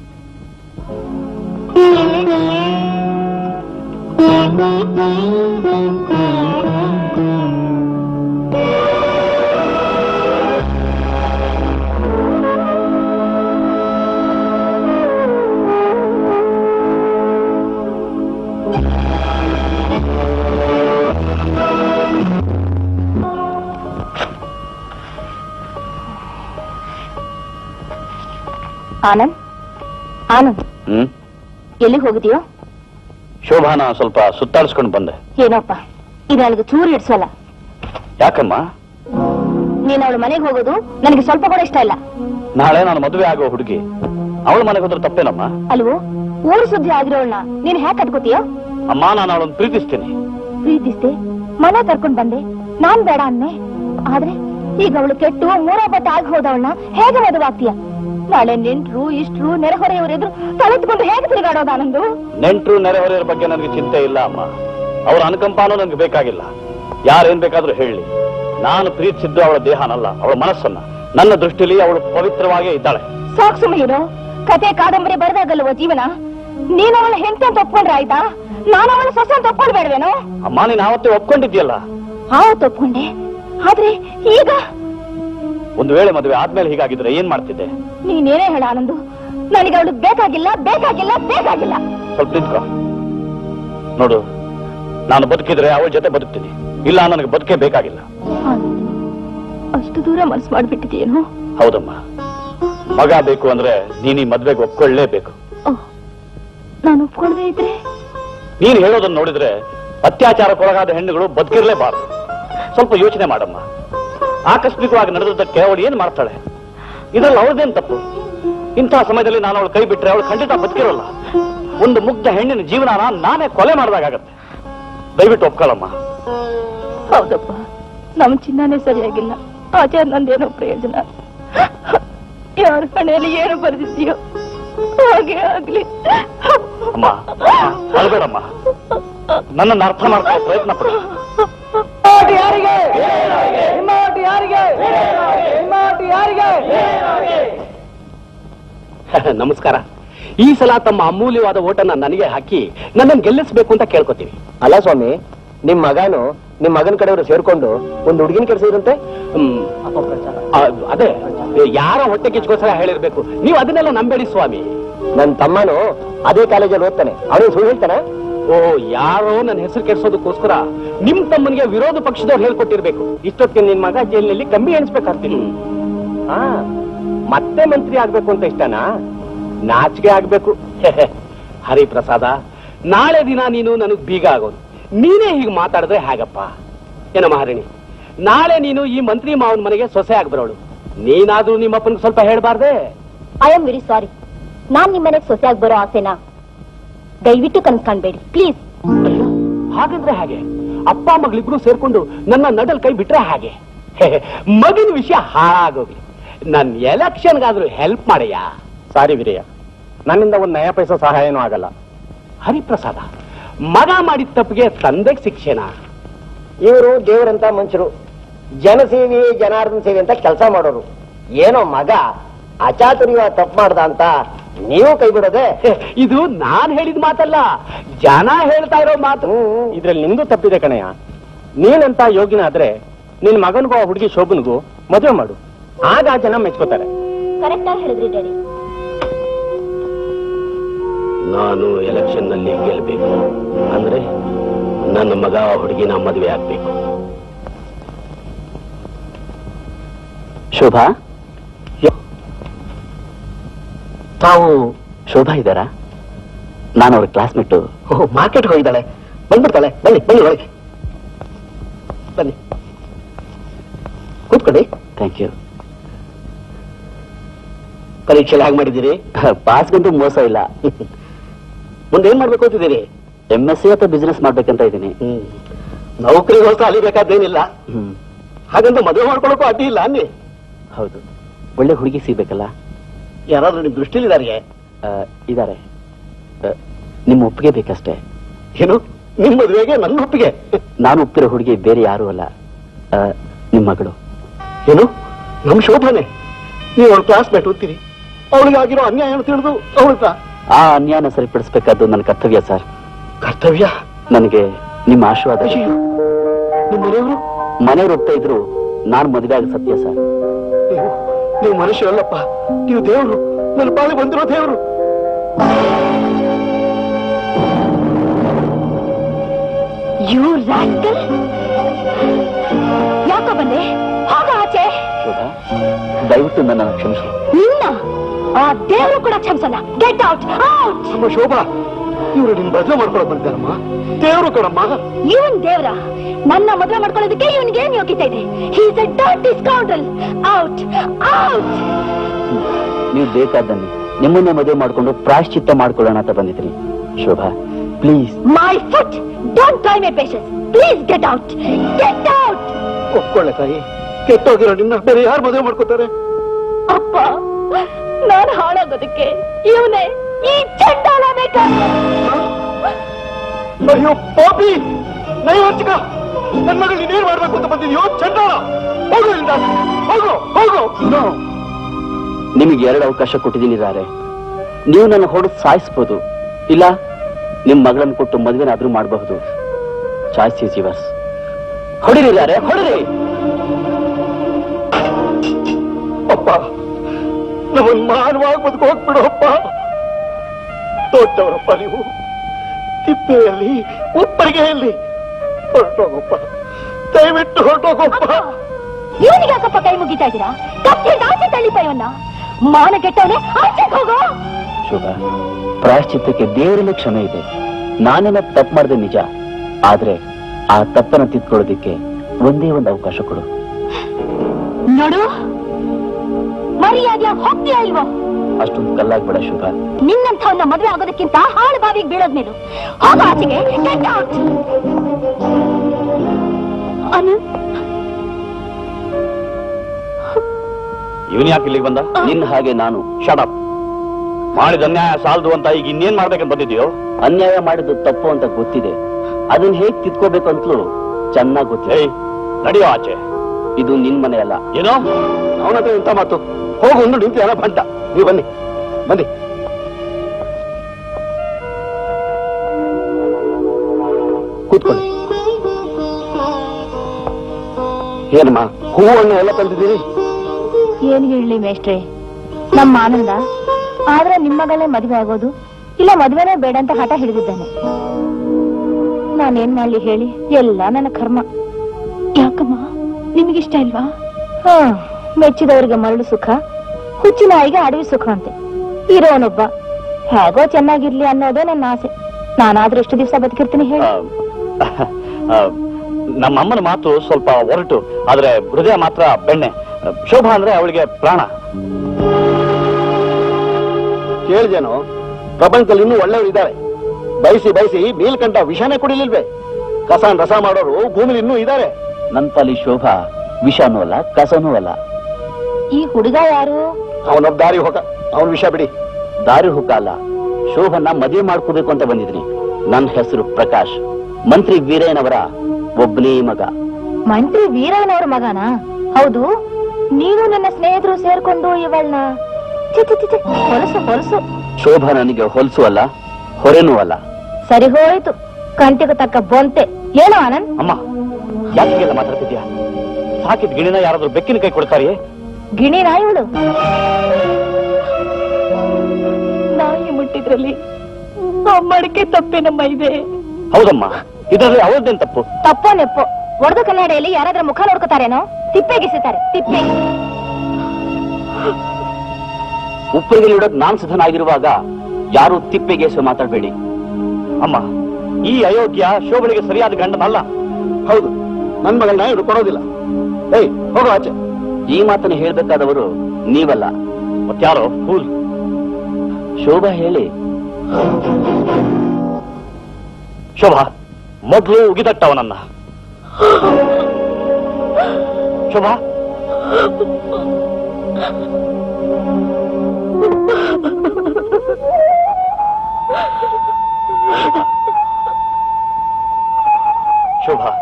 ಆನಂದ್ ಆನಂದ್ ಹ್ಮ್ ಎಲ್ಲಿಗೆ ಹೋಗಿದೀಯೋ ಶೋಭಾನ ಸ್ವಲ್ಪ ಸುತ್ತಾಡಿಸ್ಕೊಂಡು ಬಂದೆ ಏನಪ್ಪ ಇದು ನನಗೆ ಚೂರು ಇಡ್ಸಲ್ಲ ಯಾಕಮ್ಮ ನೀನ್ ಅವಳ ಮನೆಗೆ ಹೋಗೋದು ನನಗೆ ಸ್ವಲ್ಪ ಕೂಡ ಇಷ್ಟ ಇಲ್ಲ ನಾಳೆ ನಾನು ಮದುವೆ ಆಗೋ ಹುಡುಗಿ ಅವಳ ಮನೆಗೆ ಹೋದ್ರೆ ತಪ್ಪೇನಮ್ಮ ಅಲ್ವೋ ಊರು ಸುದ್ದಿ ಆಗಿರೋಳ್ನ ನೀನ್ ಹ್ಯಾಕ್ ಕಟ್ಕೋತೀಯೋ ಅಮ್ಮ ನಾನು ಅವಳನ್ನು ಪ್ರೀತಿಸ್ತೀನಿ ಪ್ರೀತಿಸ್ದೆ ಮನೆ ಕರ್ಕೊಂಡ್ ಬಂದೆ ನಾನ್ ಬೇಡ ಅನ್ನೆ ಆದ್ರೆ ಈಗ ಅವಳು ಕೆಟ್ಟು ಮೂರೊಬ್ಬಟ್ಟು ಆಗಿ ಹೋದವಳನ್ನ ಹೇಗೆ ಮದುವಾಗ್ತೀಯ ನಾಳೆ ನೆಂಟ್ರು ಇಷ್ಟ್ರು ನೆರೆಹೊರೆಯವರೆದ್ರು ತಲೆತ್ಕೊಂಡು ಹೇಗೆ ತಿರುಗಾಡೋದು ಆನಂದು ನೆಂಟರು ನೆರೆಹೊರೆಯರ ಬಗ್ಗೆ ನನಗೆ ಚಿಂತೆ ಇಲ್ಲ ಅಮ್ಮ ಅವರ ಅನುಕಂಪನೂ ನನಗೆ ಬೇಕಾಗಿಲ್ಲ ಯಾರೇನ್ ಬೇಕಾದ್ರೂ ಹೇಳಿ ನಾನು ಪ್ರೀತಿಸಿದ್ದು ಅವಳ ದೇಹನಲ್ಲ ಅವಳ ಮನಸ್ಸನ್ನ ನನ್ನ ದೃಷ್ಟಿಲಿ ಅವಳು ಪವಿತ್ರವಾಗೇ ಇದ್ದಾಳೆ ಸಾಕ್ ಸುಮ್ಮನೆ ಕತೆ ಕಾದಂಬರಿ ಬರೆದಾಗಲ್ವ ಜೀವನ ನೀನ್ ಅವಳ ಹೆಂಡತಿ ಅಂತ ಒಪ್ಕೊಂಡ್ರೆ ಆಯ್ತಾ ನಾನು ಅವಳ ಸೊಸೆ ಅಂತ ಒಪ್ಕೊಂಡ್ಬೇಡ್ವೇನೋ ಅಮ್ಮ ನೀನು ಆವತ್ತೇ ಒಪ್ಕೊಂಡಿದ್ಯಲ್ಲ ಆವತ್ತು ಒಪ್ಕೊಂಡೆ ಆದ್ರೆ ಈಗ ಒಂದು ವೇಳೆ ಮದುವೆ ಆದ್ಮೇಲೆ ಹೀಗಾಗಿದ್ರೆ ಏನ್ ಮಾಡ್ತಿದ್ದೆ ನೀನೇನೇ ಹೇಳ ಆನಂದು ನನಗೆ ಅವಳು ಬೇಕಾಗಿಲ್ಲ ಬೇಕಾಗಿಲ್ಲ ಬೇಕಾಗಿಲ್ಲ ಸ್ವಲ್ಪ ನಿಂತ್ಕೋ ನೋಡು ನಾನು ಬದುಕಿದ್ರೆ ಅವಳ ಜೊತೆ ಬದುಕ್ತೀನಿ ಇಲ್ಲ ನನಗೆ ಬದುಕೇ ಬೇಕಾಗಿಲ್ಲ ಆನಂದು ಅಷ್ಟು ದೂರ ಮನ್ಸು ಮಾಡ್ಬಿಟ್ಟಿದೆಯೇನು ಹೌದಮ್ಮ ಮಗ ಬೇಕು ಅಂದ್ರೆ ನೀನ್ ಈ ಮದ್ವೆಗೆ ಒಪ್ಕೊಳ್ಳೇಬೇಕು ನಾನು ಒಪ್ಕೊಳ್ದೇ ಇದ್ರೆ ನೀನ್ ಹೇಳೋದನ್ನ ನೋಡಿದ್ರೆ ಅತ್ಯಾಚಾರಕ್ಕೊಳಗಾದ ಹೆಣ್ಣುಗಳು ಬದುಕಿರ್ಲೇಬಾರದು ಸ್ವಲ್ಪ ಯೋಚನೆ ಮಾಡಮ್ಮ ಆಕಸ್ಮಿಕವಾಗಿ ನಡೆದದ್ದಕ್ಕೆ ಅವಳು ಏನ್ ಮಾಡ್ತಾಳೆ ಇದ್ರಲ್ಲಿ ಅವಳದೇನ್ ತಪ್ಪು ಇಂತಹ ಸಮಯದಲ್ಲಿ ನಾನು ಅವಳು ಕೈ ಬಿಟ್ರೆ ಅವಳು ಖಂಡಿತ ಬದುಕಿರೋಲ್ಲ ಒಂದು ಮುಗ್ಧ ಹೆಣ್ಣಿನ ಜೀವನ ನಾನೇ ಕೊಲೆ ಮಾಡಿದಾಗತ್ತೆ ದಯವಿಟ್ಟು ಒಪ್ಕೊಳ್ಳಮ್ಮ ಹೌದಪ್ಪ ನಮ್ ಚಿನ್ನನೇ ಸರಿಯಾಗಿಲ್ಲ ಆಚಾರ ನಂದೇನೋ ಪ್ರಯೋಜನ ಯಾರ ಕಣೆಯಲ್ಲಿ ಏನು ಬರೆದಿದ್ದೀಯೋ ಹಾಗೆ ಆಗ್ಲಿ ಅಮ್ಮ ಅಳ್ಬೇಡಮ್ಮ ನನ್ನನ್ನು ಅರ್ಥ ಮಾಡ್ಕೊಳ್ಳೋ ಪ್ರಯತ್ನ ಪಡು ಯಾರಿಗೆ ನಿಮ್ಮ ಓಟು ಯಾರಿಗೆ ನಿಮ್ಮ ಓಟು ಯಾರಿಗೆ ನಮಸ್ಕಾರ ಈ ಸಲ ತಮ್ಮ ಅಮೂಲ್ಯವಾದ ಓಟನ್ನ ನನಗೆ ಹಾಕಿ ನನ್ನನ್ನು ಗೆಲ್ಲಿಸಬೇಕು ಅಂತ ಕೇಳ್ಕೊತೀವಿ ಅಲ್ಲ ಸ್ವಾಮಿ ನಿಮ್ ಮಗನು ನಿಮ್ ಮಗನ ಕಡೆಯವರು ಸೇರ್ಕೊಂಡು ಒಂದು ಹುಡುಗಿನ ಕೆಡಿಸಿದ್ರಂತೆ ಅದೇ ಯಾರ ಹೊಟ್ಟೆ ಕಿಚ್ಕೋಸ್ಕರ ಹೇಳಿರ್ಬೇಕು ನೀವು ಅದನ್ನೆಲ್ಲ ನಂಬೇಡಿ ಸ್ವಾಮಿ ನನ್ ತಮ್ಮನು ಅದೇ ಕಾಲೇಜಲ್ಲಿ ಓದ್ತಾನೆ ಅವನು ಸುಳ್ಳು ಹೇಳ್ತಾನೆ ಓ ಯಾರೋ ನನ್ನ ಹೆಸರು ಕೆಡ್ಸೋದಕ್ಕೋಸ್ಕರ ನಿಮ್ ತಮ್ಮನಿಗೆ ವಿರೋಧ ಪಕ್ಷದವ್ರು ಹೇಳ್ಕೊಟ್ಟಿರ್ಬೇಕು ಇಷ್ಟೊತ್ತಿಗೆ ನಿನ್ ಮಗ ಜೈಲಿನಲ್ಲಿ ಕಮ್ಮಿ ಎಣಿಸ್ಬೇಕಾಗ್ತೀನಿ ಹಾ ಮತ್ತೆ ಮಂತ್ರಿ ಆಗ್ಬೇಕು ಅಂತ ಇಷ್ಟನಾ ನಾಚಿಕೆ ಆಗ್ಬೇಕು ಹರಿಪ್ರಸಾದ ನಾಳೆ ದಿನ ನೀನು ನನಗ್ ಬೀಗ ಆಗೋದು ನೀನೇ ಹೀಗೆ ಮಾತಾಡಿದ್ರೆ ಹೇಗಪ್ಪ ಏನ ಮಹಾರಾಣಿ ನಾಳೆ ನೀನು ಈ ಮಂತ್ರಿ ಮಾವನ ಮನೆಗೆ ಸೊಸೆ ಆಗ್ಬರೋಳು ನೀನಾದ್ರೂ ನಿಮ್ಮಪ್ಪನಿಗೆ ಸ್ವಲ್ಪ ಹೇಳ್ಬಾರ್ದೆ ಐ ಆಮ್ ವೆರಿ ಸಾರಿ ನಾನ್ ನಿಮ್ಮನೆಗೆ ಸೊಸೆಯಾಗಿ ಬರೋ ಆಸೆನಾ ದಯವಿಟ್ಟು ಕನ್ಸ್ ಕಾಣ್ಬೇಡಿ ಪ್ಲೀಸ್ ಅಯ್ಯೋ, ಹಾಗಂದ್ರೆ ಹಾಗೆ ಅಪ್ಪ ಮಗಳಿಬ್ರು ಸೇರ್ಕೊಂಡು ನನ್ನ ನಡಲ್ ಕೈ ಬಿಟ್ರೆ ಹಾಗೆ ಮಗನ ವಿಷಯ ಹಾಳಾಗೋಗ್ಲಿ ನನ್ ಎಲೆಕ್ಷನ್ಗಾದ್ರೂ ಹೆಲ್ಪ್ ಮಾಡಯ್ಯ ಸಾರಿ ವಿರಯ್ಯ ನನ್ನಿಂದ ಒಂದ್ ನಯ ಪೈಸಾ ಸಹಾಯನೂ ಆಗಲ್ಲ ಹರಿಪ್ರಸಾದ ಮಗ ಮಾಡಿದ ತಪ್ಪಿಗೆ ತಂದೆಗೆ ಶಿಕ್ಷೆನಾ ಇವರು ದೇವರಂತ ಮನುಷ್ಯರು ಜನಸೇವೆ ಜನಾರ್ದನ ಸೇವೆ ಅಂತ ಕೆಲಸ ಮಾಡೋರು ಏನೋ ಮಗ ಅಚಾತುರ್ಯ ತಪ್ಪು ಮಾಡ್ದ ಅಂತ ನೀವು ಕೈ ಬಿಡೋದೆ ಇದು ನಾನ್ ಹೇಳಿದ ಮಾತಲ್ಲ ಜನ ಹೇಳ್ತಾ ಇರೋ ಮಾತು ಇದ್ರಲ್ಲಿ ನಿಂದು ತಪ್ಪಿದೆ ಕಣಯ್ಯ ನೀನಂತ ಯೋಗಿನ ಆದ್ರೆ ನಿನ್ ಮಗನಿಗೂ ಆ ಹುಡುಗಿ ಶೋಭನ್ಗೂ ಮದುವೆ ಮಾಡು ಆಗ ಆ ಜನ ಮೆಚ್ಕೋತಾರೆ ಕರೆಕ್ಟ್ ಆಗಿ ಹೇಳಿದ್ರಿ ಡ್ಯಾಡಿ ನಾನು ಎಲೆಕ್ಷನ್ ನಲ್ಲಿ ಗೆಲ್ಬೇಕು ಅಂದ್ರೆ ನನ್ನ ಮಗ ಆ ಹುಡುಗಿನ ಮದುವೆ ಆಗ್ಬೇಕು ಶೋಭಾ ತಾವು ಶೋಭಾ ಇದ್ದಾರಾ ನಾನು ಅವ್ರ ಕ್ಲಾಸ್ಮೇಟ್ ಮಾರ್ಕೆಟ್ ಹೋಗಿದ್ದಾಳೆ ಬಂದ್ಬಿಡ್ತಾಳೆ ಬನ್ನಿ ಬನ್ನಿ ಒಳಗೆ ಬನ್ನಿ ಕೂತ್ಕೊಳ್ಳಿ ಥ್ಯಾಂಕ್ ಯು ಪರೀಕ್ಷೆ ಹೇಗೆ ಮಾಡಿದ್ದೀರಿ ಪಾಸ್ಗಂತೂ ಮೋಸ ಇಲ್ಲ ಮುಂದೆ ಏನ್ ಮಾಡ್ಬೇಕು ಅಂತಿದ್ದೀರಿ ಎಂ ಎಸ್ ಸಿ ಅಥವಾ ಬಿಸ್ನೆಸ್ ಮಾಡ್ಬೇಕಂತ ಇದ್ದೀನಿ ಹ್ಮ್ ನೌಕರಿಗೋಸ್ಕರ ಅಲಿಬೇಕಾದೇನಿಲ್ಲ ಹ್ಮ್ ಹಾಗಂತ ಮದುವೆ ಮಾಡ್ಕೊಳಕ್ಕೂ ಅಡ್ಡಿ ಇಲ್ಲ ಅನ್ನಿ ಹೌದು ಒಳ್ಳೆ ಹುಡುಗಿ ಸಿಗ್ಬೇಕಲ್ಲ ಯಾರಾದ್ರೂ ನಿಮ್ ದೃಷ್ಟಿಲಿದಾರಿಗೆ ಇದಾರೆ ನಿಮ್ಮ ಒಪ್ಪಿಗೆ ಬೇಕಷ್ಟೇ ಏನು ನಿಮ್ ಮದುವೆಗೆ ನನ್ನ ಒಪ್ಪಿಗೆ ನಾನು ಒಪ್ಪಿರೋ ಹುಡುಗಿ ಬೇರೆ ಯಾರೂ ಅಲ್ಲ ಆ, ನಿಮ್ ಮಗಳು ಏನು ನಮ್ ಶೋಭನೆ ನೀವು ಅವಳ ಕ್ಲಾಸ್ಮೇಟ್ ಓದ್ತೀರಿ ಅವಳಿಗಾಗಿರೋ ಅನ್ಯಾಯ ತಿಳಿದು ಅವಳ ಆ ಅನ್ಯಾಯನ ಸರಿಪಡಿಸ್ಬೇಕಾದ್ದು ನನ್ನ ಕರ್ತವ್ಯ ಸರ್ ಕರ್ತವ್ಯ ನನಗೆ ನಿಮ್ಮ ಆಶೀರ್ವಾದ ಅಯ್ಯೋ, ನಿಮ್ ಮನೆಯವರು ಮನೆಯವ್ರು ಒಪ್ತಾ ಇದ್ರು ನಾನು ಮದುವೆ ಆಗ ಸತ್ಯ ಸರ್ ನೀವು ನೀವು ಮನುಷ್ಯರಲ್ಲಪ್ಪ ನೀವು ದೇವರು ನನ್ನ ಬಾಳಿ ಬಂದಿರೋ ದೇವರು ಯು ರಾಸ್ಕಲ್ ಯಾಕೋ ಬಂದೆ ಹೋಗ ಆಚೆ ಶೋಭಾ ದಯವಿಟ್ಟು ನನ್ನನ್ನು ಕ್ಷಮಿಸಿ ನಿನ್ನ ಆ ದೇವರು ಕೂಡ ಕ್ಷಮಿಸಲ್ಲ ಗೆಟ್ ಔಟ್ ಔಟ್ ಅಮ್ಮ ಶೋಭಾ ಇವರು ನಿನ್ ಮದುವೆ ಮಾಡ್ಕೊಳಕ್ ಬಂದಿದ್ದಾರಮ್ಮ ದೇವರು ಕಣಮ್ಮ ಇವನ್ ದೇವ್ರ ನನ್ನ ಮದುವೆ ಮಾಡ್ಕೊಳ್ಳೋದಕ್ಕೆ ಇವನ್ಗೆ ಏನ್ ಯೋಗ್ಯತೆ ಇದೆ he's a dirty scoundrel out out ನೀವು ಬೇಕಾದ್ದನ್ನಿ ನಿಮ್ಮನ್ನೇ ಮದುವೆ ಮಾಡ್ಕೊಂಡು ಪ್ರಾಯಶ್ಚಿತ್ತ ಮಾಡ್ಕೊಳ್ಳೋಣ ಅಂತ ಬಂದಿದ್ದೀನಿ Shobha please my foot don't try my patience please get out get out ಒಪ್ಕೊಳ್ಳೆ ತಾಯಿ ಕೆಟ್ಟೋಗಿರೋ ನಿನ್ನ ಬೇರೆ ಯಾರು ಮದುವೆ ಮಾಡ್ಕೋತಾರೆ ಅಪ್ಪ ನಾನು ಹಾಳಾಗೋದಕ್ಕೆ ಇವನೇ ಈ ಚಂಡಾಲ ಬೇಕಾ ಅಯ್ಯೋ ಪಾಪಿ ನೈವಂಚಿಕ ನನ್ನ ಮಗಳು ನೀನೇನ್ ಮಾಡ್ಬೇಕು ಅಂತ ಬಂದಿದ್ಯೋ ಚಂಡಾಳ ಹೋಗು ಇಲ್ಲಿಂದ. ಹೋಗು ಹೋಗು ನಿಮಗೆ ಎರಡು ಅವಕಾಶ ಕೊಟ್ಟಿದ್ದೀನಿ ರಾರೆ ನೀವು ನನ್ನ ಹೊಡೆದು ಸಾಯಿಸ್ಬೋದು ಇಲ್ಲ ನಿಮ್ ಮಗಳನ್ನ ಕೊಟ್ಟು ಮದುವೆನಾದ್ರೂ ಮಾಡಬಹುದು ಚಾಯ್ಸ್ ಈಸ್ ಯುವರ್ಸ್ ಹೊಡಿರಿ ರಾರೆ ಹೊಡಿರಿ ಅಪ್ಪ ನಮ್ಮನ್ ಮಾನವಾಗಿ ಬದುಕು ಹೋಗ್ಬಿಡು ಅಪ್ಪ ದೊಡ್ಡವರಪ್ಪ ನೀವು ತಿಪ್ಪೆಯಲ್ಲಿ ಉಪ್ಪರಿಗೆಯಲ್ಲಿ ಹೊರಟೋಗಪ್ಪ ದಯವಿಟ್ಟು ಹೊರಟೋಗಪ್ಪ ಇವನಿಗೆ ಯಾಕಪ್ಪ ಕೈ ಮುಗಿತಾ ಇದ್ದೀರಾ ಕಪ್ಪೆ ಆಚೆ ತಳ್ಳಿಪ ಇವನ್ನ ಮಾನ ಕೆಟ್ಟವನೇ ಆಚೆ ಹೋಗೋ ಶೋಭ ಪ್ರಾಯಶ್ಚಿತ್ತಕ್ಕೆ ದೇವರಲ್ಲಿ ಕ್ಷಮೆ ಇದೆ ನಾನೇನ ತಪ್ಪು ಮಾಡಿದೆ ನಿಜ ಆದ್ರೆ ಆ ತಪ್ಪನ್ನ ತಿದ್ಕೊಳ್ಳೋದಿಕ್ಕೆ ಒಂದೇ ಒಂದು ಅವಕಾಶ ಕೊಡು ನೋಡು ಮರ್ಯಾದೆ ಹೋಗ್ತೀಯಾ ಇಲ್ವೋ ಅಷ್ಟೊಂದು ಕಲ್ಲಾಗ್ಬೇಡ ಶೋಭ ನಿನ್ನಂಥವನ್ನ ಮದುವೆ ಆಗೋದಕ್ಕಿಂತ ಹಾಳು ಬಾವಿಗೆ ಬೀಳೋದ್ ಮೇಲು ಹೋಗ ಆಚೆಗೆ get out. ಅನಂತ್ ಇವನ್ ಯಾಕೆ ಇಲ್ಲಿಗೆ ಬಂದ ನಿನ್ನ ಹಾಗೆ ನಾನು ಶಡಪ್ ಮಾಡಿದ ಅನ್ಯಾಯ ಸಾಲದು ಅಂತ ಈಗ ಇನ್ನೇನ್ ಮಾಡ್ಬೇಕಂತ ಬಂದಿದ್ಯೋ ಅನ್ಯಾಯ ಮಾಡಿದ್ದು ತಪ್ಪು ಅಂತ ಗೊತ್ತಿದೆ ಅದನ್ನ ಹೇಗ್ ತಿದ್ಕೋಬೇಕು ಅಂತಲೂ ಚೆನ್ನಾಗ್ ಗೊತ್ತಿದೆ ಏಯ್ ನಡಿಯೋ ಆಚೆ ಇದು ನಿನ್ ಮನೆ ಅಲ್ಲ ಏನೋ ಅವನ ಹತ್ರ ಎಂತ ಮಾತು ಹೋಗು ಒಂದು ನಿಂತು ಏನೋ ಬಂಟ ನೀವು ಬನ್ನಿ ಬನ್ನಿ ಕೂತ್ಕೊಳ್ಳಿ ಏನಮ್ಮ ಹೂವನ್ನು ಎಲ್ಲ ತಂದಿದ್ದೀರಿ ಏನ್ ಹೇಳಿ ಮೇಷ್ಟ್ರೆ ನಮ್ಮ ಆನಂದ ಆದ್ರೆ ನಿಮ್ಮ ಮಗಳೇ ಮದುವೆ ಆಗೋದು ಇಲ್ಲ ಮದುವೆನೇ ಬೇಡ ಅಂತ ಹಠ ಹಿಡಿದಿದ್ದಾನೆ ನಾನೇನ್ ಮಾಡ್ಲಿ ಹೇಳಿ ಎಲ್ಲ ನನ್ನ ಕರ್ಮ ಯಾಕಮ್ಮ ನಿಮಗಿಷ್ಟ ಇಲ್ವಾ ಹಾ ಮೆಚ್ಚಿದವರಿಗೆ ಮರಳು ಸುಖ ಹುಚ್ಚಿನ ನಾಯಿಗೆ ಅಡವಿ ಸುಖ ಅಂತೆ ಇರೋನೊಬ್ಬ ಹೇಗೋ ಚೆನ್ನಾಗಿರ್ಲಿ ಅನ್ನೋದೇ ನನ್ನ ಆಸೆ ನಾನಾದ್ರೂ ಎಷ್ಟು ದಿವಸ ಬದುಕಿರ್ತೀನಿ ಹೇಳಿ ಆ, ಆ, ನಮ್ಮ ಅಮ್ಮನ ಮಾತು ಸ್ವಲ್ಪ ಒರಟು ಆದ್ರೆ ಹೃದಯ ಮಾತ್ರ ಬೆಣ್ಣೆ ಶೋಭಾ ಅಂದ್ರೆ ಅವಳಿಗೆ ಪ್ರಾಣ ಕೇಳಿದೇನೋ ಪ್ರಪಂಚದಲ್ಲಿ ಇನ್ನೂ ಒಳ್ಳೆಯವರು ಇದ್ದಾರೆ ಬಯಸಿ ಬಯಸಿ ನೀಲ್ಕಂಠ ವಿಷಾನೇ ಕುಡಿಲಿಲ್ವೇ ಕಸಾನ್ ರಸ ಮಾಡೋರು ಭೂಮಿಲಿ ಇನ್ನೂ ಇದ್ದಾರೆ ನನ್ ಪಾಲಿ ಶೋಭಾ ವಿಷನೂ ಅಲ್ಲ ಕಸನೂ ಅಲ್ಲ ಈ ಹುಡುಗ ಯಾರು ಅವನೊಬ್ಬ ದಾರಿ ಹೋಗ ಅವನ ವಿಷಯ ಬಿಡಿ ದಾರಿ ಹುಕ್ಕ ಅಲ್ಲ ಶೋಭನ್ನ ಮದುವೆ ಮಾಡ್ಕೋಬೇಕು ಅಂತ ಬಂದಿದ್ದೀನಿ ನನ್ನ ಹೆಸರು ಪ್ರಕಾಶ್ ಮಂತ್ರಿ ವೀರಯ್ಯನವರ ಒಬ್ಬನೇ ಮಗ ಮಂತ್ರಿ ವೀರಯ್ಯನವ್ರ ಮಗನಾ ಹೌದು ನೀನು ನನ್ನ ಸ್ನೇಹಿತರು ಸೇರ್ಕೊಂಡು ಇವಳನ್ನ ಹೊಲಸು ಹೊಲಸು ಶೋಭಾ ನನಗೆ ಹೊಲಸು ಅಲ್ಲ ಹೊರೆನೂ ಅಲ್ಲ ಸರಿ ಹೋಯ್ತು ಕಂಟಿಗೆ ತಕ್ಕ ಬೊಂತೆ ಏನೋ ಆನಂದ್ ಅಮ್ಮ ಯಾಕೆ ಹೀಗೆಲ್ಲ ಮಾತಾಡ್ತಿದ್ಯಾ ಸಾಕಿದ್ ಗಿಣಿನ ಯಾರಾದ್ರೂ ಬೆಕ್ಕಿನ ಕೈ ಕೊಡ್ತಾರಿಯೇ ಗಿಣಿ ನಾಯಿ ಇವಳು ನಾಯಿ ಮುಟ್ಟಿದ್ರಲ್ಲಿ ಆ ಮಡಿಕೆ ತಪ್ಪೇನಮ್ಮ ಇದೆ ಹೌದಮ್ಮ ಇದರಲ್ಲಿ ಅವಳದ್ದೇನ್ ತಪ್ಪು ತಪ್ಪೋ ನೆಪ್ಪೋ ಒಡೆದ ಕನ್ನಡಿಯಲ್ಲಿ ಯಾರಾದ್ರೂ ಮುಖ ನೋಡ್ಕೋತಾರೇನೋ ತಿಪ್ಪೆಗಿಸುತ್ತಾರೆ ತಿಪ್ಪೆ ಉಪ್ಪರಿಗೆ ಇಡೋಕ್ ನಾನ್ ಸಿದ್ಧನಾಗಿರುವಾಗ ಯಾರು ತಿಪ್ಪೆಗೆಸು ಮಾತಾಡಬೇಡಿ ಅಮ್ಮ ಈ ಅಯೋಗ್ಯ ಶೋಭನಿಗೆ ಸರಿಯಾದ ಗಂಡನಲ್ಲ ಹೌದು ನನ್ ಮಗಳನ್ನ ಇವ್ರು ಕೊಡೋದಿಲ್ಲ ಏಯ್ ಹೋಗೋ ಆಚೆ ಈ ಮಾತನ್ನು ಹೇಳ್ಬೇಕಾದವರು ನೀವಲ್ಲ ಮತ್ಯಾರೋ ಫೂಲ್ ಶೋಭಾ ಹೇಳಿ ಶೋಭಾ ಮೊದ್ಲು ಉಗಿದಟ್ಟವನನ್ನ ಶೋಭಾ ಶೋಭಾ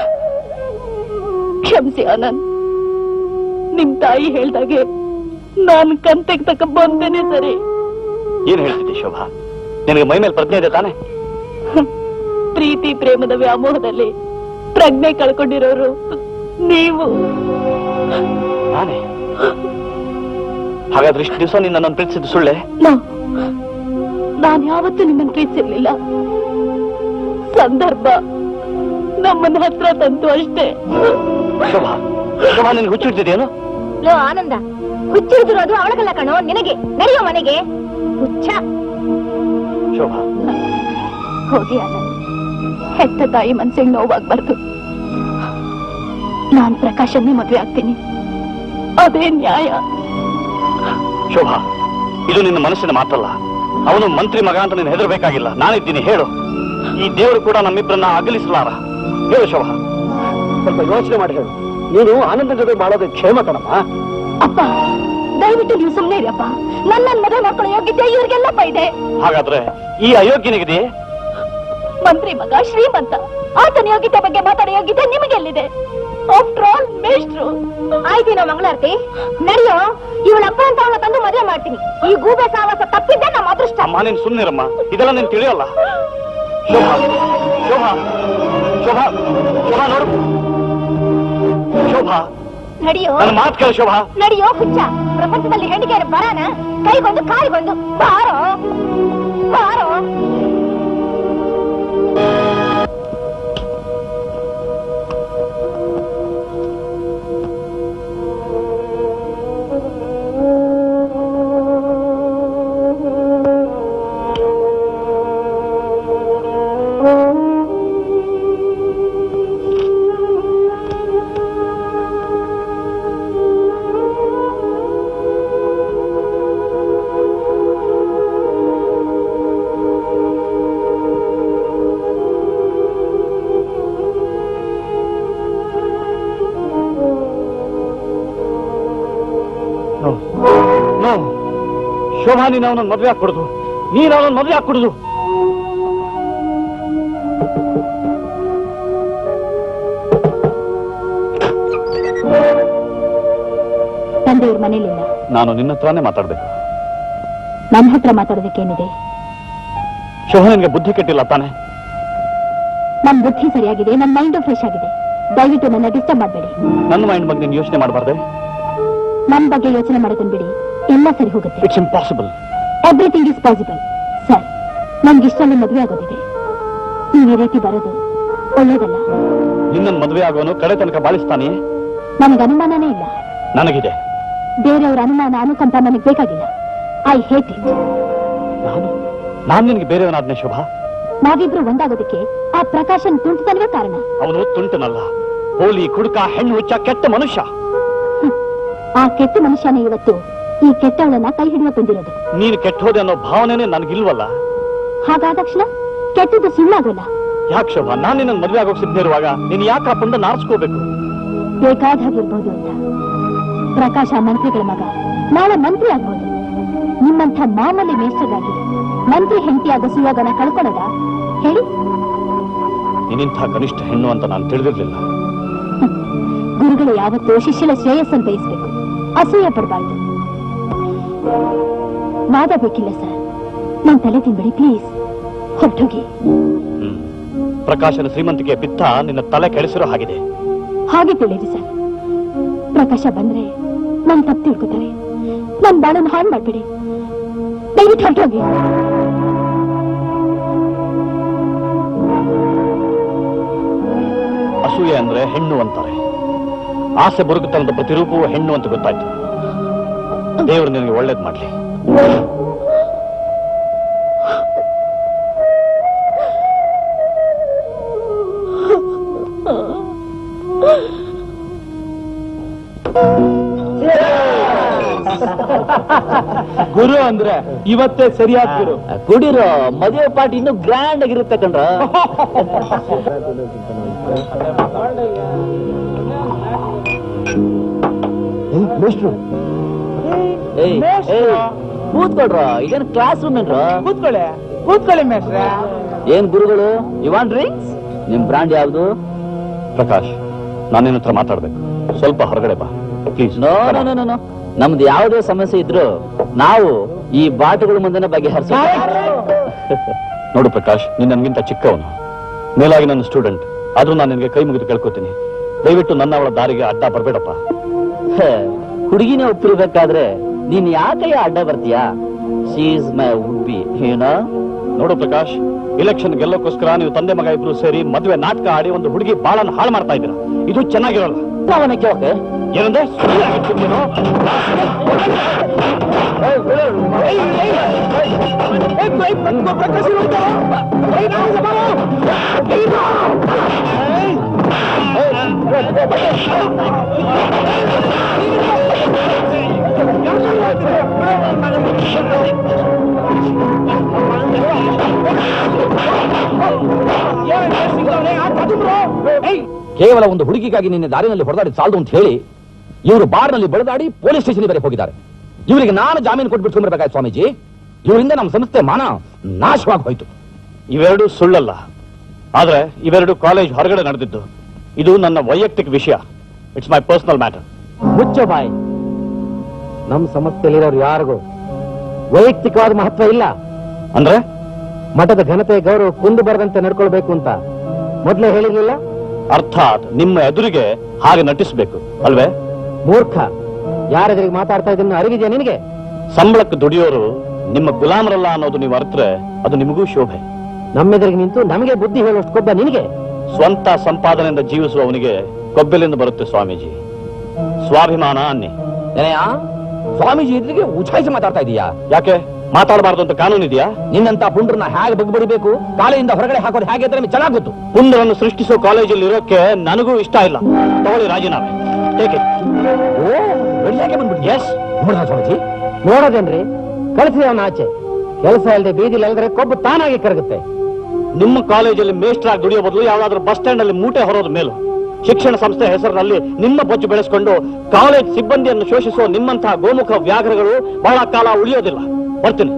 ಕ್ಷಮಿಸಿ ಆನಂದ್ ನಿಮ್ ತಾಯಿ ಹೇಳ್ದಾಗೆ ನಾನ್ ಕಂತೆಗ್ ತಕ್ಕ ಬಂದೇನೆ ಸರಿ ಏನ್ ಹೇಳ್ತಿದ್ದೆ ಶೋಭಾ ನಿನಗೆ ಮೈ ಮೇಲೆ ಪ್ರಜ್ಞೆ ಇದೆ ತಾನೆ ಪ್ರೀತಿ ಪ್ರೇಮದ ವ್ಯಾಮೋಹದಲ್ಲಿ ಪ್ರಜ್ಞೆ ಕಳ್ಕೊಂಡಿರೋರು ನೀವು ನಾನೇ ಹಾಗಾದ್ರೆ ಇಷ್ಟು ದಿವಸ ನಿನ್ನ ನನ್ನ ಪ್ರೀತಿಸಿದ್ದು ಸುಳ್ಳೆ ನಾನು ಯಾವತ್ತೂ ನಿಮ್ಮನ್ನ ಪ್ರೀತಿಸಿರ್ಲಿಲ್ಲ ಸಂದರ್ಭ ನಮ್ಮನ್ನ ಹತ್ರ ತಂತು ಅಷ್ಟೇ ಶೋಭಾ ಶೋಭಾ ನಿನ್ಗೆ ಹುಚ್ಚಿಡ್ತಿದೇನು ಲೋ ಆನಂದ ಹುಚ್ಚಿಡಿದಿರೋದು ಅವಳಗಲ್ಲ ಕಣೋ ನಿನಗೆ ನಡೆಯೋ ಮನೆಗೆ ಹುಚ್ಚ ಶೋಭಾ ಹೋಗಿ ಆನಂದ್ ಹೆತ್ತ ತಾಯಿ ಮನ್ಸಿಗೆ ನೋವಾಗ್ಬಾರ್ದು ನಾನ್ ಪ್ರಕಾಶನ್ನೇ ಮದ್ವೆ ಆಗ್ತೀನಿ ಅದೇ ನ್ಯಾಯ ಶೋಭಾ ಇದು ನಿನ್ನ ಮನಸ್ಸಿನ ಮಾತಲ್ಲ ಅವನು ಮಂತ್ರಿ ಮಗ ಅಂತ ನೀನು ಹೆದರ್ಬೇಕಾಗಿಲ್ಲ ನಾನಿದ್ದೀನಿ ಹೇಳು ಈ ದೇವರು ಕೂಡ ನಮ್ಮಿಬ್ಬರನ್ನ ಅಗಲಿಸಲಾರ ಹೇಳು ಶೋಭಾ ಸ್ವಲ್ಪ ಯೋಚನೆ ಮಾಡಿ ಹೇಳು ನೀನು ಆನಂದ ಜೊತೆ ಮಾಡೋದು ಕ್ಷೇಮ ಕಣಮ್ಮ ಅಪ್ಪ ದಯವಿಟ್ಟು ನೀವು ಸುಮ್ಮನೆ ಇರಪ್ಪ ನನ್ನ ಮದುವೆ ಮಾಡ್ಕೊಳ್ಳೋ ಯೋಗ್ಯತೆ ಇವ್ರಿಗೆಲ್ಲಪ್ಪ ಇದೆ ಹಾಗಾದ್ರೆ ಈ ಅಯೋಗ್ಯನಿಗಿದೆ ಮಂತ್ರಿ ಮಗ ಶ್ರೀಮಂತ ಆತನ ಯೋಗ್ಯತೆ ಬಗ್ಗೆ ಮಾತಾಡೋ ಯೋಗ್ಯತೆ ನಿಮಗೆಲ್ಲಿದೆ ಆಫ್ಟರ್ ಆಲ್ ಮೇಷ್ಟ್ರು ಆಯ್ತಿನೋ ಮಂಗಳಾರತಿ ನಡೆಯೋ ಇವಳ ಅಪ್ಪ ಅಂತ ಅವಳ ತಂದು ಮದುವೆ ಮಾಡ್ತೀನಿ ಈ ಗೂಬೆ ಸಾವಾಸ ತಪ್ಪಿದ್ದೆ ನಮ್ಮ ಅದೃಷ್ಟ ಅಮ್ಮ ನೀನ್ ಸುಮ್ಮನಿರಮ್ಮ ಇದೆಲ್ಲ ನೀನ್ ತಿಳಿಯಲ್ಲ ಶೋಭಾ ಶೋಭಾ ಶೋಭಾ ಶೋಭಾ ನೋಡು ಶೋಭಾ ನಡೆಯೋ ನನ್ನ ಮಾತು ಕೇಳು ಶೋಭಾ ನಡೆಯೋ ಹುಚ್ಚ ಪ್ರಪಂಚದಲ್ಲಿ ಹೆಂಡಿಗೆಯರ ಬರಾನ ಕೈಗೊಂದು ಕಾಲಿಗೊಂದು ಬಾರೋ ಬಾರೋ ನೋ ಶೋಭಾ ನೀನು ಅವನನ್ನು ಮದುವೆ ಹಾಕೊಡುದು ನೀನು ಅವನನ್ನು ಮದುವೆ ಹಾಕೊಡುದು ತಂದೆಯವ್ರ ಮನೇಲಿಲ್ಲ ನಾನು ನಿನ್ನ ಹತ್ರನೇ ಮಾತಾಡ್ಬೇಕು ನನ್ನ ಹತ್ರ ಮಾತಾಡೋದಕ್ಕೇನಿದೆ ಶೋಭಾ ನಿನ್ಗೆ ಬುದ್ಧಿ ಕೆಟ್ಟಿಲ್ಲ ತಾನೆ ನನ್ ಬುದ್ಧಿ ಸರಿಯಾಗಿದೆ ನನ್ನ ಮೈಂಡು ಫ್ರೆಶ್ ಆಗಿದೆ ದಯವಿಟ್ಟು ನನ್ನ ಡಿಸ್ಟರ್ಬ್ ಮಾಡಬೇಡಿ ನನ್ನ ಮೈಂಡ್ ಬಗ್ಗೆ ನೀನು ಯೋಚನೆ ಮಾಡಬಾರ್ದೆ ನನ್ ಬಗ್ಗೆ ಯೋಚನೆ ಮಾಡೋದನ್ನ ಬಿಡಿ ಎಲ್ಲ ಸರಿ ಹೋಗುತ್ತೆ it's impossible everything is possible sir ನನ್ಗೆ ಇಷ್ಟೊಂದು ಮದುವೆ ಆಗೋದಿದೆ ನೀವು ಈ ರೀತಿ ಬರೋದು ಒಳ್ಳೇದಲ್ಲ ನಿನ್ನನ್ನು ಮದುವೆ ಆಗೋನು ಕಡೆ ತನಕ ಬಾಳಿಸ್ತಾನೆ ನನಗೆ ಅನುಮಾನನೇ ಇಲ್ಲ ನನಗಿದೆ ಬೇರೆಯವರ ಅನುಮಾನ ಅನುಕಂಪ ನನಗೆ ಬೇಕಾಗಿಲ್ಲ ಐ ಹೇಟ್ ಇಟ್ ನಾನು ನಾನು ನಿನಗೆ ಬೇರೆಯವನಾದ್ನೆ ಶೋಭಾ ನಾವಿಬ್ರು ಒಂದಾಗೋದಕ್ಕೆ ಆ ಪ್ರಕಾಶನ್ ತುಂಟತನವೇ ಕಾರಣ ಅವನು ತುಂಟನಲ್ಲ ಹೋಲಿ ಕುಡುಕ ಹೆಣ್ಣು ಹುಚ್ಚ ಕೆಟ್ಟ ಮನುಷ್ಯ ಆ ಕೆಟ್ಟ ಮನುಷ್ಯನೇ ಇವತ್ತು ಈ ಕೆಟ್ಟವಳನ್ನ ಕೈ ಹಿಡಿಯೋ ಬಂದಿರೋದು ನೀನು ಕೆಟ್ಟ ಹೋದೆ ಅನ್ನೋ ಭಾವನೆನೇ ನನಗಿಲ್ವಲ್ಲ ಹಾಗಾದ ತಕ್ಷಣ ಕೆಟ್ಟದ್ದು ಸುಳ್ಳಾಗೋಲ್ಲ ಯಾಕೆ ಶೋಭಾ ನಾನು ನಿನ್ನ ಮದುವೆ ಆಗೋಕ್ ಸಿದ್ಧ ಇರುವಾಗ ನೀನು ಯಾಕೆ ಆ ಪುಂಡ ನಾರಿಸ್ಕೋಬೇಕು ಬೇಕಾದ ಹಾಗಿರ್ಬೋದು ಅಂತ ಪ್ರಕಾಶ ಮಂತ್ರಿಗಳ ಮಗ ನಾಳೆ ಮಂತ್ರಿ ಆಗ್ಬೋದು ನಿಮ್ಮಂಥ ಮಾಮೂಲಿ ಮೇಷ್ಟ್ರಾಗಿ ಮಂತ್ರಿ ಹೆಂಡತಿ ಆಗೋ ಸುಯೋಗನ ಕಳ್ಕೊಳ್ಳೋದ ಹೇಳಿ ನೀನಿಂಥ ಕನಿಷ್ಠ ಹೆಣ್ಣು ಅಂತ ನಾನು ತಿಳಿದಿರ್ಲಿಲ್ಲ ಗುರುಗಳು ಯಾವತ್ತೂ ಶಿಷ್ಯನ ಶ್ರೇಯಸ್ಸನ್ನು ಬಯಸ್ಬೇಕು ಅಸೂಯೆ ಪಡಬಾರ್ದು ವಾದ ಬೇಕಿಲ್ಲ ಸರ್ ನನ್ ತಲೆ ತಿನ್ಬೇಡಿ ಪ್ಲೀಸ್ ಹೊರಟೋಗಿ ಹ್ಮ್ ಪ್ರಕಾಶನ ಶ್ರೀಮಂತಿಕೆ ಪಿತ್ತ ನಿನ್ನ ತಲೆ ಕೆಡಿಸಿರೋ ಹಾಗಿದೆ ಹಾಗೆ ತಿಳಿರಿ ಸರ್ ಪ್ರಕಾಶ ಬಂದ್ರೆ ನನ್ ತಪ್ಪು ತಿಳ್ಕೊತಾರೆ ನನ್ ಬಾಳನ್ನು ಹಾಳು ಮಾಡ್ಬೇಡಿ ದಯವಿಟ್ಟು ಹೊರಟೋಗಿ ಅಸೂಯೆ ಅಂದ್ರೆ ಹೆಣ್ಣು ಅಂತಾರೆ ಆಸೆ ಬರುಗುತ್ತನ್ನದ ಪ್ರತಿರೂಪವೂ ಹೆಣ್ಣು ಅಂತ ಗೊತ್ತಾಯ್ತು ದೇವರು ನಿನಗೆ ಒಳ್ಳೇದ್ ಮಾಡ್ಲಿ ಗುರು ಅಂದ್ರೆ ಇವತ್ತೇ ಸರಿಯಾದ ಗುರು ಕುಡಿರೋ ಮದುವೆ ಪಾರ್ಟಿ ಇನ್ನು ಗ್ರ್ಯಾಂಡ್ ಆಗಿರುತ್ತೆ ಕಣ್ರ ಏಯ್, ಏಯ್, ಕೂತ್ಕೊಳ್ರ ಇದೇನ್ ಕ್ಲಾಸ್ ರೂಮ್ ಏನ್ರ ಕೂತ್ಕೊಳ್ಳಿ ಕೂತ್ಕೊಳ್ಳಿ ಮೇಷ್ರೆ ಏನ್ ಗುರುಗಳು ಇವಾನ್ ಡ್ರಿಂಕ್ಸ್ ನಿಮ್ ಬ್ರಾಂಡ್ ಯಾವ್ದು ಪ್ರಕಾಶ್ ನಾನು ನಿನ್ನ ಹತ್ರ ಮಾತಾಡ್ಬೇಕು ಸ್ವಲ್ಪ ಹೊರಗಡೆ ಬಾ please no no no no, no ನಮ್ದು ಯಾವುದೇ ಸಮಸ್ಯೆ ಇದ್ರು ನಾವು ಈ ಬಾಟುಗಳ ಮುಂದೆನೆ ಬಗೆಹರಿಸ ನೋಡು ಪ್ರಕಾಶ್ ನೀನ್ ನನ್ಗಿಂತ ಚಿಕ್ಕವನು ಮೇಲಾಗಿ ನನ್ನ ಸ್ಟೂಡೆಂಟ್ ಆದ್ರೂ ನಾನು ನಿನಗೆ ಕೈ ಮುಗಿದು ಕೇಳ್ಕೊತೀನಿ ದಯವಿಟ್ಟು ನನ್ನ ಅವಳ ದಾರಿಗೆ ಅಡ್ಡ ಬರ್ಬೇಡಪ್ಪ ಹುಡುಗಿನೇ ಒಪ್ಪಿರ್ಬೇಕಾದ್ರೆ ನೀನ್ ಯಾಕಯ್ಯ ಅಡ್ಡ ಬರ್ತೀಯಾ ಶೀಸ್ ಮೈ ಉಡ್ಬಿ ಏನೋ ನೋಡು ಪ್ರಕಾಶ್ ಇಲೆಕ್ಷನ್ ಗೆಲ್ಲೋಕ್ಕೋಸ್ಕರ ನೀವು ತಂದೆ ಮಗ ಇಬ್ರು ಸೇರಿ ಮದುವೆ ನಾಟಕ ಆಡಿ ಒಂದು ಹುಡುಗಿ ಬಾಳನ್ನು ಹಾಳು ಮಾಡ್ತಾ ಇದ್ದೀರಾ ಇದು ಚೆನ್ನಾಗಿರಲ್ಲ ಅವನಕ್ಕೆ ಓಕೆ ಏನಂದ್ರೆ ಸುಳ್ಳು ಆಗಿತ್ತು ನೀನು ಕೇವಲ ಒಂದು ಹುಡುಗಿಗಾಗಿ ನಿನ್ನೆ ದಾರಿನಲ್ಲಿ ಹೊಡೆದಾಡಿ ಸಾಲದು ಅಂತ ಹೇಳಿ ಇವರು ಬಾರ್ನಲ್ಲಿ ಬಡದಾಡಿ ಪೊಲೀಸ್ ಸ್ಟೇಷನ್ ಬೇರೆ ಹೋಗಿದ್ದಾರೆ ಇವರಿಗೆ ನಾನು ಜಾಮೀನು ಕೊಟ್ಬಿಟ್ಕೊಂಡ್ಬರ್ಬೇಕಾಯ್ತು ಸ್ವಾಮೀಜಿ ಇವರಿಂದ ನಮ್ಮ ಸಂಸ್ಥೆ ಮಾನ ನಾಶವಾಗಿ ಹೋಯ್ತು ಇವೆರಡು ಸುಳ್ಳಲ್ಲ ಆದ್ರೆ ಇವೆರಡು ಕಾಲೇಜ್ ಹೊರಗಡೆ ನಡೆದಿದ್ದು ಇದು ನನ್ನ ವೈಯಕ್ತಿಕ ವಿಷಯ ಇಟ್ಸ್ ಮೈ ಪರ್ಸನಲ್ ಮ್ಯಾಟರ್ ಮುಚ್ಚೋ ಬಾಯ್ ನಮ್ಮ ಸಂಸ್ಥೆಯಲ್ಲಿರೋರು ಯಾರಿಗೂ ವೈಯಕ್ತಿಕವಾದ ಮಹತ್ವ ಇಲ್ಲ ಅಂದ್ರೆ ಮಠದ ಘನತೆ ಗೌರವ ಕುಂದು ಬರದಂತೆ ನಡ್ಕೊಳ್ಬೇಕು ಅಂತ ಮೊದಲೇ ಹೇಳಿರ್ಲಿಲ್ಲ ಅರ್ಥಾತ್ ನಿಮ್ಮ ಎದುರಿಗೆ ಹಾಗೆ ನಟಿಸಬೇಕು ಅಲ್ವೇ ಮೂರ್ಖ ಯಾರೆದುರಿಗೆ ಮಾತಾಡ್ತಾ ಇದನ್ನು ಅರಿವಿದೆಯಾ ನಿನಗೆ ಸಂಬಳಕ್ಕೆ ದುಡಿಯೋರು ನಿಮ್ಮ ಗುಲಾಮರಲ್ಲ ಅನ್ನೋದು ನೀವು ಅರ್ಥರೆ ಅದು ನಿಮಗೂ ಶೋಭೆ ನಮ್ಮೆದುರಿಗೆ ನಿಂತು ನಮಗೆ ಬುದ್ಧಿ ಹೇಳುವಷ್ಟು ಕೊಬ್ಬ ನಿನಗೆ ಸ್ವಂತ ಸಂಪಾದನೆಯಿಂದ ಜೀವಿಸುವವನಿಗೆ ಕೊಬ್ಬೆಲಿಂದ ಬರುತ್ತೆ ಸ್ವಾಮೀಜಿ ಸ್ವಾಭಿಮಾನ ಅನ್ನಿ ಏನಯ್ಯ ಸ್ವಾಮೀಜಿ ಎದುರಿಗೆ ಉಛಾಯಿಸಿ ಮಾತಾಡ್ತಾ ಇದೀಯಾ ಯಾಕೆ ಮಾತಾಡಬಾರ್ದು ಅಂತ ಕಾನೂನು ಇದೆಯಾ ನಿನ್ನಂತ ಪುಂಡ್ರನ್ನ ಹೇಗೆ ಬಗ್ಬಡಿಬೇಕು ಕಾಲೆಯಿಂದ ಹೊರಗಡೆ ಹಾಕೋದು ಹೇಗೆ ಅಂತ ನಿಮ್ಗೆ ಚೆನ್ನಾಗ್ ಗೊತ್ತು ಪುಂಡರನ್ನು ಸೃಷ್ಟಿಸೋ ಕಾಲೇಜಲ್ಲಿ ಇರೋಕೆ ನನಗೂ ಇಷ್ಟ ಇಲ್ಲ ತಗೊಳ್ಳಿ ರಾಜೀನಾಮೆ ಟೇಕ್ ಇಟ್ ಓ ಬೆಳ್ಳಿಯಾಗೆ ಬಂದ್ಬಿಟ್ಟು ಎಸ್ ನೋಡ ಸ್ವಾಮೀಜಿ ನೋಡೋದೇನ್ರಿ ಕಳಿಸಿ ಅವನ ಆಚೆ ಕೆಲಸ ಇಲ್ಲದೆ ಬೀದಿಲಿ ಅಲ್ದ್ರೆ ಕೊಬ್ಬು ತಾನಾಗಿ ಕರಗುತ್ತೆ ನಿಮ್ಮ ಕಾಲೇಜಲ್ಲಿ ಮೇಸ್ಟ್ರಾಗಿ ದುಡಿಯೋ ಬದಲು ಯಾವ್ದಾದ್ರು ಬಸ್ ಸ್ಟ್ಯಾಂಡ್ ಅಲ್ಲಿ ಮೂಟೆ ಹೊರೋದು ಮೇಲು ಶಿಕ್ಷಣ ಸಂಸ್ಥೆ ಹೆಸರಿನಲ್ಲಿ ನಿಮ್ಮ ಬೊಜ್ಜು ಬೆಳೆಸಿಕೊಂಡು ಕಾಲೇಜ್ ಸಿಬ್ಬಂದಿಯನ್ನು ಶೋಷಿಸುವ ನಿಮ್ಮಂತಹ ಗೋಮುಖ ವ್ಯಾಘ್ರಗಳು ಬಹಳ ಕಾಲ ಉಳಿಯೋದಿಲ್ಲ ಬರ್ತೀನಿ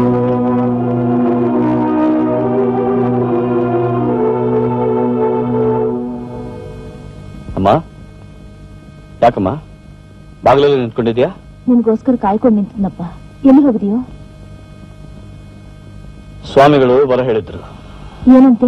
ಅಮ್ಮ ಯಾಕಮ್ಮ ಬಾಗಿಲಲ್ಲಿ ನಿಂತ್ಕೊಂಡಿದ್ಯಾ ನಿನ್ಗೋಸ್ಕರ ಕಾಯ್ಕೊಂಡು ನಿಂತಿದ್ನಪ್ಪ ಎಲ್ಲಿ ಹೋಗಿದೀಯೋ ಸ್ವಾಮಿಗಳು ಬರ ಹೇಳಿದ್ರು ಏನಂತೆ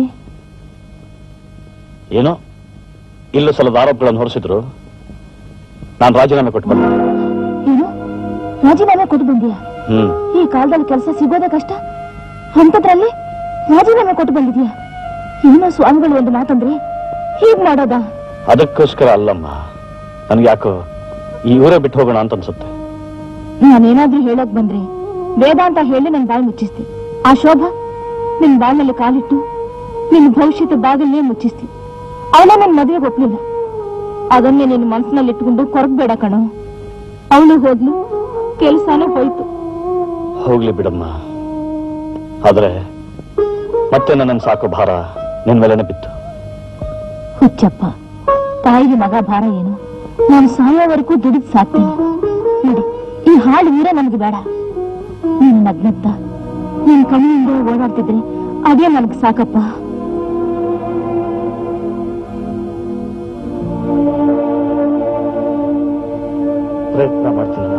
ಏನೋ ಇಲ್ಲೂ ಸ್ವಲ್ಪ ಆರೋಪಗಳನ್ನು ಹೊರಿಸಿದ್ರು ನಾನು ರಾಜೀನಾಮೆ ಕೊಟ್ಟು ಬಂದೆ ಏನು ರಾಜೀನಾಮೆ ಕೊಟ್ಟು ಬಂದಿಯಾ ಹ್ಮ್ ಈ ಕಾಲದಲ್ಲಿ ಕೆಲಸ ಸಿಗೋದೇ ಕಷ್ಟ ಅಂತದ್ರಲ್ಲಿ ರಾಜೀನಾಮೆ ಕೊಟ್ಟು ಬಂದಿದ್ಯಾ ಏನೋ ಸ್ವಾಮಿಗಳು ಒಂದು ಮಾತಂದ್ರೆ ಹೀಗ್ ಮಾಡೋದಾ ಅದಕ್ಕೋಸ್ಕರ ಅಲ್ಲಮ್ಮ ನನ್ಗೆ ಯಾಕೋ ಈ ಊರೇ ಬಿಟ್ಟು ಹೋಗೋಣ ಅಂತ ಅನ್ಸುತ್ತೆ ನಾನೇನಾದ್ರೂ ಹೇಳೋಕ್ ಬಂದ್ರೆ ವೇದಾಂತ ಹೇಳಿ ನನ್ ಬಾಯಿ ಮುಚ್ಚಿಸ್ತಿ ಆ ಶೋಭಾ ನಿನ್ ಬಾಯಿನಲ್ಲಿ ಕಾಲಿಟ್ಟು ನಿನ್ ಭವಿಷ್ಯದ ಬಾಗಿಲನ್ನೇ ಮುಚ್ಚಿಸ್ತಿ ಅವಳ ನನ್ ಮದುವೆಗೆ ಒಪ್ಲಿಲ್ಲ ಅದನ್ನೇ ನಿನ್ನ ಮನಸ್ಸಿನಲ್ಲಿ ಇಟ್ಕೊಂಡು ಕೊರಗ್ಬೇಡ ಕಣೋ ಅವಳು ಹೋದ್ಲು ಕೆಲ್ಸಾನು ಹೋಯ್ತು ಹೋಗ್ಲಿ ಬಿಡಮ್ಮ ಆದ್ರೆ ಮತ್ತೆ ನನ್ನ ಸಾಕೋ ಭಾರ ನಿನ್ ಮೇಲೆನೆ ಬಿತ್ತು ಹುಚ್ಚಪ್ಪ ತಾಯಿಗೆ ಮಗ ಭಾರ ಏನು ನಾನು ಸಾಯೋವರೆಗೂ ದುಡಿದ್ ಸಾಕ್ತೀನಿ ನೋಡಿ ಈ ಹಾಳು ಊರೇ ನಮ್ಗೆ ಬೇಡ ನೀನ್ ನಗ್ನತ್ತ ನೀನ್ ಕಣ್ಣಿಂದ ಓಡಾಡ್ತಿದ್ರೆ ಅದೇ ನನ್ಗೆ ಸಾಕಪ್ಪ ಪ್ರಯತ್ನ ಮಾಡ್ತೀನಮ್ಮ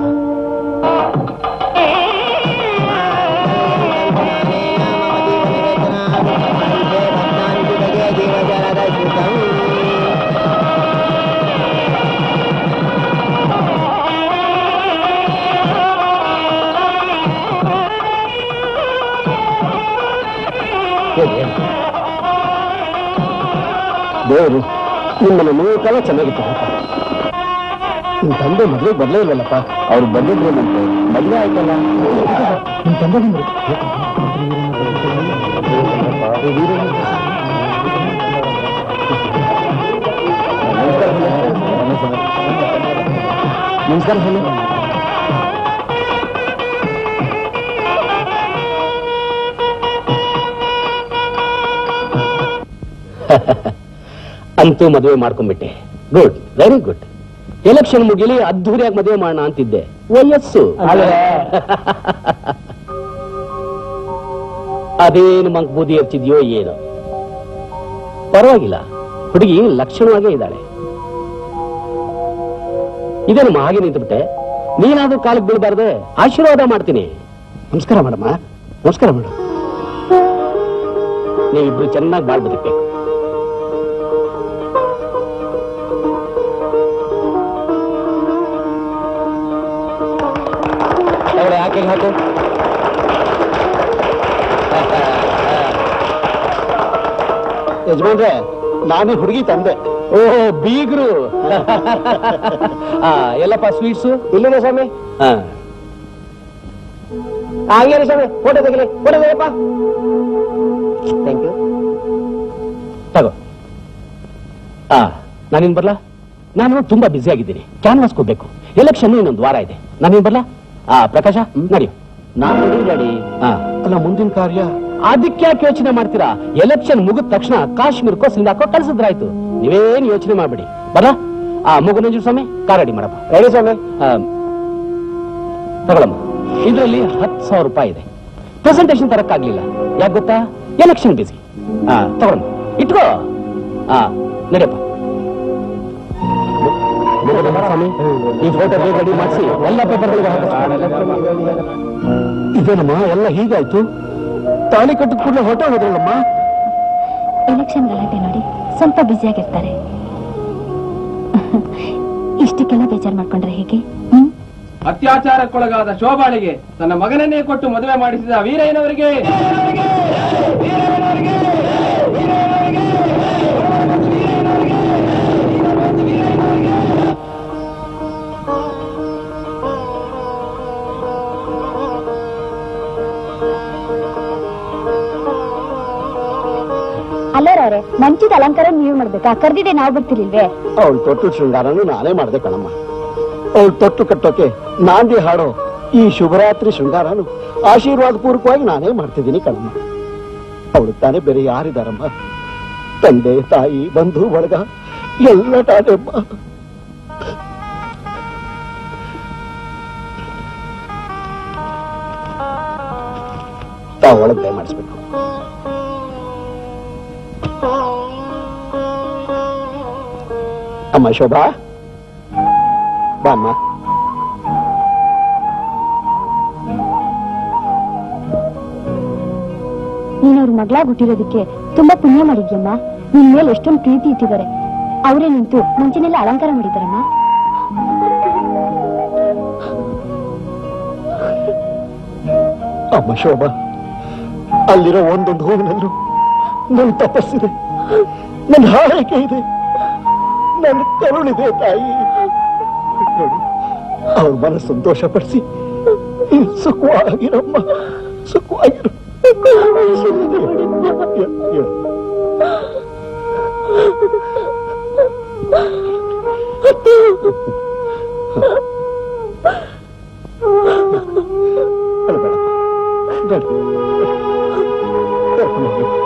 ದೇವರು ನಿಮ್ಮನ್ನ ಮೂರು ಕಾಲ ಚೆನ್ನಾಗಿತ್ತು ನಿಮ್ ತಂದೆ ಮದುವೆಗೆ ಬರ್ಲೇ ಇಲ್ಲಲ್ಲಪ್ಪ ಅವ್ರು ಬಂದಿದ್ರೇನಂತೆ ಮದುವೆ ಆಯ್ತಲ್ಲ ನಿಮ್ ತಂದೆ ಬಂದ್ರು ನಮಸ್ಕಾರ ಹೇಳಿ ಅಂತೂ ಮದುವೆ ಮಾಡ್ಕೊಂಡ್ಬಿಟ್ಟೆ ಗುಡ್ ವೆರಿ ಗುಡ್ ಎಲೆಕ್ಷನ್ ಮುಗಿಲಿ ಅದ್ದೂರಿಯಾಗಿ ಮದುವೆ ಮಾಡೋಣ ಅಂತಿದ್ದೆ ವಯಸ್ಸು ಅದೇನು ಮಂಕ್ ಬೂದಿ ಎರ್ಚಿದ್ಯೋ ಏನೋ ಪರವಾಗಿಲ್ಲ ಹುಡುಗಿ ಲಕ್ಷಣವಾಗೇ ಇದ್ದಾಳೆ ಇದೇನಮ್ಮ ಹಾಗೆ ನಿಂತುಬಿಟ್ಟೆ ನೀನಾದ್ರೂ ಕಾಲಕ್ಕೆ ಬೀಳಬಾರ್ದೆ ಆಶೀರ್ವಾದ ಮಾಡ್ತೀನಿ ನಮಸ್ಕಾರ ಮಾಡಮ್ಮ ನಮಸ್ಕಾರ ಮಾಡು ನೀವಿಬ್ರು ಚೆನ್ನಾಗಿ ಬಾಳ್ ಬದುಕ್ಬೇಕು ತಗೊಳ್ಳಿ, ಹಾಕಿ ಇಲ್ಲಿ ಹಾಕು ಯಜಮಾನ್ರೆ ನಾನೇ ಹುಡುಗಿ ತಂದೆ ಓ ಬೀಗ್ರು ಆ, ಎಲ್ಲಪ್ಪ ಸ್ವೀಟ್ಸು ಇಲ್ಲಿದೆ ಸ್ವಾಮಿ ಹಾ ಹಂಗೇನೆ ಸ್ವಾಮಿ ಫೋಟೋ ತೆಗಿಲಿ ಫೋಟೋ ತೆಗಿಯಪ್ಪ ಥ್ಯಾಂಕ್ ಯು ತಗೋ ಆ ನಾನಿನ್ ಬರ್ಲಾ ನಾನು ತುಂಬಾ ಬ್ಯುಸಿ ಆಗಿದ್ದೀನಿ ಕ್ಯಾನ್ವಾಸ್ ಹೋಗ್ಬೇಕು ಎಲೆಕ್ಷನ್ ಇನ್ನೊಂದು ವಾರ ಇದೆ ನಾನಿನ್ ಬರ್ಲಾ ಆ ಪ್ರಕಾಶ ನಡಿ ನಾನು ನಡಿ ಆ ಅಲ್ಲ ಮುಂದಿನ ಕಾರ್ಯ ಅದಕ್ಕೆ ಯಾಕೆ ಯೋಚನೆ ಮಾಡ್ತೀರಾ ಎಲೆಕ್ಷನ್ ಮುಗಿದ ತಕ್ಷಣ ಕಾಶ್ಮೀರಕ್ಕೋ ಸಿಂಗಾಕೋ ಕಳ್ಸಿದ್ರಾಯ್ತು ನೀವೇನ್ ಯೋಚನೆ ಮಾಡ್ಬೇಡಿ ಬರ ಆ ಮಗು ಸ್ವಾಮಿ ಕಾರ್ ರೆಡಿ ಮಾಡಪ್ಪ ರೆಡಿ ಸ್ವಾಮಿ ಆ, ತಗೊಳಮ್ಮ ಇದರಲ್ಲಿ ಹತ್ತು ಸಾವಿರ ರೂಪಾಯಿ ಇದೆ ಪ್ರೆಸೆಂಟೇಶನ್ ತರಕ್ಕಾಗ್ಲಿಲ್ಲ ಯಾಕೆ ಗೊತ್ತಾ ಎಲೆಕ್ಷನ್ ಬಿಸಿ ಹಾ ತಗೊಳಮ್ಮ ಇಟ್ಕೋ ಹಾ ನಡಿಯಪ್ಪ ಸ್ವಾಮಿ ಈ ಫೋಟೋ ಬೇಗ ರೆಡಿ ಮಾಡಿಸಿ ಎಲ್ಲ ಪೇಪರ್ಗಳಿಗೆ ಇದೇನಮ್ಮ ಎಲ್ಲ ಹೀಗಾಯ್ತು ತಾಳಿ ಕಟ್ಟಿದ ಕೂಡಲೇ ಹೊಟ್ಟ ಹೋದ್ರಲ್ಲಮ್ಮ ಎಲೆಕ್ಷನ್ ಗಲಾಟೆ ನೋಡಿ ಸ್ವಲ್ಪ ಬ್ಯುಸಿಯಾಗಿರ್ತಾರೆ ಇಷ್ಟಕ್ಕೆಲ್ಲ ಬೇಜಾರ್ ಮಾಡ್ಕೊಂಡ್ರೆ ಹೇಗೆ ಹ್ಮ್ ಅತ್ಯಾಚಾರಕ್ಕೊಳಗಾದ ಶೋಭಾಳಿಗೆ ತನ್ನ ಮಗನನ್ನೇ ಕೊಟ್ಟು ಮದುವೆ ಮಾಡಿಸಿದ ವೀರಯ್ಯನವರಿಗೆ ಅಲ್ಲರವ್ರೆ ಮಂಚಿದ ಅಲಂಕಾರ ನೀವು ಮಾಡ್ಬೇಕಾ ಕರ್ದಿದೆ ನಾವು ಬರ್ತಿರ್ಲಿಲ್ವೇ ಅವಳು ತೊಟ್ಟು ಶೃಂಗಾರನು ನಾನೇ ಮಾಡಿದೆ ಕಣಮ್ಮ ಅವಳು ತೊಟ್ಟು ಕಟ್ಟೋಕೆ ನಾಂದಿ ಹಾಡೋ ಈ ಶುಭರಾತ್ರಿ ಶೃಂಗಾರನು ಆಶೀರ್ವಾದ ಪೂರ್ವಕವಾಗಿ ನಾನೇ ಮಾಡ್ತಿದ್ದೀನಿ ಕಣಮ್ಮ ಅವಳು ತಾನೇ ಬೇರೆ ಯಾರಿದಾರಮ್ಮ ತಂದೆ ತಾಯಿ ಬಂಧು ಬಳಗ ಎಲ್ಲ ನಾನೆಮ್ಮ ತಾವು ಒಳಗೆ ದಯಮಾಡಿಸ್ಬೇಕು ಅಮ್ಮ ಶೋಭಾ ಬಾ ಅಮ್ಮ ನೀನು ಅವ್ರ ಮಗಳಾಗಿ ಹುಟ್ಟಿರೋದಕ್ಕೆ ತುಂಬಾ ಪುಣ್ಯ ಮಾಡಿದ್ಯಮ್ಮ ನಿನ್ ಮೇಲೆ ಎಷ್ಟೊಂದು ಪ್ರೀತಿ ಇಟ್ಟಿದ್ದಾರೆ ಅವರೇ ನಿಂತು ಮುಂಚಿನೆಲ್ಲ ಅಲಂಕಾರ ಮಾಡಿದಾರಮ್ಮ ಅಮ್ಮ ಶೋಭಾ ಅಲ್ಲಿರೋ ಒಂದೊಂದು ಹೂವಿನಲ್ಲೂ ನನ್ನ ತಪಸ್ಸಿದೆ ನನ್ನ ಹಾರೈಕೆ ಇದೆ ನನ್ನ ಕರುಣಿದೆ ತಾಯಿ ನೋಡಿ ಅವ್ರ ಮನ ಸಂತೋಷಪಡಿಸಿ ಸುಖವಾಗಿರಮ್ಮ ಸುಖವಾಗಿರು ಯ- ಯ- ಅಳ್ಬೇಡ. ನಡಿ. ಕರ್ಕೊಂಡು ಹೋಗಿ.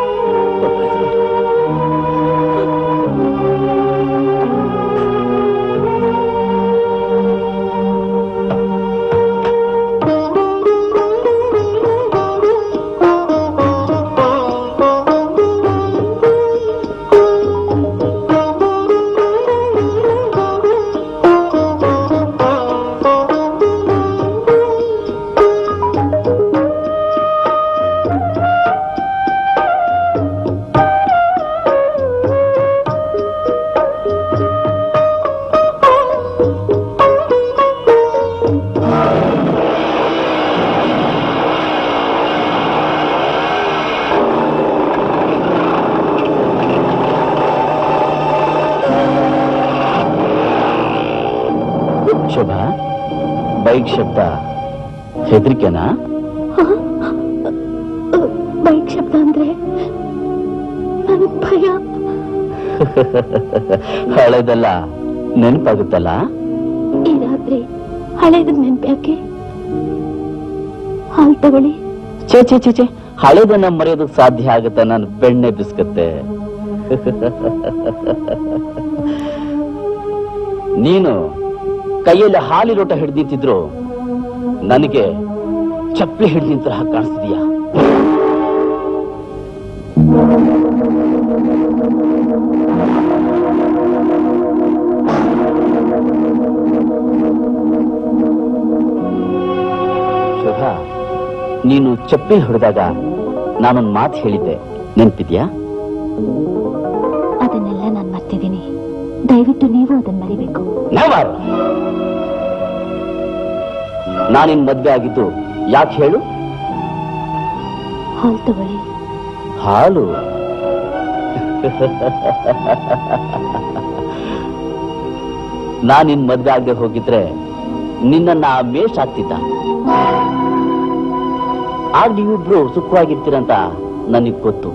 ಶೋಭಾ ಬೈಕ್ ಶಬ್ದ ಹೆದರಿಕೆನಾ ಬೈಕ್ ಶಬ್ದ ಅಂದ್ರೆ ನನ್ ಭಯ ಹಳೆದೆಲ್ಲ ನೆನಪಾಗುತ್ತಲ್ಲ ಈ ರಾತ್ರಿ ಹಳೇದ್ ನೆನ್ಪ್ಯಾಕೆ ಹಾಲ್ ತಗೊಳ್ಳಿ ಛೇ ಛೇ ಛೇ ಛೇ ಹಳೆದನ್ನ ಮರೆಯೋದಕ್ಕೆ ಸಾಧ್ಯ ಆಗುತ್ತೆ ನಾನು ಬೆಣ್ಣೆ ಬಿಸ್ಕತ್ತೆ ನೀನು ಕೈಯಲ್ಲಿ ಹಾಲಿ ಲೋಟ ಹಿಡ್ದಿತ್ತಿದ್ರು ನನಗೆ ಚಪ್ಪಲಿ ಹಿಡ್ದಿನ ತರಹ ಕಾಣಿಸ್ತಿದೀಯಾ ಶೋಭಾ ನೀನು ಚಪ್ಪಲಿ ಹೊಡೆದಾಗ ನಾನೊಂದು ಮಾತು ಹೇಳಿದ್ದೆ ನೆನ್ಪಿದ್ಯಾ ಅದನ್ನೆಲ್ಲ ನಾನ್ ಮರ್ತಿದ್ದೀನಿ ದಯವಿಟ್ಟು ನೀವು ಅದನ್ನ ಮರಿಬೇಕು ನೆವರ್ ನಾನಿನ್ ಮದ್ವೆ ಆಗಿದ್ದು ಯಾಕೆ ಹೇಳು ಹಾಲ್ ತಗೊಳ್ಳಿ ಹಾಲು ನಾನಿನ್ ಮದ್ವೆ ಆಗದೆ ಹೋಗಿದ್ರೆ ನಿನ್ನನ್ನ ಆ ಮೇಷ್ ಆಗ್ತಿದ್ದ ಆಗ ನೀವಿಬ್ರು ಸುಖವಾಗಿರ್ತೀರಂತ ನನಗ್ ಗೊತ್ತು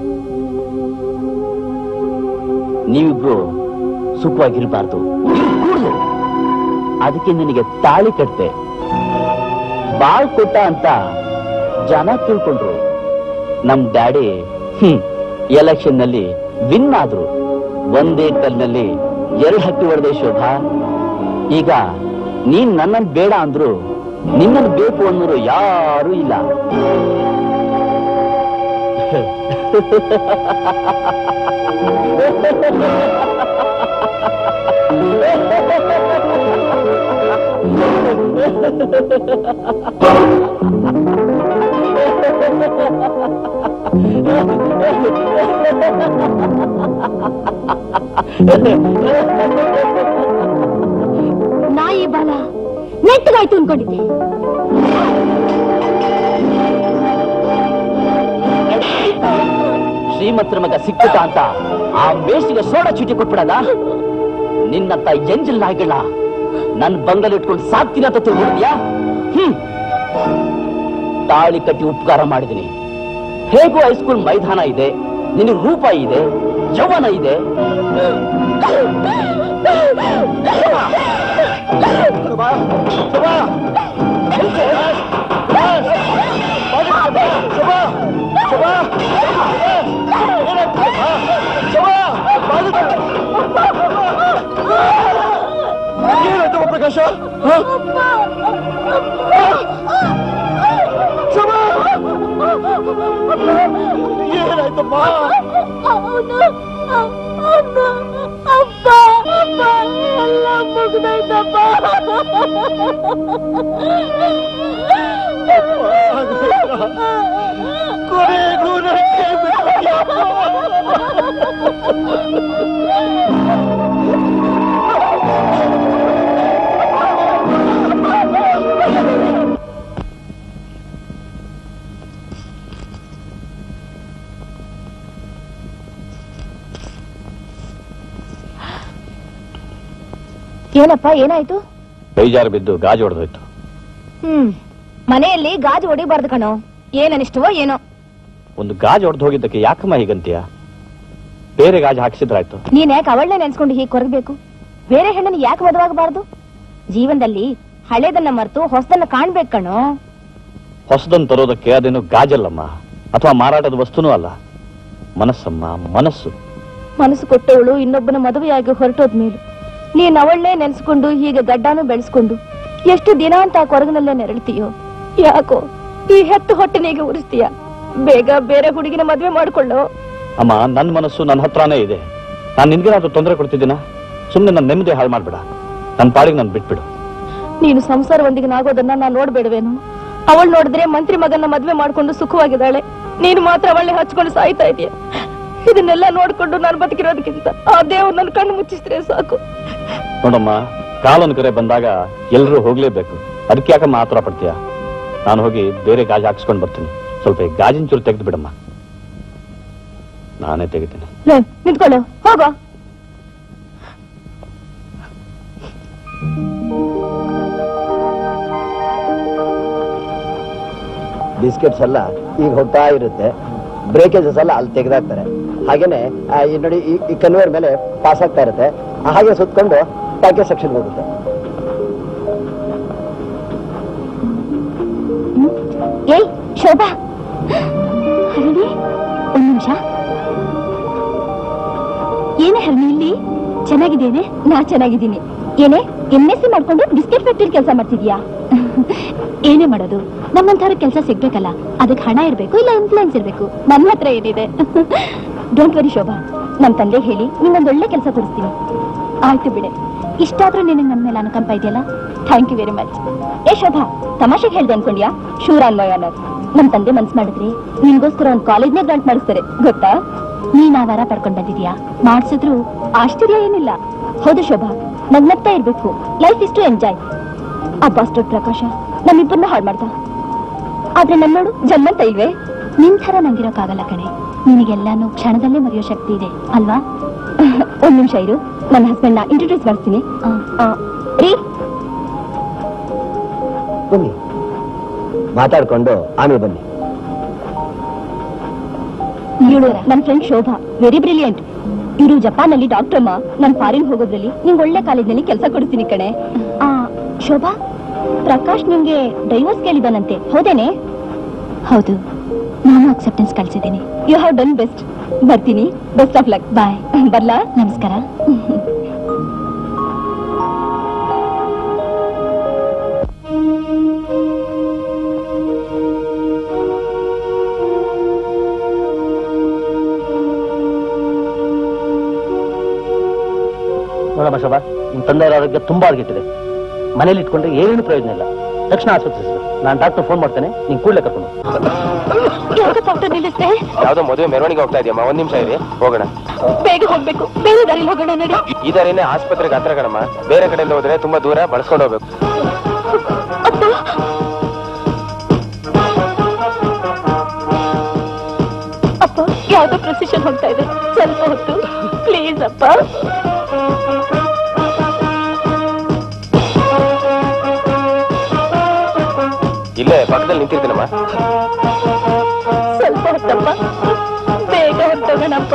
ನೀವಿಬ್ರು ಸುಖವಾಗಿರ್ಬಾರ್ದು ಇರ್ಕೂಡ್ದು. ಅದಕ್ಕೆ ನಿನಗೆ ತಾಳಿ ಕಟ್ತೆ ಬಾಳ್ ಕೊಟ್ಟ ಅಂತ ಜನ ತಿಳ್ಕೊಂಡ್ರು ನಮ್ ಡ್ಯಾಡಿ ಹ್ಮ್ ಎಲೆಕ್ಷನ್ ನಲ್ಲಿ ವಿನ್ ಆದ್ರು ಒಂದೇ ಕಲ್ನಲ್ಲಿ ಎರಡು ಹಕ್ಕಿ ಹೊಡೆದೆ ಶೋಭಾ ಈಗ ನೀನ್ ನನ್ನನ್ ಬೇಡ ಅಂದ್ರು ನಿನ್ನನ್ ಬೇಕು ಅನ್ನೋರು ಯಾರು ಇಲ್ಲ ನಾಯಿ ಬಾಲ ನೆಟ್ಟಗಾಯ್ತು ಅನ್ಕೊಂಡಿದ್ದೆ ಶ್ರೀಮಂತರ ಮಗ ಸಿಕ್ಕಿತ ಅಂತ ಆ ಮೇಷಿಗೆ ಸೋಡಾ ಚೀಟಿ ಕೊಟ್ಬಿಡಲ್ಲ ನಿನ್ನಂತ ಎಂಜಲ್ ನಾಯಿಗಳ ನನ್ ಬಂಗಲ್ ಇಟ್ಕೊಂಡು ಸಾಕ್ತೀನಿ ಅಂತ ತಿಳ್ಕೊಂಡಿದ್ಯಾ ಹ್ಮ್ ತಾಳಿ ಕಟ್ಟಿ ಉಪಕಾರ ಮಾಡಿದೀನಿ ಹೇಗೂ ಹೈಸ್ಕೂಲ್ ಮೈದಾನ ಇದೆ ನಿನಗೆ ರೂಪ ಇದೆ ಯೌವನ ಇದೆ ಶೋಭಾ ಪ್ರಕಾಶ ಏನಾಯ್ತಮ್ಮ ಅವನು ಅಪ್ಪ ಅಪ್ಪ ಎಲ್ಲ ಮುಗ್ದೋಯ್ತಪ್ಪ ಕೊನೆಗೂ ನನ್ನ ಕೈ ಬಿಟ್ಬಿಟ್ಯಪ್ಪ. ಏನಪ್ಪ ಏನಾಯ್ತು ಬೇಜಾರು ಬಿದ್ದು ಗಾಜು ಹೊಡೆದೋಯ್ತು ಹ್ಮ್ ಮನೆಯಲ್ಲಿ ಗಾಜು ಹೊಡಿಬಾರ್ದು ಕಣೋ ಏನನಿಷ್ಟವೋ ಏನೋ ಒಂದು ಗಾಜು ಹೊಡೆದು ಹೋಗಿದ್ದಕ್ಕೆ ಯಾಕಮ್ಮ ಹೀಗಂತೀಯ ಬೇರೆ ಗಾಜು ಹಾಕ್ಸಿದ್ರಾಯ್ತು ನೀನ್ ಯಾಕೆ ಅವಳನ್ನೇ ನೆನ್ಸ್ಕೊಂಡು ಹೀಗೆ ಕೊರಗಬೇಕು ಬೇರೆ ಹೆಣ್ಣನ್ನು ಯಾಕೆ ಮದುವಾಗಬಾರ್ದು ಜೀವನದಲ್ಲಿ ಹಳೇದನ್ನ ಮರೆತು ಹೊಸದನ್ನ ಕಾಣ್ಬೇಕು ಕಣೋ ಹೊಸದನ್ನು ತರೋದಕ್ಕೆ ಅದೇನು ಗಾಜಲ್ಲಮ್ಮ ಅಥವಾ ಮಾರಾಟದ ವಸ್ತುನೂ ಅಲ್ಲ ಮನಸ್ಸಮ್ಮ ಮನಸ್ಸು ಮನಸ್ಸು ಕೊಟ್ಟವಳು ಇನ್ನೊಬ್ಬನ ಮದುವೆಯಾಗಿ ಹೊರಟೋದ್ ಮೇಲು ನೀನ್ ಅವಳನ್ನೇ ನೆನ್ಸ್ಕೊಂಡು ಹೀಗೆ ಗಡ್ಡಾನು ಬೆಳೆಸ್ಕೊಂಡು ಎಷ್ಟು ದಿನ ಅಂತ ಆ ಕೊರಗಿನಲ್ಲೇ ನೆರಳ್ತೀಯೋ ಯಾಕೋ ಈ ಹೆತ್ತು ಹೊಟ್ಟೆನಿಗೆ ಉರಿಸ್ತೀಯ ಬೇಗ ಬೇರೆ ಹುಡುಗಿನ ಮದ್ವೆ ಮಾಡ್ಕೊಳ್ಳೋ ಅಮ್ಮ ನನ್ನ ಮನಸ್ಸು ನನ್ನ ಹತ್ರನೇ ಇದೆ ನಾನು ನಿನ್ಗೇನಾದ್ರೂ ತೊಂದರೆ ಕೊಡ್ತಿದ್ದೀನ ಸುಮ್ಮನೆ ನನ್ನ ನೆಮ್ಮದಿ ಹಾಳು ಮಾಡ್ಬೇಡ ನನ್ನ ಪಾಡಿಗೆ ನಾನು ಬಿಟ್ಬಿಡು ನೀನು ಸಂಸಾರವೊಂದಿಗೆ ನಾಗೋದನ್ನ ನಾನ್ ನೋಡ್ಬೇಡವೇನು ಅವಳು ನೋಡಿದ್ರೆ ಮಂತ್ರಿ ಮಗನ ಮದ್ವೆ ಮಾಡ್ಕೊಂಡು ಸುಖವಾಗಿದ್ದಾಳೆ ನೀನು ಮಾತ್ರ ಅವಳನ್ನೇ ಹಚ್ಕೊಂಡು ಸಾಯ್ತಾ ಇದೀಯ ಇದನ್ನೆಲ್ಲ ನೋಡ್ಕೊಂಡು ನಾನು ಬದುಕಿರೋದಕ್ಕಿಂತ ಆ ದೇವ್ರು ನನ್ನ ಕಣ್ಣು ಮುಚ್ಚಿಸಿದ್ರೆ ಸಾಕು ನೋಡಮ್ಮ ಕಾಲೊಂದು ಕರೆ ಬಂದಾಗ ಎಲ್ಲರೂ ಹೋಗ್ಲೇಬೇಕು ಅದಕ್ಕೆ ಯಾಕಮ್ಮ ಆತರ ಪಡ್ತೀಯ ನಾನು ಹೋಗಿ ಬೇರೆ ಗಾಜು ಹಾಕ್ಸ್ಕೊಂಡು ಬರ್ತೀನಿ ಸ್ವಲ್ಪ ಈ ಗಾಜಿನ ಚೂರು ತೆಗೆದು ಬಿಡಮ್ಮ ನಾನೇ ತೆಗಿತೀನಿ ಲೇ, ನಿಂತ್ಕೊಳ್ಳು ಹೋಗೋ ಬಿಸ್ಕೆಟ್ಸ್ ಎಲ್ಲ ಈಗ ಹೋಗ್ತಾ ಇರುತ್ತೆ ಬ್ರೇಕೇಜಸ್ ಎಲ್ಲ ಅಲ್ಲಿ ತೆಗೆದಾಕ್ತಾರೆ ಹಾಗೇನೆ ಆ, ಈ ನೋಡಿ ಈ- ಈ ಕನ್ವೇರ್ ಮೇಲೆ ಪಾಸ್ ಆಗ್ತಾ ಇರುತ್ತೆ ಆ ಹಾಗೆ ಸುತ್ಕೊಂಡು ಪ್ಯಾಕೇಜ್ ಸೆಕ್ಷನ್ ಹೋಗುತ್ತೆ ಏಯ್ ಶೋಭಾ ಹರಣಿ ಒಂದ್ ನಿಮಿಷ ಏನೇ ಹರಣಿ ಇಲ್ಲಿ ಚೆನ್ನಾಗಿದ್ದೇನೆ ನಾ ಚೆನ್ನಾಗಿದ್ದೀನಿ ಏನೇ ಎಂ ಎಸ್ ಸಿ ಮಾಡ್ಕೊಂಡು ಬಿಸ್ಕೆಟ್ ಫ್ಯಾಕ್ಟ್ರಿ ಕೆಲಸ ಮಾಡ್ತಿದ್ಯಾ ಏನೇ ಮಾಡೋದು ನಮ್ಮಂಥವ್ರ ಕೆಲಸ ಸಿಗ್ಬೇಕಲ್ಲ ಅದಕ್ಕೆ ಹಣ ಇರ್ಬೇಕು ಇಲ್ಲ ಇನ್ಫ್ಲೂಯೆನ್ಸ್ ಇರ್ಬೇಕು ನನ್ನ ಹತ್ರ ಏನಿದೆ ಡೋಂಟ್ ವರಿ ಶೋಭಾ ನಮ್ ತಂದೆ ಹೇಳಿ ನಿನ್ನೊಂದು ಒಳ್ಳೆ ಕೆಲಸ ಕೊಡಿಸ್ತೀನಿ ಆಯ್ತು ಬಿಡೆ ಇಷ್ಟಾದ್ರೂ ನಿನಗೆ ನನ್ನ ಮೇಲೆ ಅನುಕಂಪ ಇದೆಯಲ್ಲ ಥ್ಯಾಂಕ್ ಯು ವೆರಿ ಮಚ್ ಏ ಶೋಭಾ ತಮಾಷೆಗೆ ಹೇಳ್ದೆ ಅನ್ಕೊಂಡ್ಯಾ ಶೂರ್ ಅನ್ವಯ ಅನ್ನೋದು ನಮ್ ತಂದೆ ಮನ್ಸ್ ಮಾಡಿದ್ರಿ ನಿನ್ಗೋಸ್ಕರ ಒಂದ್ ಕಾಲೇಜ್ನೇ ಗ್ರಾಂಟ್ ಮಾಡಿಸ್ತಾರೆ ಗೊತ್ತಾ ನೀನ್ ಆ ವಾರ ಪಡ್ಕೊಂಡ್ ಬಂದಿದ್ಯಾ ಮಾಡ್ಸಿದ್ರು ಆಶ್ಚರ್ಯ ಏನಿಲ್ಲ ಹೌದು ಶೋಭಾ ನಗ್ನಗ್ತಾ ಇರ್ಬೇಕು ಲೈಫ್ ಇಸ್ ಟು ಎಂಜಾಯ್ ಆ ಬಾಸ್ಟರ್ ಪ್ರಕಾಶ ನಮ್ಮಿಬ್ಬರನ್ನ ಹಾಳು ಮಾಡ್ದ ಆದ್ರೆ ನನ್ನೋಡು ಜನ್ಮಂತ ಇಲ್ವೇ ನಿನ್ ಥರ ನಂಗಿರೋಕ್ಕಾಗಲ್ಲ ಕಣೆ ನಿನಗೆಲ್ಲಾನು ಕ್ಷಣದಲ್ಲೇ ಮರೆಯೋ ಶಕ್ತಿ ಇದೆ ಅಲ್ವಾ ಒಂದ್ ನಿಮಿಷ ಇರು ನನ್ನ ಹಸ್ಬೆಂಡ್ ನ ಇಂಟ್ರೊಡ್ಯೂಸ್ ಮಾಡ್ತೀನಿ ಆ, ಆ, ರೀ ಬನ್ನಿ ಮಾತಾಡ್ಕೊಂಡು ಆಮೇಲೆ ಬನ್ನಿ ಇವಳು ನನ್ನ ಫ್ರೆಂಡ್ ಶೋಭಾ ವೆರಿ ಬ್ರಿಲಿಯಂಟ್ ಇವರು ಜಪಾನ್ ನಲ್ಲಿ ಡಾಕ್ಟರ್ ಅಮ್ಮ ನಾನು ಫಾರಿನ್ ಹೋಗೋದ್ರಲ್ಲಿ ನಿಂಗೆ ಒಳ್ಳೆ ಕಾಲೇಜ್ನಲ್ಲಿ ಕೆಲಸ ಕೊಡಿಸ್ತೀನಿ ಕಣೆ ಆ ಶೋಭಾ ಪ್ರಕಾಶ್ ನಿಂಗೆ ಡೈವರ್ಸ್ ಕೇಳಿದಾನಂತೆ ಹೌದೇನೆ ಹೌದು ನಾನು ಅಕ್ಸೆಪ್ಟೆನ್ಸ್ ಕಳ್ಸಿದ್ದೀನಿ ಯು ಹ್ಯಾವ್ ಡನ್ ಬೆಸ್ಟ್ ಬರ್ತೀನಿ ಬೆಸ್ಟ್ ಆಫ್ ಲಕ್ ಬಾಯ್ ಬರ್ಲಾ ನಮಸ್ಕಾರ ನೋಡಮ್ಮ ಶೋಭಾ ನಿಮ್ ತಂದೆಯವರ ಆರೋಗ್ಯ ತುಂಬಾ ಹದಗೆಟ್ಟಿದೆ ಮನೇಲಿ ಇಟ್ಕೊಂಡ್ರೆ ಏನೇನು ಪ್ರಯೋಜನ ಇಲ್ಲ ತಕ್ಷಣ ಆಸ್ಪತ್ರೆ ನಾನು ಡಾಕ್ಟರ್ ಫೋನ್ ಮಾಡ್ತೇನೆ ನೀನ್ ಕೂಡಲೇ ಕರ್ಕೊಂಡು ಯಾಕೆ ಡಾಕ್ಟರ್ ನಿಲ್ಲಿಸ್ದೆ ಯಾವ್ದೋ ಮದುವೆ ಮೆರವಣಿಗೆ ಹೋಗ್ತಾ ಇದೆಯಮ್ಮ ಒಂದ್ ನಿಮಿಷ ಇರಿ ಹೋಗೋಣ ಬೇಗ ಹೋಗ್ಬೇಕು ಬೇರೆ ದಾರಿಲಿ ಹೋಗೋಣ ನಡಿ ಈ ದಾರಿನೇ ಆಸ್ಪತ್ರೆಗೆ ಹತ್ರ ಕಣಮ್ಮ ಬೇರೆ ಕಡೆಯಿಂದ ಹೋದ್ರೆ ತುಂಬಾ ದೂರ ಬಳಸ್ಕೊಂಡು ಹೋಗ್ಬೇಕು ಅಪ್ಪ ಯಾವ್ದೋ ಪ್ರೊಸೆಷನ್ ಹೋಗ್ತಾ ಇದೆ ಸ್ವಲ್ಪ ಹೊತ್ತು ಪ್ಲೀಸ್ ಅಪ್ಪ ಇಲ್ಲೇ ಪಕ್ಕದಲ್ಲಿ ನಿಂತಿರ್ತೀನಮ್ಮ ಸ್ವಲ್ಪ ಹೊತ್ತಪ್ಪ ಬೇಗ ಹೊತ್ತೋಗೋಣಪ್ಪ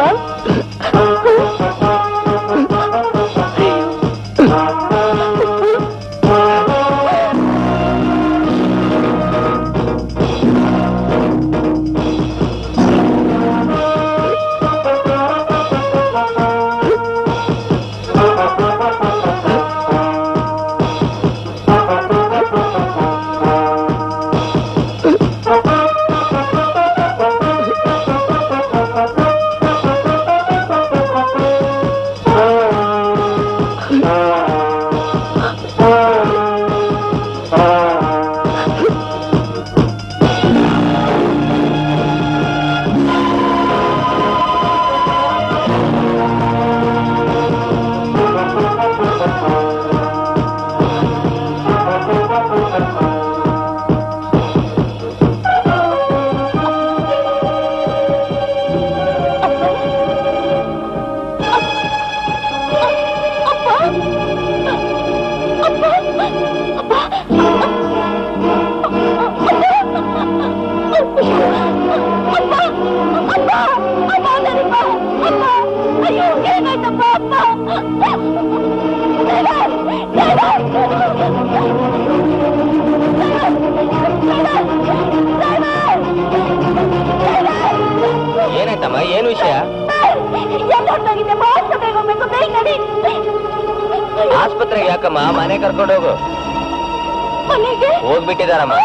ಡ್ಯಾಡಿ ಆಸ್ಪತ್ರೆಗೆ ಯಾಕಮ್ಮ ಮನೆ ಕರ್ಕೊಂಡು ಹೋಗು ಮನೆಗೆ ಹೋಗ್ಬಿಟ್ಟಿದಾರಮ್ಮ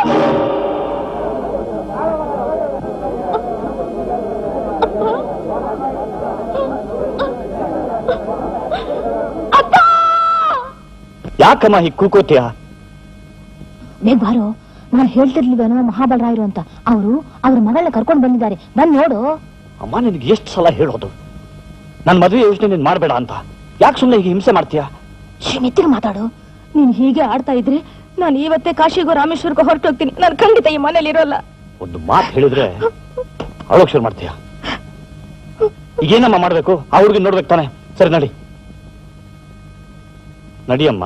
ಯಾಕಮ್ಮ ಹೀಗೆ ಕೂಕೋತೀಯ ಬೇಗ ಬಾರೋ ನಾನು ಹೇಳ್ತಿರ್ಲಿಲ್ವೇನೋ ಮಹಾಬಲರಾಯರು ಅಂತ ಅವರು ಅವ್ರ ಮಗಳನ್ನ ಕರ್ಕೊಂಡು ಬಂದಿದ್ದಾರೆ ಬಂದ್ ನೋಡು ಅಮ್ಮ ನಿನಗೆ ಎಷ್ಟು ಸಲ ಹೇಳೋದು ನನ್ನ ಮದುವೆ ಯೋಚನೆ ನೀನು ಮಾಡಬೇಡ ಅಂತ ಯಾಕೆ ಸುಮ್ಮನೆ ಹೀಗೆ ಹಿಂಸೆ ಮಾಡ್ತೀಯಾ ಮೆತ್ತಿಗೆ ಮಾತಾಡು ನೀನ್ ಹೀಗೆ ಆಡ್ತಾ ಇದ್ರೆ ನಾನು ಇವತ್ತೇ ಕಾಶಿಗೋ ರಾಮೇಶ್ವರಕ್ಕೋ ಹೊರಟೋಗ್ತೀನಿ ನಾನು ಖಂಡಿತ ಈ ಮನೇಲಿ ಇರೋಲ್ಲ ಒಂದು ಮಾತು ಹೇಳಿದ್ರೆ ಅಳೋಕ್ ಶುರು ಮಾಡ್ತೀಯ ಈಗೇನಮ್ಮ ಮಾಡ್ಬೇಕು ಆ ಹುಡುಗಿ ನೋಡ್ಬೇಕು ತಾನೆ ಸರಿ ನಡಿ ನಡಿಯಮ್ಮ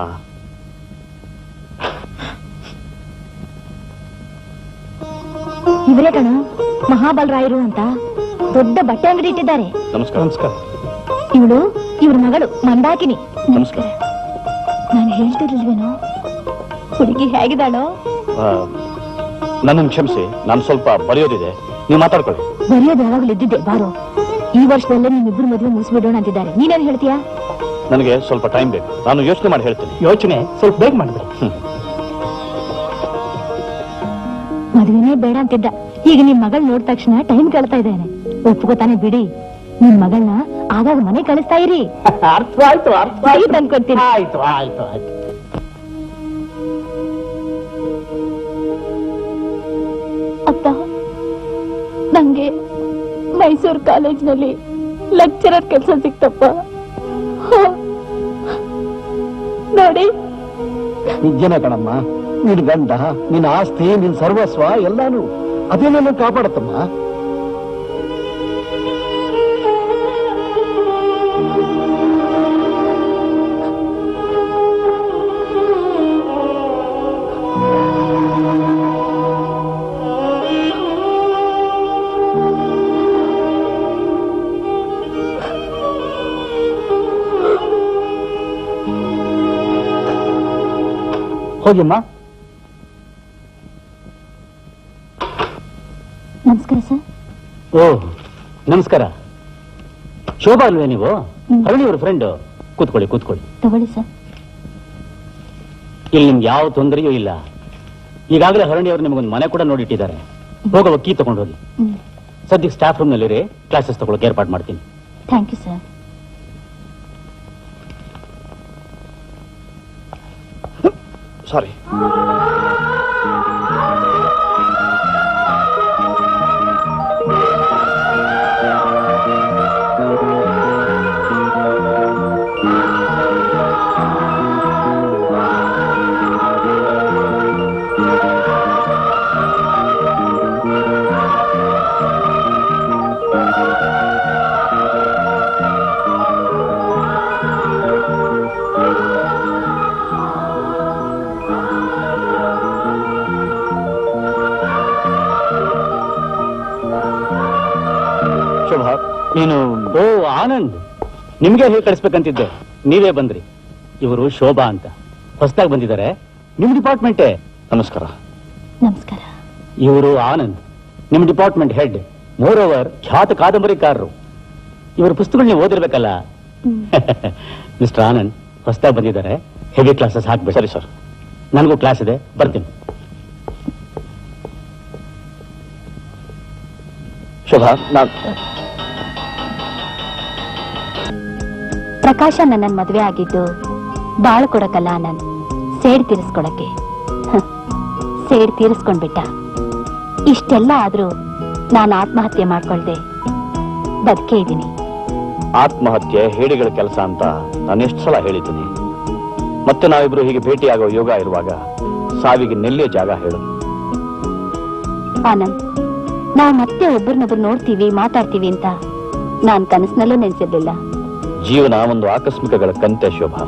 ಇವರೇ ಕಣ ಮಹಾಬಲರಾಯರು ಅಂತ ದೊಡ್ಡ ಬಟ್ಟೆ ಅಂಗಡಿ ಇಟ್ಟಿದ್ದಾರೆ ನಮಸ್ಕಾರ ನಮಸ್ಕಾರ ಇವಳು ಇವ್ರ ಮಗಳು ಮಂದಾಕಿನಿ ನಮಸ್ಕಾರ ನಾನು ಹೇಳ್ತಿರ್ಲಿಲ್ವೇನೋ ಹುಡುಗಿ ಹೇಗಿದ್ದಾಳೋ ಆ, ನನ್ನನ್ನು ಕ್ಷಮಿಸಿ ನಾನು ಸ್ವಲ್ಪ ಬರೆಯೋದಿದೆ ನೀವು ಮಾತಾಡ್ಕೊಳ್ಳಿ ಬರೆಯೋದು ಯಾವಾಗಲೂ ಇದ್ದಿದ್ದೆ ಬಾರೋ ಈ ವರ್ಷದಲ್ಲೇ ನಿಮ್ಮಿಬ್ರು ಮದುವೆ ಮುಗಿಸ್ಬಿಡೋಣ ಅಂತಿದ್ದಾರೆ ನೀನೇನ್ ಹೇಳ್ತೀಯಾ ನನಗೆ ಸ್ವಲ್ಪ ಟೈಮ್ ಬೇಕು ನಾನು ಯೋಚನೆ ಮಾಡಿ ಹೇಳ್ತೀನಿ ಯೋಚನೆ ಸ್ವಲ್ಪ ಬೇಗ ಮಾಡಿಬಿಡಿ ಮದುವೆನೇ ಬೇಡ ಅಂತಿದ್ದ ಈಗ ನಿಮ್ ಮಗಳ್ ನೋಡಿದ ತಕ್ಷಣ ಟೈಮ್ ಕೇಳ್ತಾ ಇದ್ದಾನೆ ಒಪ್ಕೋತಾನೆ ಬಿಡಿ ನಿಮ್ ಮಗಳನ್ನ ಆಗಾಗ ಮನೆ ಕಳಿಸ್ತಾ ಇರಿ ಅರ್ಥ ಆಯ್ತು ಅರ್ಥ ಸರಿ ತಂದ್ಕೊಡ್ತೀನಿ ಆಯ್ತು ಆಯ್ತು ಆಯ್ತು ಅತ್ತ ನಂಗೆ ಮೈಸೂರು ಕಾಲೇಜ್ನಲ್ಲಿ ಲೆಕ್ಚರರ್ ಕೆಲಸ ಸಿಕ್ತಪ್ಪ ನೋಡಿ ನಿಜನ ಕಣಮ್ಮ ನಿನ್ ಗಂಡ ನಿನ್ ಆಸ್ತಿ ನಿನ್ ಸರ್ವಸ್ವ ಎಲ್ಲಾನು ಅದೇ ನನ್ನ ಕಾಪಾಡತ್ತಮ್ಮ ಹೋಗಿಮ್ಮ ನಮಸ್ಕಾರ ಸರ್ ಓ ನಮಸ್ಕಾರ ಶೋಭಾ ಅಲ್ವೇ ನೀವು ಅರುಣಿ ಅವ್ರ ಫ್ರೆಂಡ್ ಕೂತ್ಕೊಳ್ಳಿ ಕೂತ್ಕೊಳ್ಳಿ ತಗೊಳ್ಳಿ ಸರ್ ಇಲ್ಲಿ ನಿಮ್ಗೆ ಯಾವ ತೊಂದರೆಯೂ ಇಲ್ಲ ಈಗಾಗಲೇ ಹರಣಿ ಅವರು ನಿಮಗೊಂದು ಮನೆ ಕೂಡ ನೋಡಿಟ್ಟಿದ್ದಾರೆ ಹೋಗುವ ಕೀ ತಗೊಂಡು ಹೋಗಿ ಹ್ಮ್ ಸದ್ಯಕ್ಕೆ ಸ್ಟಾಫ್ ರೂಮ್ ನಲ್ಲಿ ಕ್ಲಾಸಸ್ ತಗೊಳಕ್ಕೆ ಏರ್ಪಾಡು ಮಾಡ್ತೀನಿ thank you sir sorry Shobha ನೀನು ಓ ಆನಂದ್ ನಿಮ್ಗೆ ಹೇಗೆ ಕಳಿಸ್ಬೇಕಂತಿದ್ದೆ ನೀವೇ ಬಂದ್ರಿ ಇವರು ಶೋಭಾ ಅಂತ ಹೊಸದಾಗಿ ಬಂದಿದ್ದಾರೆ ನಿಮ್ ಡಿಪಾರ್ಟ್ಮೆಂಟೇ ನಮಸ್ಕಾರ ನಮಸ್ಕಾರ ಇವರು ಆನಂದ್ ನಿಮ್ ಡಿಪಾರ್ಟ್ಮೆಂಟ್ ಹೆಡ್ ಮೋರ್ ಓವರ್ ಖ್ಯಾತ ಕಾದಂಬರಿಕಾರರು ಇವರು ಪುಸ್ತಕಗಳು ನೀವು ಓದಿರ್ಬೇಕಲ್ಲ ಮಿಸ್ಟರ್ ಆನಂದ್ ಹೊಸದಾಗಿ ಬಂದಿದ್ದಾರೆ ಹೆವಿ ಕ್ಲಾಸಸ್ ಹಾಕ್ಬೇಕು ಸರಿ ಸರ್ ನನಗೂ ಕ್ಲಾಸ್ ಇದೆ ಬರ್ತೀನಿ ಶೋಭಾ ನಾನು ಪ್ರಕಾಶ ನನ್ನ ಮದುವೆ ಆಗಿದ್ದು ಬಾಳು ಕೊಡಕಲ್ಲ ನಾನು ಸೇಡ್ ತೀರಿಸ್ಕೊಳಕ್ಕೆ ಹ, ಸೇಡ್ ತೀರಿಸ್ಕೊಂಡ್ಬಿಟ್ಟ ಇಷ್ಟೆಲ್ಲ ಆದ್ರೂ ನಾನು ಆತ್ಮಹತ್ಯೆ ಮಾಡ್ಕೊಳ್ದೆ ಬದುಕೇ ಇದ್ದೀನಿ ಆತ್ಮಹತ್ಯೆ ಹೇಡಿಗಳ ಕೆಲಸ ಅಂತ ನಾನು ಎಷ್ಟು ಸಲ ಹೇಳಿದ್ದೀನಿ ಮತ್ತೆ ನಾವಿಬ್ರು ಹೀಗೆ ಭೇಟಿಯಾಗೋ ಯೋಗ ಇರುವಾಗ ಸಾವಿಗೆ ನೆಲ್ಲಿಯ ಜಾಗ ಹೇಳು ಆನಂದ್ ನಾವ್ ಮತ್ತೆ ಒಬ್ಬರನ್ನೊಬ್ರು ನೋಡ್ತೀವಿ ಮಾತಾಡ್ತೀವಿ ಅಂತ ನಾನ್ ಕನಸಿನಲ್ಲೂ ನೆನ್ಸಿರ್ಲಿಲ್ಲ ಜೀವನ ಒಂದು ಆಕಸ್ಮಿಕಗಳ ಕಂತೆ ಶೋಭಾ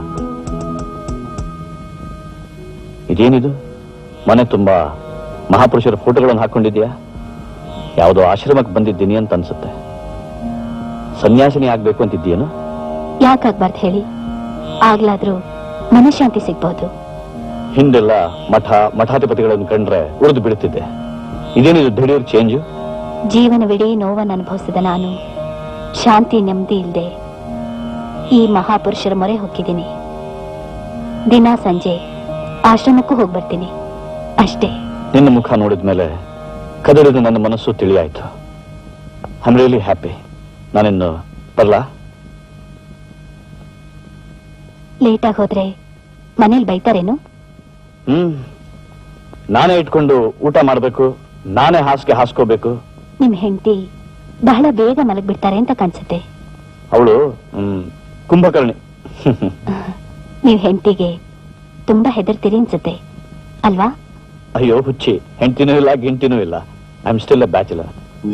ಇದೇನಿದು ಮನೆ ತುಂಬಾ ಮಹಾಪುರುಷರ ಫೋಟೋಗಳನ್ನು ಹಾಕೊಂಡಿದ್ಯಾ ಯಾವುದೋ ಆಶ್ರಮಕ್ಕೆ ಬಂದಿದ್ದೀನಿ ಅಂತ ಅನ್ಸುತ್ತೆ ಸನ್ಯಾಸಿನಿ ಆಗ್ಬೇಕು ಅಂತಿದ್ದೀಯೇನು ಯಾಕಾಗ್ಬಾರ್ದು ಹೇಳಿ ಆಗ್ಲಾದ್ರೂ ಮನಃಶಾಂತಿ ಸಿಗ್ಬೋದು ಹಿಂದೆಲ್ಲ ಮಠ ಮಠಾಧಿಪತಿಗಳನ್ನು ಕಂಡ್ರೆ ಉಳಿದು ಬೀಳುತ್ತಿದ್ದೆ ಇದೇನಿದು ದಿಢೀರ್ ಚೇಂಜು ಜೀವನವಿಡೀ ನೋವನ್ನು ಅನುಭವಿಸಿದ ನಾನು ಶಾಂತಿ ನೆಮ್ಮದಿ ಇಲ್ಲದೆ ಈ ಮಹಾಪುರುಷರ ಮೊರೆ ಹೊಕ್ಕಿದ್ದೀನಿ ದಿನ ಸಂಜೆ ಆಶ್ರಮಕ್ಕೂ ಹೋಗಿ ಬರ್ತೀನಿ ಅಷ್ಟೇ ನಿನ್ನ ಮುಖ ನೋಡಿದ ಮೇಲೆ ಕದಡಿದ ನನ್ನ ಮನಸ್ಸು ತಿಳಿಯಾಯ್ತು ಐಮ್ ರಿಯಲಿ ಹ್ಯಾಪಿ ನಾನಿನ್ನು ಬರಲಾ ಲೇಟಾಗಿ ಹೋದ್ರೆ ಮನೇಲಿ ಬೈತಾರೇನು ಹ್ಮ್ ನಾನೇ ಇಟ್ಕೊಂಡು ಊಟ ಮಾಡಬೇಕು ನಾನೇ ಹಾಸಿಗೆ ಹಾಸ್ಕೋಬೇಕು ನಿಮ್ ಹೆಂಡತಿ ಬಹಳ ಬೇಗ ಮಲಗ್ಬಿಡ್ತಾರೆ ಅಂತ ಕಾಣಿಸುತ್ತೆ ಅವಳು ಹ್ಮ್ ಕುಂಭಕರ್ಣಿ ನೀವ್ ಹೆಂಡತಿಗೆ ತುಂಬಾ ಹೆದರ್ತೀರಿ ಅನ್ಸುತ್ತೆ ಅಲ್ವಾ ಅಯ್ಯೋ ಹುಚ್ಚಿ ಹೆಂಡತಿನೂ ಇಲ್ಲ ಗಿಂಟಿನೂ ಇಲ್ಲ I am still a bachelor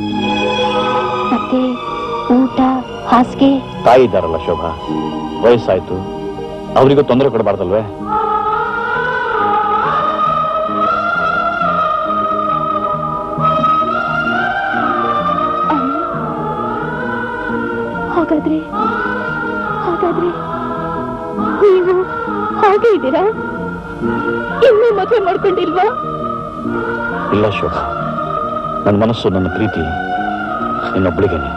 ಮತ್ತೆ ಊಟ ಹಾಸಿಗೆ ತಾಯಿ ಇದ್ದಾರಲ್ಲ ಶೋಭಾ ವಯಸ್ಸಾಯ್ತು ಅವರಿಗೂ ತೊಂದರೆ ಕೊಡಬಾರ್ದಲ್ವೇ ಹಾಗಾದ್ರೆ ಹಾಗಾದ್ರೆ ನೀವು ಹಾಗೆ ಇದ್ದೀರಾ ಇನ್ನೂ ಮದುವೆ ಮಾಡ್ಕೊಂಡಿಲ್ವಾ ಇಲ್ಲ ಶೋಭಾ ನನ್ನ ಮನಸ್ಸು ನನ್ನ ಪ್ರೀತಿ ಇನ್ನೊಬ್ಬಳಿಗೇನೆ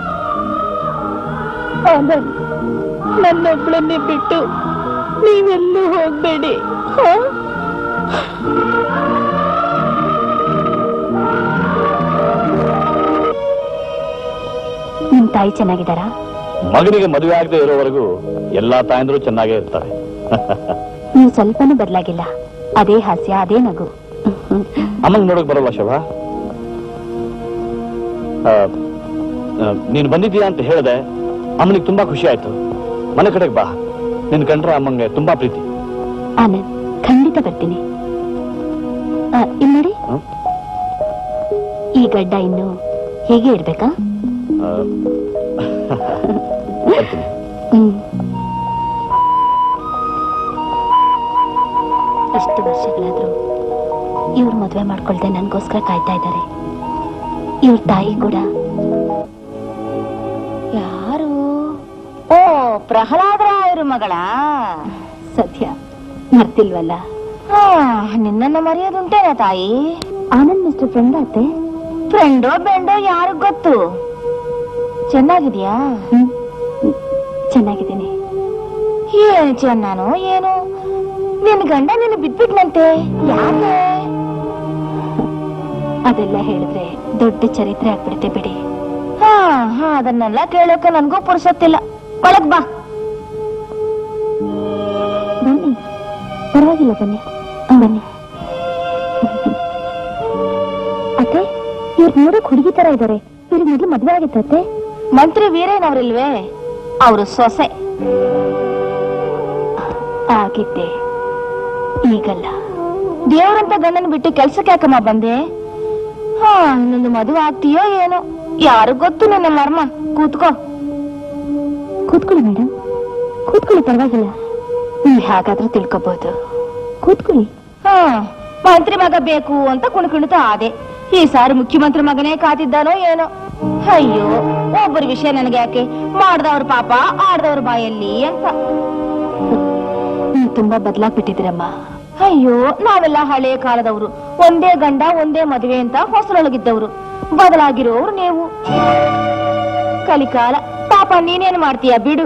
ಆನಂದ್ ನನ್ನೊಬ್ಳನ್ನೇ ಬಿಟ್ಟು ನೀವೆಲ್ಲೂ ಹೋಗ್ಬೇಡಿ ಹಾ? ನಿಮ್ ತಾಯಿ ಚೆನ್ನಾಗಿದ್ದಾರಾ ಮಗನಿಗೆ ಮದುವೆ ಆಗದೆ ಇರೋವರೆಗೂ ಎಲ್ಲಾ ತಾಯಂದ್ರು ಚೆನ್ನಾಗೇ ಇರ್ತಾರೆ ನೀವು ಸ್ವಲ್ಪನೂ ಬದಲಾಗಿಲ್ಲ ಅದೇ ಹಾಸ್ಯ ಅದೇ ನಗು ಅಮ್ಮಂಗ್ ನೋಡಕ್ ಬರಲ್ಲ ಶೋಭಾ ಆ, ಆ, ನೀನು ಬಂದಿದ್ದೀಯಾ ಅಂತ ಹೇಳಿದೆ ಅಮ್ಮನಿಗೆ ತುಂಬಾ ಖುಷಿ ಆಯ್ತು ಮನೆ ಕಡೆಗೆ ಬಾ ನಿನ್ ಕಂಡ್ರೆ ಅಮ್ಮಂಗೆ ತುಂಬಾ ಪ್ರೀತಿ ಆನಂದ್ ಖಂಡಿತ ಬರ್ತೀನಿ ಆ, ಇಲ್ಲ್ ನೋಡಿ ಹ್ಮ್? ಈ ಗಡ್ಡ ಇನ್ನು ಹೀಗೆ ಇರ್ಬೇಕಾ ಆ, ಬರ್ತೀನಿ ಹ್ಮ್ ಇಷ್ಟು ವರ್ಷಗಳಾದ್ರೂ ಇವ್ರು ಮದ್ವೆ ಮಾಡ್ಕೊಳ್ದೆ ನನ್ಗೋಸ್ಕರ ಕಾಯ್ತಾ ಇದ್ದಾರೆ ಇವ್ರ ತಾಯಿ ಕೂಡ ಯಾರು ಓ ಪ್ರಹ್ಲಾದರಾಯರು ಮಗಳ ಸತ್ಯ ಮರ್ತಿಲ್ವಲ್ಲ ನಿನ್ನನ್ನ ಮರೆಯೋದುಂಟೇನ ತಾಯಿ ಆನಂದ್ ಮಿಸ್ಟರ್ ಫ್ರೆಂಡ್ ಆತೆ ಫ್ರೆಂಡೋ ಬೆಂಡೋ ಯಾರಿಗ್ ಗೊತ್ತು ಚೆನ್ನಾಗಿದ್ಯಾ ಚೆನ್ನಾಗಿದ್ದೀನಿ ಏನು ಚೆನ್ನಾನೋ ಏನು ನಿನ್ ಗಂಡ ನಿನ್ನ ಬಿದ್ಬಿಟ್ನಂತೆ ಯಾಕೆ ಅದೆಲ್ಲ ಹೇಳಿದ್ರೆ ದೊಡ್ಡ ಚರಿತ್ರೆ ಆಗ್ಬಿಡುತ್ತೆ ಬಿಡಿ ಹಾ ಹಾ ಅದನ್ನೆಲ್ಲ ಕೇಳೋಕೆ ನನ್ಗೂ ಪುರುಸತ್ತಿಲ್ಲ ಒಳಗ್ ಬಾ ಬನ್ನಿ ಪರವಾಗಿಲ್ಲ ಬನ್ನಿ ಆ, ಬನ್ನಿ ಅತ್ತೆ ಇವ್ರು ನೋಡಕ್ ಹುಡುಗಿ ತರ ಇದಾರೆ ಇವ್ರಿಗೆ ಮೊದ್ಲು ಮದ್ವೆ ಆಗಿತ್ತತ್ತೆ ಮಂತ್ರಿ ವೀರೇನವ್ರಿಲ್ವೇ ಅವರು ಸೊಸೆ ಆಗಿದ್ದೆ ಈಗಲ್ಲ ದೇವರಂತ ಗಂಡನ ಬಿಟ್ಟು ಕೆಲ್ಸಕ್ಕೆ ಯಾಕಮ್ಮ ಬಂದೆ ಹಾ ಇನ್ನೊಂದು ಮದುವೆ ಆಗ್ತೀಯೋ ಏನೋ ಯಾರು ಗೊತ್ತು ನನ್ನ ಮರ್ಮ ಕೂತ್ಕೋ ಕೂತ್ಕೊಳ್ಳಿ ಮೇಡಮ್ ಕೂತ್ಕೊಳ್ಳಿ ಪರವಾಗಿಲ್ಲ ನೀವ್ ಹೇಗಾದ್ರೂ ತಿಳ್ಕೊಬಹುದು ಕೂತ್ಕೊಳ್ಳಿ ಹಾ ಮಂತ್ರಿ ಮಗ ಬೇಕು ಅಂತ ಕುಣ್ಕುಣಿತ ಆದೆ ಈ ಸಾರಿ ಮುಖ್ಯಮಂತ್ರಿ ಮಗನೇ ಕಾತಿದ್ದಾನೋ ಏನೋ ಅಯ್ಯೋ ಒಬ್ಬರ ವಿಷಯ ನನಗೆ ಯಾಕೆ ಮಾಡ್ದವ್ರ ಪಾಪ ಆಡ್ದವ್ರ ಬಾಯಲ್ಲಿ ಅಂತ ನೀವು ತುಂಬಾ ಬದಲಾಗ್ಬಿಟ್ಟಿದ್ದೀರಮ್ಮ ಅಯ್ಯೋ ನಾವೆಲ್ಲ ಹಳೆ ಕಾಲದವರು ಒಂದೇ ಗಂಡ ಒಂದೇ ಮದುವೆ ಅಂತ ಹೊಸರೊಳಗಿದ್ದವರು ಬದಲಾಗಿರೋರು ನೀವು ಕಲಿಕಾಲ ಪಾಪ ನೀನೇನ್ ಮಾಡ್ತೀಯ ಬಿಡು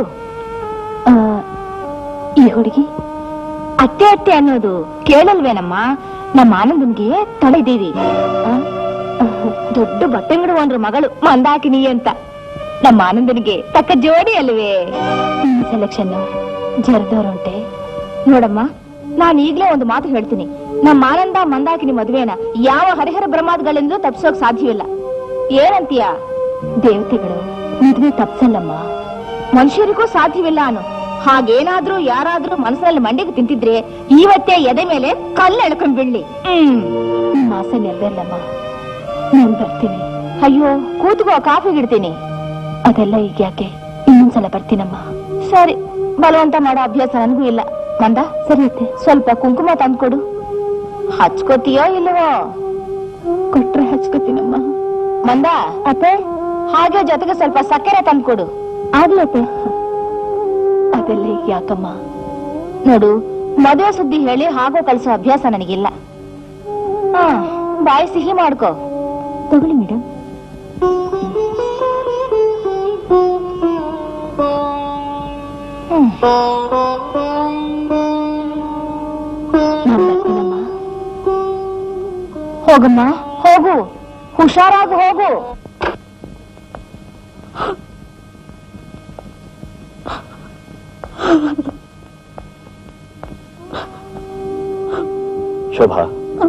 ಈ ಹುಡುಗಿ ಅತ್ತೆ ಅತ್ತೆ ಅನ್ನೋದು ಕೇಳಲ್ವೇನಮ್ಮ ನಮ್ಮ ಆನಂದನ್ಗೆ ತಳೆದೀವಿ ದೊಡ್ಡ ಬಟ್ಟೆಂಗಡು ಒಂದ್ರ ಮಗಳು ಮಂದಾಕಿನಿ ಅಂತ ನಮ್ಮ ಆನಂದನಿಗೆ ತಕ್ಕ ಜೋಡಿ ಅಲ್ವೇ ಸೆಲೆಕ್ಷನ್ ಜರ್ದವ್ರುಂಟೆ ನೋಡಮ್ಮ ನಾನು ಈಗ್ಲೇ ಒಂದು ಮಾತು ಹೇಳ್ತೀನಿ ನಮ್ಮ ಆನಂದ ಮಂದಾಕಿನಿ ಮದುವೆನ ಯಾವ ಹರಿಹರ ಬ್ರಹ್ಮಾದ್ಗಳಿಂದಲೂ ತಪ್ಪಿಸೋಕ್ ಸಾಧ್ಯವಿಲ್ಲ ಏನಂತೀಯ ದೇವತೆಗಳು ಮದುವೆ ತಪ್ಸಲ್ಲಮ್ಮ ಮನುಷ್ಯರಿಗೂ ಸಾಧ್ಯವಿಲ್ಲ ಅನು ಹಾಗೇನಾದ್ರೂ ಯಾರಾದ್ರೂ ಮನಸ್ಸಲ್ಲಿ ಮಂಡಿಗೆ ತಿಂತಿದ್ರೆ ಇವತ್ತೇ ಎದೆ ಮೇಲೆ ಕಲ್ಲು ಎಳ್ಕೊಂಡ್ ಬಿಡ್ಲಿ ಹ್ಮ್ ನಿಮ್ಮ ಆಸೆ ನೆರವೇರ್ಲಮ್ಮ ನಾನ್ ಬರ್ತೀನಿ ಅಯ್ಯೋ ಕೂತ್ಕೋ ಕಾಫಿ ಇಡ್ತೀನಿ ಅದೆಲ್ಲ ಈಗ ಯಾಕೆ ಇನ್ನೊಂದ್ಸಲ ಬರ್ತೀನಮ್ಮ ಸರಿ ಬಲವಂತ ಮಾಡೋ ಅಭ್ಯಾಸ ನನಗೂ ಇಲ್ಲ ಮಂದ ಸರಿ ಅತ್ತೆ ಸ್ವಲ್ಪ ಕುಂಕುಮ ತಂದ್ಕೊಡು ಹಚ್ಕೋತೀಯೋ ಇಲ್ವೋ ಕೊಟ್ರೆ ಹಚ್ಕೋತೀನಮ್ಮ ಮಂದ ಅತ್ತೆ ಹಾಗೆ ಜೊತೆಗೆ ಸ್ವಲ್ಪ ಸಕ್ಕರೆ ತಂದ್ಕೊಡು ಆಗ್ಲತ್ತೆ ಅದೆಲ್ಲ ಈಗ ಯಾಕಮ್ಮ ನೋಡು ಮದುವೆ ಸುದ್ದಿ ಹೇಳಿ ಹಾಗೋ ಕಲ್ಸೋ ಅಭ್ಯಾಸ ನನಗಿಲ್ಲ ಹಾ ಬಾಯಿ ಸಿಹಿ ಮಾಡ್ಕೋ ತಗೊಳ್ಳಿ ಮೇಡಮ್ ಹ್ಮ್ ನಾನ್ ಬರ್ತೀನಮ್ಮ ಹೋಗಮ್ಮ ಹೋಗು ಹುಷಾರಾಗಿ ಹೋಗು ಶೋಭಾ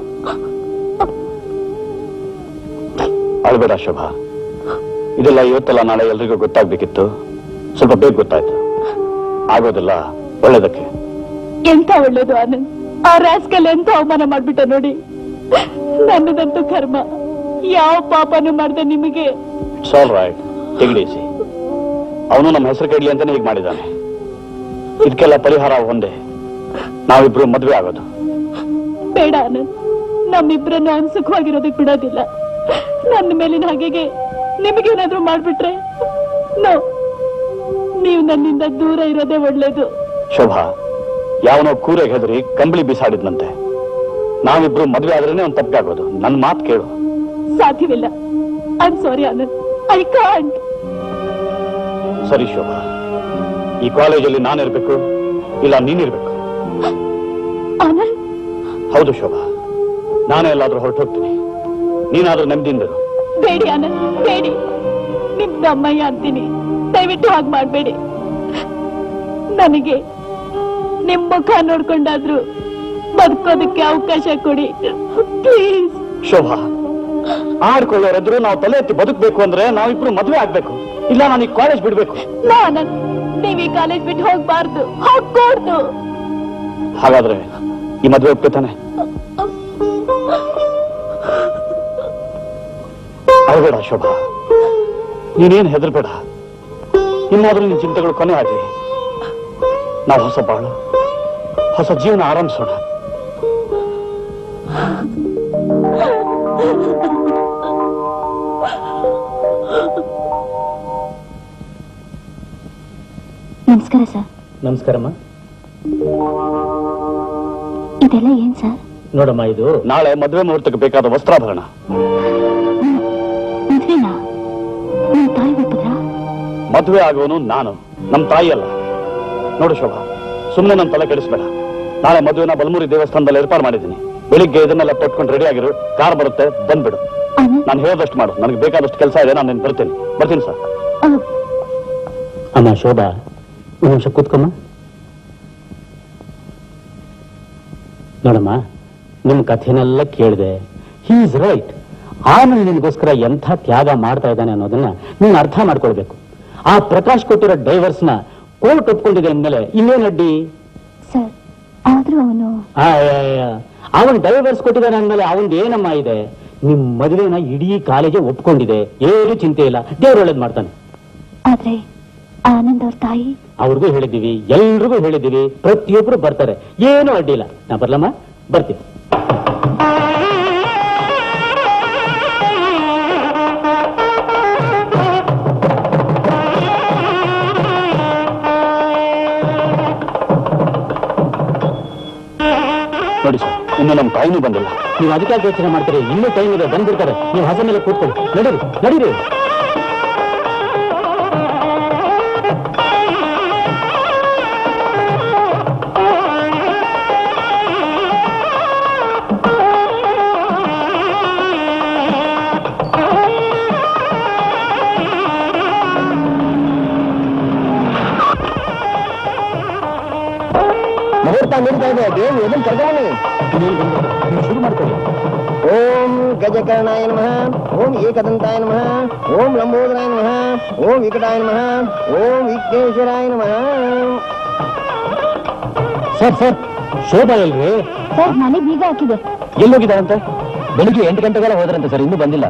ಅಳ್ಬೇಡ ಶೋಭಾ ಇದೆಲ್ಲ ಇವತ್ತಲ್ಲ ನಾಳೆ ಎಲ್ರಿಗೂ ಗೊತ್ತಾಗ್ಬೇಕಿತ್ತು ಸ್ವಲ್ಪ ಬೇಗ ಗೊತ್ತಾಯ್ತು ಆಗೋದಿಲ್ಲ ಒಳ್ಳೇದಕ್ಕೆ ಎಂತ ಒಳ್ಳೇದು ಆನಂದ್ ಆ ರಾಸ್ಕಲ್ ಎಂತ ಅವಮಾನ ಮಾಡ್ಬಿಟ್ಟ ನೋಡಿ ನನ್ನದಂತೂ ಕರ್ಮ ಯಾವ ಪಾಪನು ಮಾಡ್ದೆ ನಿಮಗೆ ಇಟ್ಸ್ ಆಲ್ ರೈಟ್ ತೆಗಿಡೀಸಿ ಅವನು ನಮ್ಮ ಹೆಸರು ಕೆಡ್ಲಿ ಅಂತಾನೆ ಹೀಗೆ ಮಾಡಿದ್ದಾನೆ ಇದಕ್ಕೆಲ್ಲ ಪರಿಹಾರ ಒಂದೇ ನಾವಿಬ್ರು ಮದ್ವೆ ಆಗೋದು ಬೇಡ ಆನಂದ್ ನಮ್ಮಿಬ್ರನ್ನು ಅವ್ನು ಸುಖವಾಗಿರೋದಕ್ ಬಿಡೋದಿಲ್ಲ ನನ್ನ ಮೇಲಿನ ಹಾಗೆಗೆ ನಿಮಗೇನಾದ್ರೂ ಮಾಡ್ಬಿಟ್ರೆ ನೋ ನೀವು ನನ್ನಿಂದ ದೂರ ಇರೋದೇ ಒಳ್ಳೇದು ಶೋಭಾ ಯಾವನೋ ಕೂರೆಗೆ ಹೆದರಿ ಕಂಬಳಿ ಬಿಸಾಡಿದ್ನಂತೆ ನಾವಿಬ್ರು ಮದ್ವೆ ಆದ್ರೇನೆ ಒಂದು ತಪ್ಪಾಗೋದು ನನ್ನ ಮಾತು ಕೇಳು ಸಾಧ್ಯವಿಲ್ಲ I sorry Anand I can't ಸರಿ ಶೋಭಾ ಈ ಕಾಲೇಜಲ್ಲಿ ನಾನಿರ್ಬೇಕು ಇಲ್ಲ ನೀನಿರ್ಬೇಕು ಆನಂದ್ ಹೌದು ಶೋಭಾ ನಾನೇ ಎಲ್ಲಾದ್ರೂ ಹೊರಟು ಹೋಗ್ತೀನಿ ನೀನಾದ್ರೂ ನೆಮ್ಮದಿಯಿಂದರು ಬೇಡಿ ಆನಂದ್ ಬೇಡಿ ನಿಮ್ದು ಅಮ್ಮಯ್ಯ ಅಂತೀನಿ ದಯವಿಟ್ಟು ಹಾಗೆ ಮಾಡ್ಬೇಡಿ ನನಗೆ ನಿಮ್ ಮುಖ ನೋಡ್ಕೊಂಡಾದ್ರೂ ಬದುಕೋದಕ್ಕೆ ಅವಕಾಶ ಕೊಡಿ ಪ್ಲೀಸ್ ಶೋಭಾ ಆಡ್ಕೊಳ್ಳೋರೆದ್ರು ನಾವು ತಲೆ ಎತ್ತಿ ಬದುಕಬೇಕು ಅಂದ್ರೆ ನಾವಿಬ್ರು ಮದ್ವೆ ಆಗ್ಬೇಕು ಇಲ್ಲ ನಾನು ಈ ಕಾಲೇಜ್ ಬಿಡ್ಬೇಕು ಆನಂದ್ ನೀವ್ ಈ ಕಾಲೇಜ್ ಬಿಟ್ಟು ಹೋಗ್ಬಾರ್ದು ಹೋಗ್ಕೂಡ್ದು ಹಾಗಾದ್ರೆ ಈ ಮದ್ವೆ ಒಪ್ಕೋತಾನೆ ಅಳಬೇಡ ಶೋಭಾ ನೀನೇನ್ ಹೆದರ್ಬೇಡ ಇನ್ನಾದ್ರೂ ನಿನ್ ಚಿಂತೆಗಳು ಕೊನೆ ಆಗ್ಲಿ ನಾವು ಹೊಸ ಬಾಳು ಹೊಸ ಜೀವನ ಆರಂಭಿಸೋಣ ನಮಸ್ಕಾರ ಸರ್ ನಮಸ್ಕಾರಮ್ಮ ಇದೆಲ್ಲ ಏನ್ ಸರ್ ನೋಡಮ್ಮ ಇದು ನಾಳೆ ಮದುವೆ ಮುಹೂರ್ತಕ್ಕೆ ಬೇಕಾದ ವಸ್ತ್ರಾಭರಣ ಮದ್ವೆನಾ ನಿಮ್ ತಾಯಿ ಒಪ್ಪಿದ್ರಾ ಮದುವೆ ಆಗೋನು ನಾನು ನಮ್ಮ ತಾಯಿ ಅಲ್ಲ ನೋಡು ಶೋಭಾ ಸುಮ್ಮನೆ ನನ್ನ ತಲೆ ಕೆಡಿಸ್ಬೇಡ ನಾಳೆ ಮದುವೆನ ಬಲಮೂರಿ ದೇವಸ್ಥಾನದಲ್ಲಿ ಏರ್ಪಾಡು ಮಾಡಿದ್ದೀನಿ ಬೆಳಿಗ್ಗೆ ಇದನ್ನೆಲ್ಲ ತೊಟ್ಕೊಂಡು ರೆಡಿ ಆಗಿರು ಕಾರ್ ಬರುತ್ತೆ ಬಂದ್ಬಿಡು ನಾನು ಹೇಳದಷ್ಟು ಮಾಡು ನನಗೆ ಬೇಕಾದಷ್ಟು ಕೆಲಸ ಇದೆ ನಾನು ನಿನ್ ಬರ್ತೀನಿ ಬರ್ತೀನಿ ಸರ್ ಅಮ್ಮ ಶೋಭಾ ಒಂದು ನಿಮಿಷ ಕೂತ್ಕೊಮ್ಮ ನೋಡಮ್ಮ ನಿಮ್ ಕಥೆನೆಲ್ಲ ಕೇಳಿದೆ ಹೀ ಇಸ್ ರೈಟ್ ಆಮೇಲೆ ನಿನಗೋಸ್ಕರ ಎಂಥ ತ್ಯಾಗ ಮಾಡ್ತಾ ಇದ್ದಾನೆ ಅನ್ನೋದನ್ನ ನೀನು ಅರ್ಥ ಮಾಡ್ಕೊಳ್ಬೇಕು ಆ ಪ್ರಕಾಶ್ ಕೊಟ್ಟಿರೋ ಡೈವರ್ಸ್ನ ಕೋರ್ಟ್ ಒಪ್ಕೊಂಡಿದೆ ಅಂದ್ಮೇಲೆ ಇನ್ನೇನ್ ಅಡ್ಡಿ ಸರ್ ಆದ್ರೂ ಅವನು ಅವನ್ ಡೈವರ್ಸ್ ಕೊಟ್ಟಿದ್ದಾನೆ ಅಂದ್ಮೇಲೆ ಅವನ್ ಏನಮ್ಮ ಇದೆ ನಿಮ್ ಮದುವೆನ ಇಡೀ ಕಾಲೇಜೇ ಒಪ್ಕೊಂಡಿದೆ ಏನು ಚಿಂತೆ ಇಲ್ಲ ದೇವ್ರು ಒಳ್ಳೇದ್ ಮಾಡ್ತಾನೆ ಆದ್ರೆ ಆನಂದ್ ಅವ್ರ ತಾಯಿ ಅವ್ರಿಗೂ ಹೇಳಿದ್ದೀವಿ ಎಲ್ರಿಗೂ ಹೇಳಿದ್ದೀವಿ ಪ್ರತಿಯೊಬ್ರು ಬರ್ತಾರೆ ಏನು ಅಡ್ಡಿಲ್ಲ ನಾ ಬರ್ಲಮ್ಮ ಬರ್ತೀನಿ ನೋಡಿ ಸರ್ ಇನ್ನು ನಮ್ಮ ತಾಯಿನೂ ಬಂದಿಲ್ಲ ನೀವು ಅದಕ್ಕೆ ಯಾಕೆ ಯೋಚನೆ ಮಾಡ್ತೀರಿ ಇನ್ನೂ ಟೈಮ್ ಇದೆ ಬಂದ್ಬಿಡ್ತಾರೆ ನೀವು ಹಸ ಮೇಲೆ ಕೂತ್ಕೊಳ್ಳಿ ನಡೀರಿ ನಡೀರಿ ಮುಹೂರ್ತ ನಡೀತಾ ಇದೆ ದೇವ್ ಎದನ್ ಕರ್ಕೊಳ್ಳಿ ಶುರು ಮಾಡ್ಕೊಳ್ಳಿ ಓಂ ಗಜಕರ್ಣಾಯ ನಮಃ ಓಂ ಏಕದಂತಾಯ ನಮಃ ಓಂ ಲಂಬೋದರಾಯ ನಮಃ ಓಂ ವಿಕಟಾಯ ನಮಃ ಓಂ ವಿಘ್ನೇಶ್ವರಾಯ ನಮಃ ಸರ್ ಸರ್ ಶೋಭಾ ಎಲ್ರಿ ಸರ್ ನನಗೆ ಬೀಗ ಹಾಕಿದೆ ಎಲ್ಲೋಗಿದ್ದಾರಂತೆ ಬೆಳಿಗ್ಗೆ ಎಂಟು ಗಂಟೆಗೆಲ್ಲ ಹೋದ್ರಂತೆ ಸರ್ ಇನ್ನೂ ಬಂದಿಲ್ಲ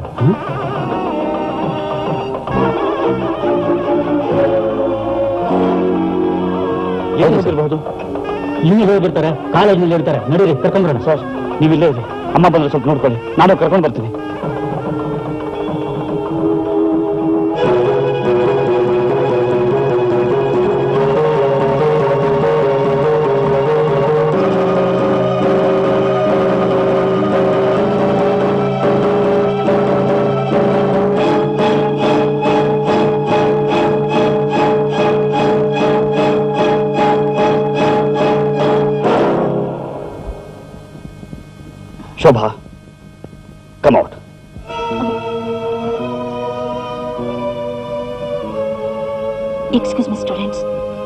ಏನು ಇರ್ಬಹುದು ಇಲ್ಲಿ ಹೋಗ್ಬಿಡ್ತಾರೆ ಕಾಲೇಜ್ನಲ್ಲಿ ಇರ್ತಾರೆ ನಡೀರಿ ಕರ್ಕೊಂಡ್ಬರೋಣ ಸರ್ ನೀವು ಇಲ್ಲೇ ಇರಿ ಅಮ್ಮ ಬಂದ್ರೆ ಸ್ವಲ್ಪ ನೋಡ್ಕೊಳ್ಳಿ ನಾನು ಕರ್ಕೊಂಡು ಬರ್ತೀನಿ ಆ Shobha come out excuse me students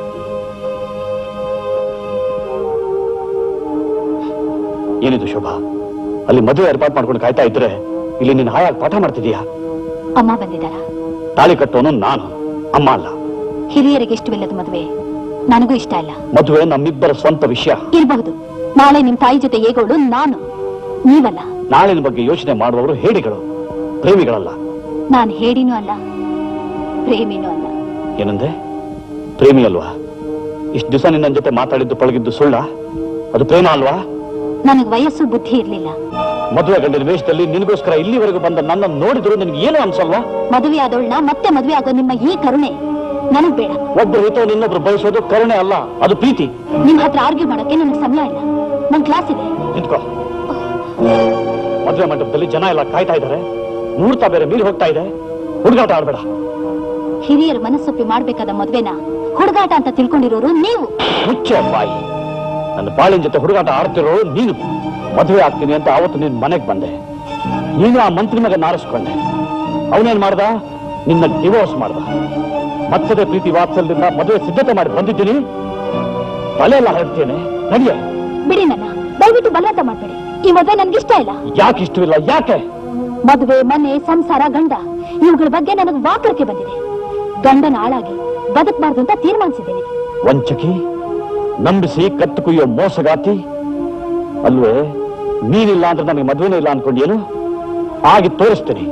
ಏನಿದು ಶೋಭಾ ಅಲ್ಲಿ ಮದುವೆ ಏರ್ಪಾಟ್ ಮಾಡ್ಕೊಂಡು ಕಾಯ್ತಾ ಇದ್ರೆ ಇಲ್ಲಿ ನೀನು ಹಾಯಾಗಿ ಪಾಠ ಮಾಡ್ತಿದೀಯಾ ಅಮ್ಮ ಬಂದಿದ್ದಾರ ತಾಳಿ ಕಟ್ಟೋನು ನಾನು ಅಮ್ಮ ಅಲ್ಲ ಹಿರಿಯರಿಗೆ ಇಷ್ಟವಿಲ್ಲದ ಮದುವೆ ನನಗೂ ಇಷ್ಟ ಇಲ್ಲ ಮದುವೆ ನಮ್ಮಿಬ್ಬರ ಸ್ವಂತ ವಿಷಯ ಇರಬಹುದು ನಾಳೆ ನಿಮ್ ತಾಯಿ ಜೊತೆ ಏಗೋಳು ನಾನು ನೀವಲ್ಲ ನಾಳಿನ ಬಗ್ಗೆ ಯೋಚನೆ ಮಾಡುವವರು ಹೇಡಿಗಳು ಪ್ರೇಮಿಗಳಲ್ಲ ನಾನು ಹೇಡಿನೂ ಅಲ್ಲ ಪ್ರೇಮಿನೂ ಅಲ್ಲ ಏನಂದೆ ಪ್ರೇಮಿ ಅಲ್ವಾ ಇಷ್ಟು ದಿವಸ ನಿನ್ನ ಜೊತೆ ಮಾತಾಡಿದ್ದು ಪಳಗಿದ್ದು ಸುಳ್ಳ ಅದು ಪ್ರೇಮ ಅಲ್ವಾ ನನಗ್ ವಯಸ್ಸು ಬುದ್ಧಿ ಇರ್ಲಿಲ್ಲ ಮದುವೆ ಗಂಡಿನ ವೇಷದಲ್ಲಿ ನಿನಗೋಸ್ಕರ ಇಲ್ಲಿವರೆಗೂ ಬಂದ ನನ್ನ ನೋಡಿದ್ರು ನಿನಗೆ ಏನು ಅನ್ಸಲ್ವಾ ಮದುವೆ ಆದವಳನ್ನ ಮತ್ತೆ ಮದುವೆ ಆಗೋ ನಿಮ್ಮ ಈ ಕರುಣೆ ನನಗ್ ಬೇಡ ಒಬ್ಬರು ಹಿತವನ್ನು ಇನ್ನೊಬ್ರು ಬಯಸೋದು ಕರುಣೆ ಅಲ್ಲ ಅದು ಪ್ರೀತಿ ನಿಮ್ ಹತ್ರ ಆರ್ಗ್ಯೂ ಮಾಡಕ್ಕೆ ನನಗೆ ಸಮಯ ಇಲ್ಲ ನನ್ ಕ್ಲಾಸ್ ಇದೆ ನಿಂತ್ಕೋ ಮದುವೆ ಮಂಟಪದಲ್ಲಿ ಜನ ಎಲ್ಲ ಕಾಯ್ತಾ ಇದ್ದಾರೆ ಮುಹೂರ್ತ ಬೇರೆ ಮೀರಿ ಹೋಗ್ತಾ ಇದೆ ಹುಡುಗಾಟ ಆಡ್ಬೇಡ ಹಿರಿಯರ ಮನಸ್ಸೊಪ್ಪಿ ಮಾಡ್ಬೇಕಾದ ಮದ್ವೆನ ಹುಡುಗಾಟ ಅಂತ ತಿಳ್ಕೊಂಡಿರೋರು ನೀವು ಮುಚ್ಚೆ ಬಾಯಿ ನನ್ನ ಬಾಳಿನ ಜೊತೆ ಹುಡುಗಾಟ ಆಡ್ತಿರೋ ನೀನು ಮದುವೆ ಆಗ್ತೀನಿ ಅಂತ ಅವತ್ತು ನಿನ್ ಮನೆಗೆ ಬಂದೆ ನೀನು ಆ ಮಂತ್ರಿ ಮಗ ನಾರಿಸ್ಕೊಂಡೆ ಅವನೇನ್ ಮಾಡ್ದ ನಿನ್ನ ಡಿವೋರ್ಸ್ ಮಾಡ್ದ ಮತ್ತದೇ ಪ್ರೀತಿ ವಾತ್ಸಲ್ಯದಿಂದ ಮದುವೆ ಸಿದ್ಧತೆ ಮಾಡಿ ಬಂದಿದ್ದೀನಿ ತಲೆ ಎಲ್ಲ ಹರಡ್ತೇನೆ ನಡಿಯ ಬಿಡಿ ನನ್ನ ದಯವಿಟ್ಟು ಬಲವಂತ ಮಾಡ್ಬೇಡಿ ಈ ಮದ್ವೆ ನನ್ಗೆ ಇಷ್ಟ ಇಲ್ಲ ಯಾಕೆ ಇಷ್ಟವಿಲ್ಲ ಯಾಕೆ ಮದುವೆ ಮನೆ ಸಂಸಾರ ಗಂಡ ಇವುಗಳ ಬಗ್ಗೆ ನನಗೆ ವಾಕರಕ್ಕೆ ಬಂದಿದೆ ಗಂಡನ ಆಳಾಗಿ ಬದುಕಬಾರ್ದು ಅಂತ ತೀರ್ಮಾನಿಸಿದ್ದೀನಿ ವಂಚಕಿ ನಂಬಿಸಿ ಕತ್ತು ಕುಯ್ಯೋ ಮೋಸಗಾತಿ ಅಲ್ವೇ ನೀನಿಲ್ಲ ಅಂದ್ರೆ ನನಗೆ ಮದುವೆನೇ ಇಲ್ಲ ಅನ್ಕೊಂಡೇನು ಆಗಿ ತೋರಿಸ್ತೀನಿ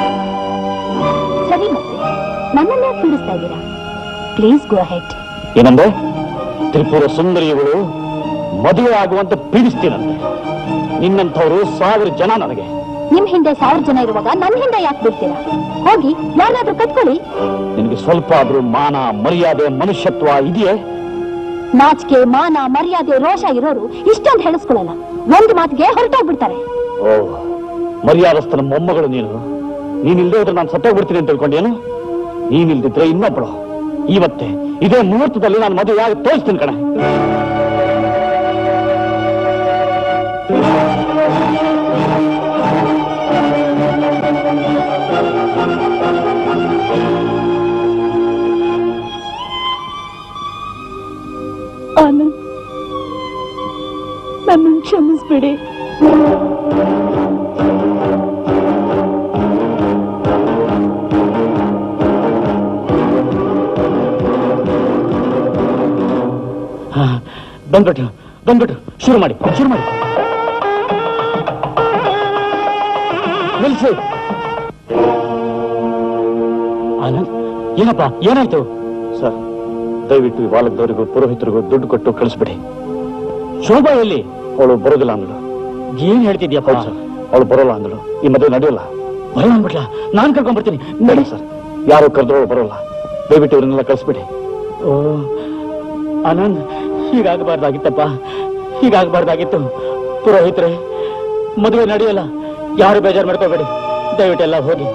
ಸರಿ ಮತ್ತೆ ನನ್ನನ್ನೇ ಪೀಡಿಸ್ತಾ ಇದ್ದೀರಾ ಪ್ಲೀಸ್ ಗೋ ಹೆಡ್ ಏನಂದ್ರೆ ತ್ರಿಪುರ ಸುಂದರಿಯಗಳು ಮದುವೆ ಆಗುವಂತೆ ಪೀಡಿಸ್ತೀನಂತೆ ನಿನ್ನಂಥವ್ರು ಸಾವಿರ ಜನ ನನಗೆ ನಿಮ್ ಹಿಂದೆ ಸಾವಿರ ಜನ ಇರುವಾಗ ನನ್ ಹಿಂದೆ ಯಾಕೆ ಬಿಡ್ತೀರಾ ಹೋಗಿ ಯಾರಾದ್ರೂ ಕತ್ಕೊಳ್ಳಿ ನಿನಗೆ ಸ್ವಲ್ಪ ಆದ್ರೂ ಮಾನ ಮರ್ಯಾದೆ ಮನುಷ್ಯತ್ವ ಇದೆಯೇ ನಾಚಿಕೆ ಮಾನ ಮರ್ಯಾದೆ ರೋಷ ಇರೋರು ಇಷ್ಟೊಂದು ಹೇಳಿಸ್ಕೊಳ್ಳಲ್ಲ ಒಂದು ಮಾತಿಗೆ ಹೊರಟೋಗ್ಬಿಡ್ತಾರೆ ಓ ಮರ್ಯಾದಸ್ಥನ ಮೊಮ್ಮಗಳು ನೀನು ನೀನಿಲ್ದೇ ಇದ್ರೆ ನಾನು ಸತ್ತೋಗ್ಬಿಡ್ತೀನಿ ಅಂತ ತಿಳ್ಕೊಂಡೇನು ನೀನಿಲ್ದಿದ್ರೆ ಇನ್ನೊಬ್ಬಳು ಇವತ್ತೇ ಇದೇ ಮುಹೂರ್ತದಲ್ಲಿ ನಾನು ಮದುವೆ ಆಗಿ ತೋರಿಸ್ತೀನಿ ಕಣೆ ಆನಂದ್ ನನ್ನನ್ನು ಕ್ಷಮಿಸ್ಬಿಡಿ ಹಾ, ಬಂದ್ಬಿಟ್ಟು ಬಂದ್ಬಿಟ್ಟು ಶುರು ಮಾಡಿ ಶುರು ಮಾಡಿ ನಿಲ್ಸಿ ಆನಂದ್ ಏನಪ್ಪ ಏನಾಯ್ತು ಸರ್ ದಯವಿಟ್ಟು ಈ ಬಾಲಕದವರಿಗೂ ಪುರೋಹಿತರಿಗೂ ದುಡ್ಡು ಕೊಟ್ಟು ಕಳಿಸ್ಬಿಡಿ ಶೋಭಾ ಎಲ್ಲಿ ಅವಳು ಬರೋದಿಲ್ಲ ಅಂದಳು ಏನ್ ಹೇಳ್ತಿದ್ಯಪ್ಪ ಸರ್ ಅವಳು ಬರೋಲ್ಲ ಅಂದಳು ಈ ಮದುವೆ ನಡೆಯೋಲ್ಲ ಬರೋಲ್ಲ ಅಂದ್ಬಿಟ್ಲ ನಾನ್ ಕರ್ಕೊಂಡ್ ಬರ್ತೀನಿ ನಡಿ ಸರ್ ಯಾರು ಕರೆದ್ರು ಅವಳು ಬರೋಲ್ಲ ದಯವಿಟ್ಟು ಇವ್ರನ್ನೆಲ್ಲ ಕಳಿಸ್ಬಿಡಿ ಓ ಆನಂದ್ ಹೀಗಾಗಬಾರ್ದಾಗಿತ್ತಪ್ಪ ಹೀಗಾಗಬಾರ್ದಾಗಿತ್ತು ಪುರೋಹಿತ್ರೆ ಮದುವೆ ನಡೆಯಲ್ಲ ಯಾರು ಬೇಜಾರು ಮಾಡ್ಕೋಬೇಡಿ ದಯವಿಟ್ಟೆಲ್ಲ ಹೋಗಿ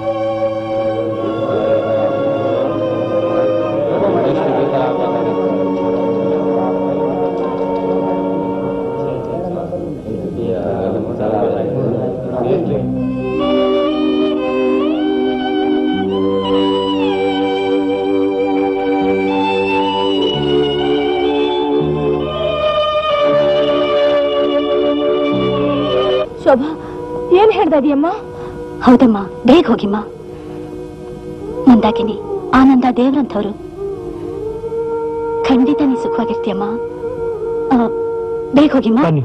ಶೋಭಾ ಏನ್ ಹೇಳ್ತಾ ಇದೀಯಮ್ಮ ಹೌದಮ್ಮ ಬೇಗ ಹೋಗಿಮ್ಮ ಮಂದಾಕಿನಿ ಆನಂದ ದೇವ್ರಂಥವ್ರು ಖಂಡಿತ ನೀ ಸುಖವಾಗಿರ್ತೀಯಮ್ಮ ಆ, ಬೇಗ ಹೋಗಿಮ್ಮ ಬನ್ನಿ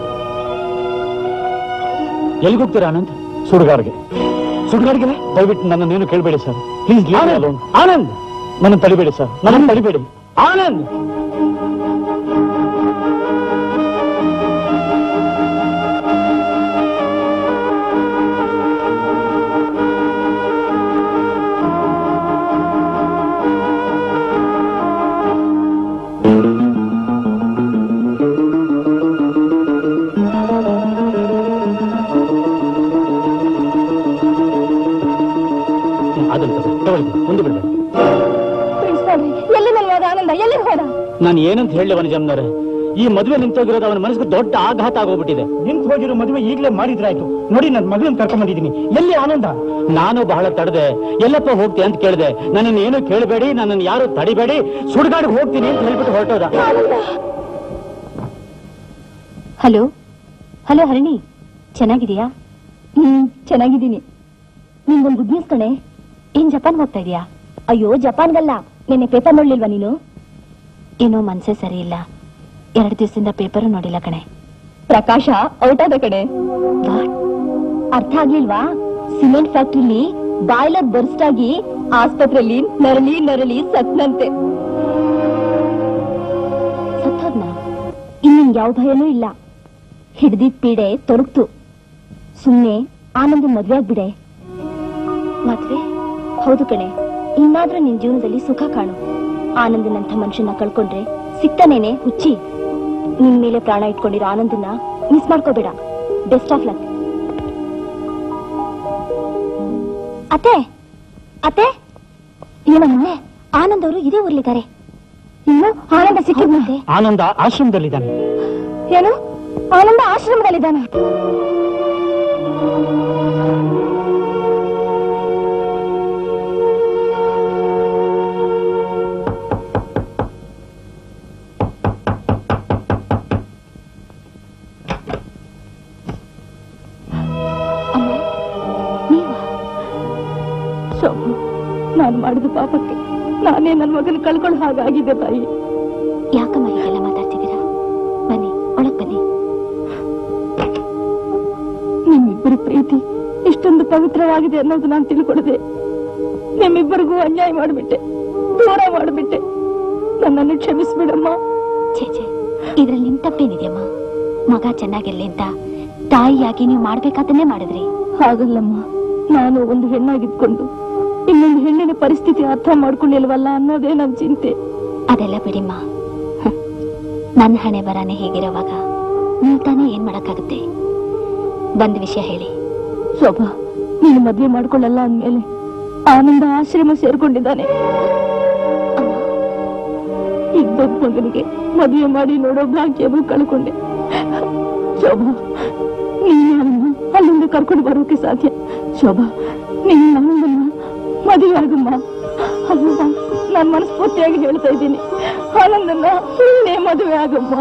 ಎಲ್ಲಿಗೆ ಹೋಗ್ತೀರಾ ಆನಂದ್ ಸುಡುಗಾಡ್ಗೆ ಸುಡುಗಾಡ್ಗೆ ದಯವಿಟ್ಟು ನನ್ನ ನೀನು ಕೇಳಬೇಡಿ ಸರ್ ಪ್ಲೀಸ್ ಆನಂದ್ ನನ್ನ ತಡಿಬೇಡಿ ಸರ್ ನನ್ನ ತಡಿಬೇಡಿ ಆನಂದ್ ಅದನ್ನು ತಗೊಳ್ಳಿ ಮುಂದೆ ಬಿಡ್ಬೇಡಿ ಎಲ್ಲಿ ಹೋದ ಆನಂದ ಎಲ್ಲಿ ಹೋದ ನಾನು ಏನಂತ ಹೇಳಿ ವನಜಮ್ನವ್ರೆ ಈ ಮದುವೆ ನಿಂತೋಗಿರೋದು ಅವನ ಮನಸ್ಸಿಗೆ ದೊಡ್ಡ ಆಘಾತ ಆಗೋಗ್ಬಿಟ್ಟಿದೆ ನಿಂತು ಹೋಗಿರೋ ಮದುವೆ ಈಗಲೇ ಮಾಡಿದ್ರಾಯ್ತು ನೋಡಿ ನನ್ನ ಮಗಳನ್ನ ಕರ್ಕೊಂಡ್ ಬಂದಿದ್ದೀನಿ ಎಲ್ಲಿ ಆನಂದ ನಾನು ಬಹಳ ತಡದೆ ಎಲ್ಲಪ್ಪ ಹೋಗ್ತೀನಿ ಅಂತ ಕೇಳಿದೆ ನನ್ನನ್ನು ಏನು ಕೇಳಬೇಡಿ ನನ್ನನ್ನು ಯಾರು ತಡಿಬೇಡಿ ಸುಡ್ಗಾಡಿಗೆ ಹೋಗ್ತೀನಿ ಅಂತ ಹೇಳ್ಬಿಟ್ಟು ಹೊರಟೋದ ಹಲೋ ಹಲೋ ಹರಣಿ ಚೆನ್ನಾಗಿದೀಯಾ ಹ್ಮ್ ಚೆನ್ನಾಗಿದ್ದೀನಿ ನಿಂಗೊಂದು ಗುಡ್ ನ್ಯೂಸ್ ಕಣೆ ಏನ್ ಜಪಾನ್ ಹೋಗ್ತಾ ಇದೀಯಾ ಅಯ್ಯೋ ಜಪಾನ್ಗಲ್ಲ ನಿನ್ನೆ ಪೇಪರ್ ನೋಡ್ಲಿಲ್ವಾ ನೀನು ಏನೋ ಮನ್ಸೇ ಸರಿ ಇಲ್ಲ ಎರಡು ದಿವಸದಿಂದ ಪೇಪರ್ ನೋಡಿಲ್ಲ ಕಣೆ ಪ್ರಕಾಶ ಔಟ್ ಆದ ಕಡೆ ಅರ್ಥ ಆಗ್ಲಿಲ್ವಾ ಸಿಮೆಂಟ್ ಫ್ಯಾಕ್ಟ್ರಿಲಿ ಬಾಯ್ಲರ್ ಬರ್ಸ್ಟ್ ಆಗಿ ಆಸ್ಪತ್ರೆಯಲ್ಲಿ ನರಳಿ ನರಳಿ ಸತ್ನಂತೆ ಸತ್ತೋದ್ನ ಇನ್ನು ಯಾವ ಭಯನೂ ಇಲ್ಲ ಹಿಡ್ದಿದ್ ಪೀಡೆ ತೊರಗ್ತು ಸುಮ್ನೆ ಆನಂದ ಮದ್ವೆ ಆಗ್ಬಿಡೆ ಮದ್ವೆ ಹೌದು ಕಣೆ ಇನ್ನಾದ್ರೂ ನಿನ್ ಜೀವನದಲ್ಲಿ ಸುಖ ಕಾಣು ಆನಂದನಂಥ ಮನುಷ್ಯನ ಕಳ್ಕೊಂಡ್ರೆ ಸಿಕ್ತಾನೇನೆ ಹುಚ್ಚಿ ನಿನ್ ಮೇಲೆ ಪ್ರಾಣ ಇಟ್ಕೊಂಡಿರೋ ಆನಂದನ್ನ ಮಿಸ್ ಮಾಡ್ಕೋಬೇಡ ಬೆಸ್ಟ್ ಆಫ್ ಲಕ್ ಅತ್ತೆ ಅತ್ತೆ ಏನಮ್ಮ ಆನಂದ್ ಅವರು ಇದೇ ಊರ್ಲಿದ್ದಾರೆ ಇನ್ನು ಆನಂದ ಸಿಕ್ಕಿದ್ನಂತೆ ಆನಂದ ಆಶ್ರಮದಲ್ಲಿದ್ದಾನೆ ಏನು ಆನಂದ ಆಶ್ರಮದಲ್ಲಿದ್ದಾನೆ ಶೋಭು ನಾನು ಮಾಡಿದ ಪಾಪಕ್ಕೆ ನಾನೇ ನನ್ನ ಮಗನ ಕಳ್ಕೊಳ್ಳೋ ಹಾಗಾಗಿದೆ ತಾಯಿ ಯಾಕಮ್ಮ ಹೀಗೆಲ್ಲ ಮಾತಾಡ್ತಿದ್ದೀರಾ ಬನ್ನಿ ಒಳಗ್ ಬನ್ನಿ ನಿಮ್ಮಿಬ್ಬರ ಪ್ರೀತಿ ಇಷ್ಟೊಂದು ಪವಿತ್ರವಾಗಿದೆ ಅನ್ನೋದು ನಾನು ತಿಳ್ಕೊಡದೆ ನಿಮ್ಮಿಬ್ಬರಿಗೂ ಅನ್ಯಾಯ ಮಾಡಿಬಿಟ್ಟೆ ದೂರ ಮಾಡಿಬಿಟ್ಟೆ ನನ್ನನ್ನು ಕ್ಷಮಿಸ್ಬಿಡಮ್ಮ ಛೇ ಛೇ ಇದ್ರಲ್ಲಿ ನಿಮ್ ತಪ್ಪೇನಿದೆಯಮ್ಮ ಮಗ ಚೆನ್ನಾಗಿರ್ಲಿ ಅಂತ ತಾಯಿಯಾಗಿ ನೀವು ಮಾಡ್ಬೇಕಾದನ್ನೇ ಮಾಡಿದ್ರಿ ಹಾಗಲ್ಲಮ್ಮ ನಾನು ಒಂದು ಹೆಣ್ಣಾಗಿದ್ಕೊಂಡು ಇನ್ನೊಂದು ಹೆಣ್ಣಿನ ಪರಿಸ್ಥಿತಿ ಅರ್ಥ ಮಾಡ್ಕೊಂಡಿಲ್ವಲ್ಲ ಅನ್ನೋದೇ ನನ್ ಚಿಂತೆ ಅದೆಲ್ಲ ಬಿಡಿಮ್ಮ ಹ್ಮ್. ನನ್ನ ಹಣೆ ಬರಾನೆ ಹೇಗಿರೋವಾಗ ನೀವ್ ತಾನೇ ಏನ್ ಮಾಡಕ್ಕಾಗುತ್ತೆ ಬಂದ್ ವಿಷಯ ಹೇಳಿ ಶೋಭಾ ನೀನು ಮದ್ವೆ ಮಾಡ್ಕೊಳ್ಳಲ್ಲ ಅಂದ್ಮೇಲೆ ಆನಂದ ಆಶ್ರಮ ಸೇರ್ಕೊಂಡಿದ್ದಾನೆ ಈಗ ದೊಡ್ಡ ಮಗನಿಗೆ ಮದುವೆ ಮಾಡಿ ನೋಡೋ ಭಾಗ್ಯವು ಕಳ್ಕೊಂಡೆ ಶೋಭಾ ನೀನು ಅವನ್ನ ಅಲ್ಲಿಂದ ಕರ್ಕೊಂಡು ಬರೋಕೆ ಸಾಧ್ಯ ಶೋಭಾ ನೀನು ಆನಂದನ್ನ ಮದುವೆ ಆಗಮ್ಮ ಅಲ್ಲ ನಾನು ಮನಸ್ಫೂರ್ತಿಯಾಗಿ ಹೇಳ್ತಾ ಇದ್ದೀನಿ ಆನಂದನ್ನ ನೀನೇ ಮದುವೆ ಆಗಮ್ಮ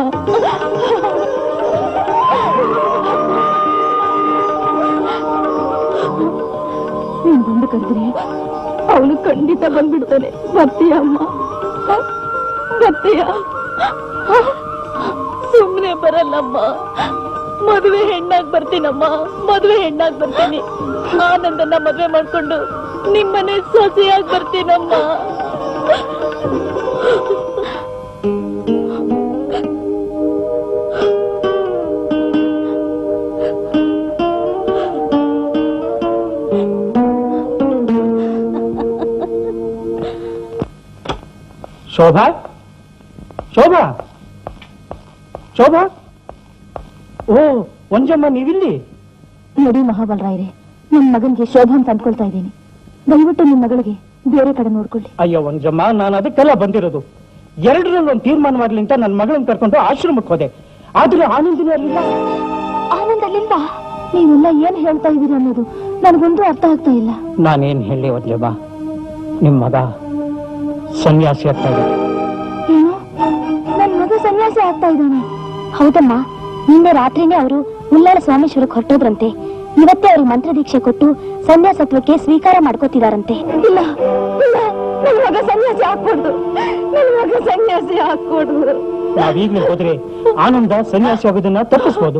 ನೀನ್ ಬಂದು ಕರೆದ್ರೆ ಅವನು ಖಂಡಿತ ಬಂದ್ಬಿಡ್ತಾನೆ ಬರ್ತೀಯ ಅಮ್ಮ ಬರ್ತೀಯ ಸುಮ್ಮನೆ ಬರಲ್ಲಮ್ಮ ಮದುವೆ ಹೆಣ್ಣಾಗ್ ಬರ್ತೀನಮ್ಮ ಮದುವೆ ಹೆಣ್ಣಾಗ್ ಬರ್ತೀನಿ ಆನಂದನ ಮದುವೆ ಮಾಡ್ಕೊಂಡು ನಿಮ್ಮನೆ ಸೊಸೆಯಾಗಿ ಬರ್ತೀನಮ್ಮ ಶೋಭಾ ಶೋಭಾ ಶೋಭಾ ಓ ಒಂಜಮ್ಮ ನೀವಿಲ್ಲಿ ನೋಡಿ ಮಹಾಬಲರಾಯರೇ ನಿಮ್ ಮಗನ್ಗೆ ಶೋಭಾ ಅಂತ ಅಂದ್ಕೊಳ್ತಾ ಇದ್ದೀನಿ ದಯವಿಟ್ಟು ನಿಮ್ ಮಗಳಿಗೆ ಬೇರೆ ಕಡೆ ನೋಡ್ಕೊಳ್ಳಿ ಅಯ್ಯೋ ಒಂಜಮ್ಮ ನಾನು ಅದಕ್ಕೆಲ್ಲ ಬಂದಿರೋದು ಎರಡರಲ್ಲಿ ಒಂದು ತೀರ್ಮಾನ ಮಾಡ್ಲಿ ಅಂತ ನನ್ನ ಮಗಳನ್ನ ಕರ್ಕೊಂಡು ಆಶ್ರಮಕ್ಕೆ ಹೋದೆ ಆದ್ರೆ ಆನಂದಿನೇ ಅಲ್ಲಿಲ್ಲ ಆನಂದ್ ಅಲ್ಲಿಂದ ನೀವೆಲ್ಲ ಏನ್ ಹೇಳ್ತಾ ಇದೀರಿ ಅನ್ನೋದು ನನಗೊಂದು ಅರ್ಥ ಆಗ್ತಾ ಇಲ್ಲ ನಾನೇನ್ ಹೇಳಿ ಒಂಜಮ್ಮ ನಿಮ್ ಮಗ ಸನ್ಯಾಸಿ ಆಗ್ತಾ ಇದ್ದಾನೆ ಏನು ನನ್ ಮಗ ಸನ್ಯಾಸಿ ಆಗ್ತಾ ಇದ್ದಾನೆ ಹೌದಮ್ಮ ನಿನ್ನೆ ರಾತ್ರಿನೇ ಅವರು ಉಲ್ಲಾಳ ಸ್ವಾಮೀಶ್ವರಕ್ಕೆ ಹೊರಟೋದ್ರಂತೆ ಇವತ್ತೇ ಅವ್ರಿಗೆ ಮಂತ್ರ ದೀಕ್ಷೆ ಕೊಟ್ಟು ಸನ್ಯಾಸತ್ವಕ್ಕೆ ಸ್ವೀಕಾರ ಮಾಡ್ಕೋತಿದಾರಂತೆ ಇಲ್ಲ ಇಲ್ಲ ನನ್ ಮಗ ಸನ್ಯಾಸಿ ಹಾಕ್ಕೊಡ್ದು ನನ್ ಮಗ ಸನ್ಯಾಸಿ ಹಾಕ್ಕೊಡ್ದು ನಾವೀಗ್ಲೇ ಹೋದ್ರೆ ಆನಂದ ಸನ್ಯಾಸಿ ಆಗೋದನ್ನ ತಪ್ಪಿಸ್ಬೋದು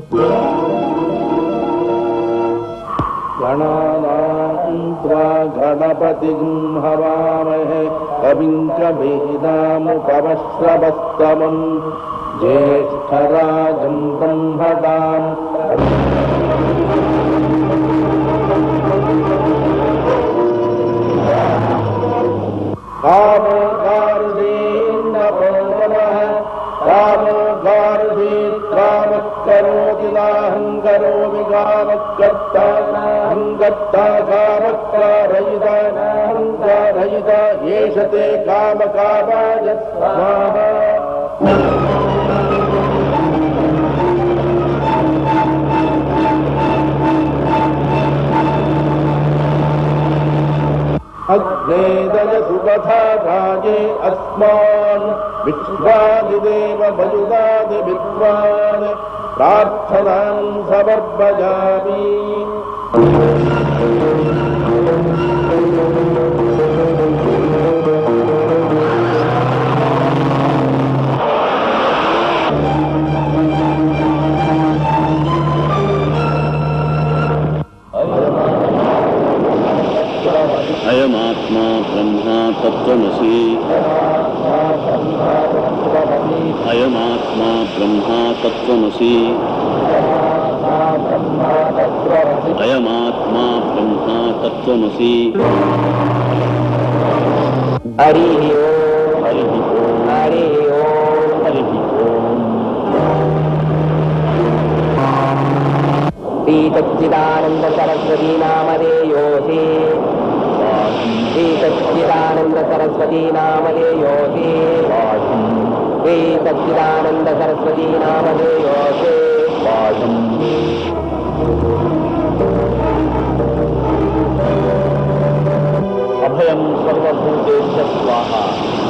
गणपतिं हवामहे कविं च वेदामुपवश्रवस्तमम् ज्येष्ठराजं ब्रह्मदाम् कामकार्येन्दोदनः कामकार्येत् कामः करोति नाहं करोमि कामकर्ता नाहं कर्ता कामकारयित नाहं कारयित एष ते कामकामाय स्वाहा अग्नेदय सुपथा राजे अस्मान् विश्वादिदेव मयुगादिविद्वान् प्रार्थनां समर्पयामि अयमात्मा ब्रह्मा तत्त्वमसि अयमात्मा ब्रह्मा तत्त्वमसि अयमात्मा ब्रह्मा तत्त्वमसि हरि ओम हरि ओम हरि ओम हरि श्री सच्चिदानंद सरस्वती नामधेयोऽसि श्री सच्चिदानंद सरस्वती नामधेयोऽसि श्री सच्चिदानंद सरस्वती नामधेयोऽसि अभयं सर्वभूतेभ्यः स्वाहा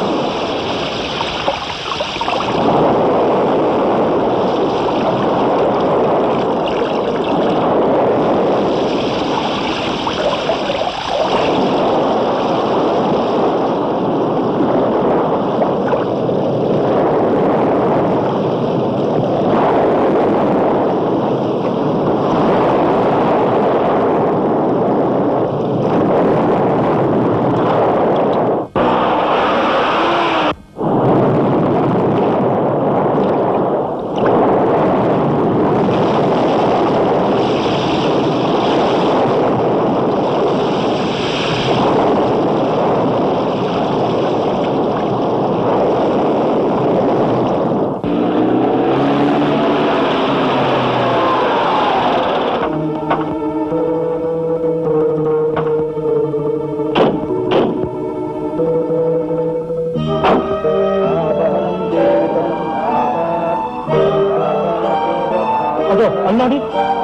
ಅದು ಅಲ್ಲಿ ನೋಡಿ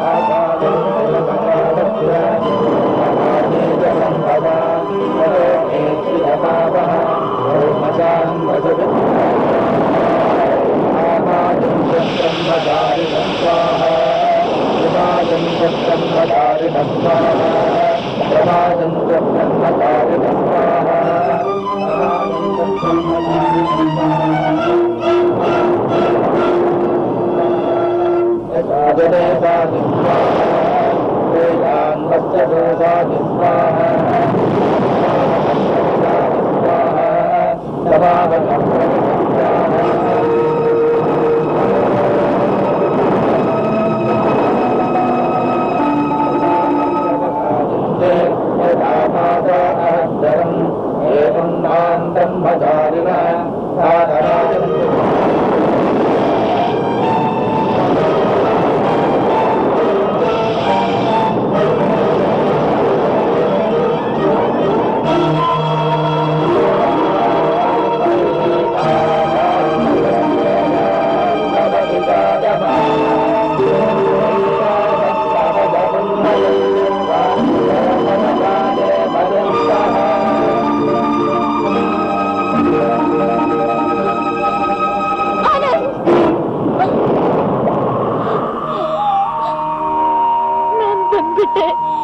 ನಾನ್ ಬಂದ್ಬಿಟ್ಟೆ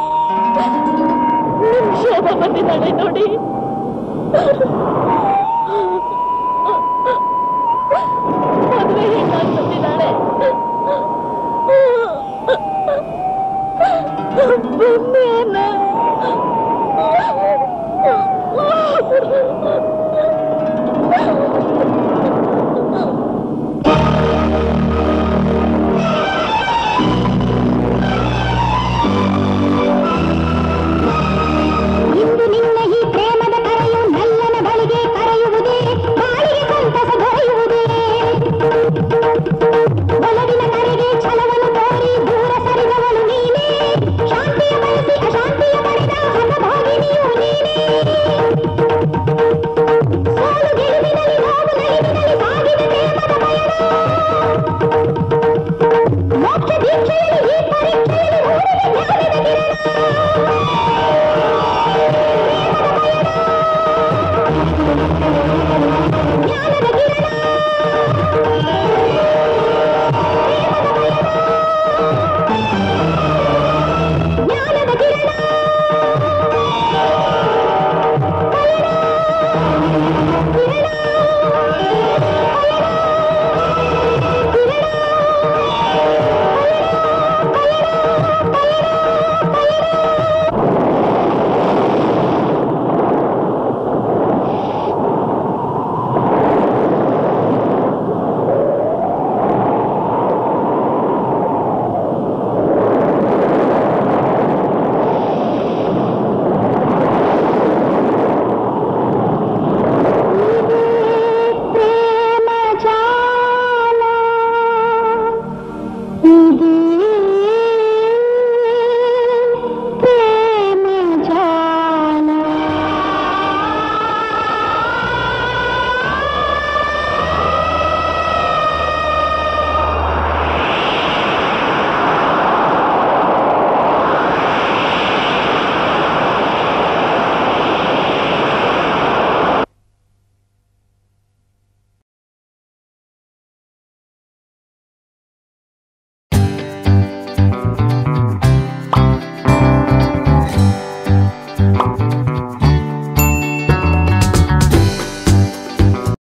ನಿಮ್ ಶೋಭ ಬಂದಿದ್ದಾಳೆ ನೋಡಿ ಮದುವೆ ಹೆಣ್ಣಾಗಿ ಬಂದಿದ್ದಾಳೆ ಬನ್ನಿ ಅಣ್ಣ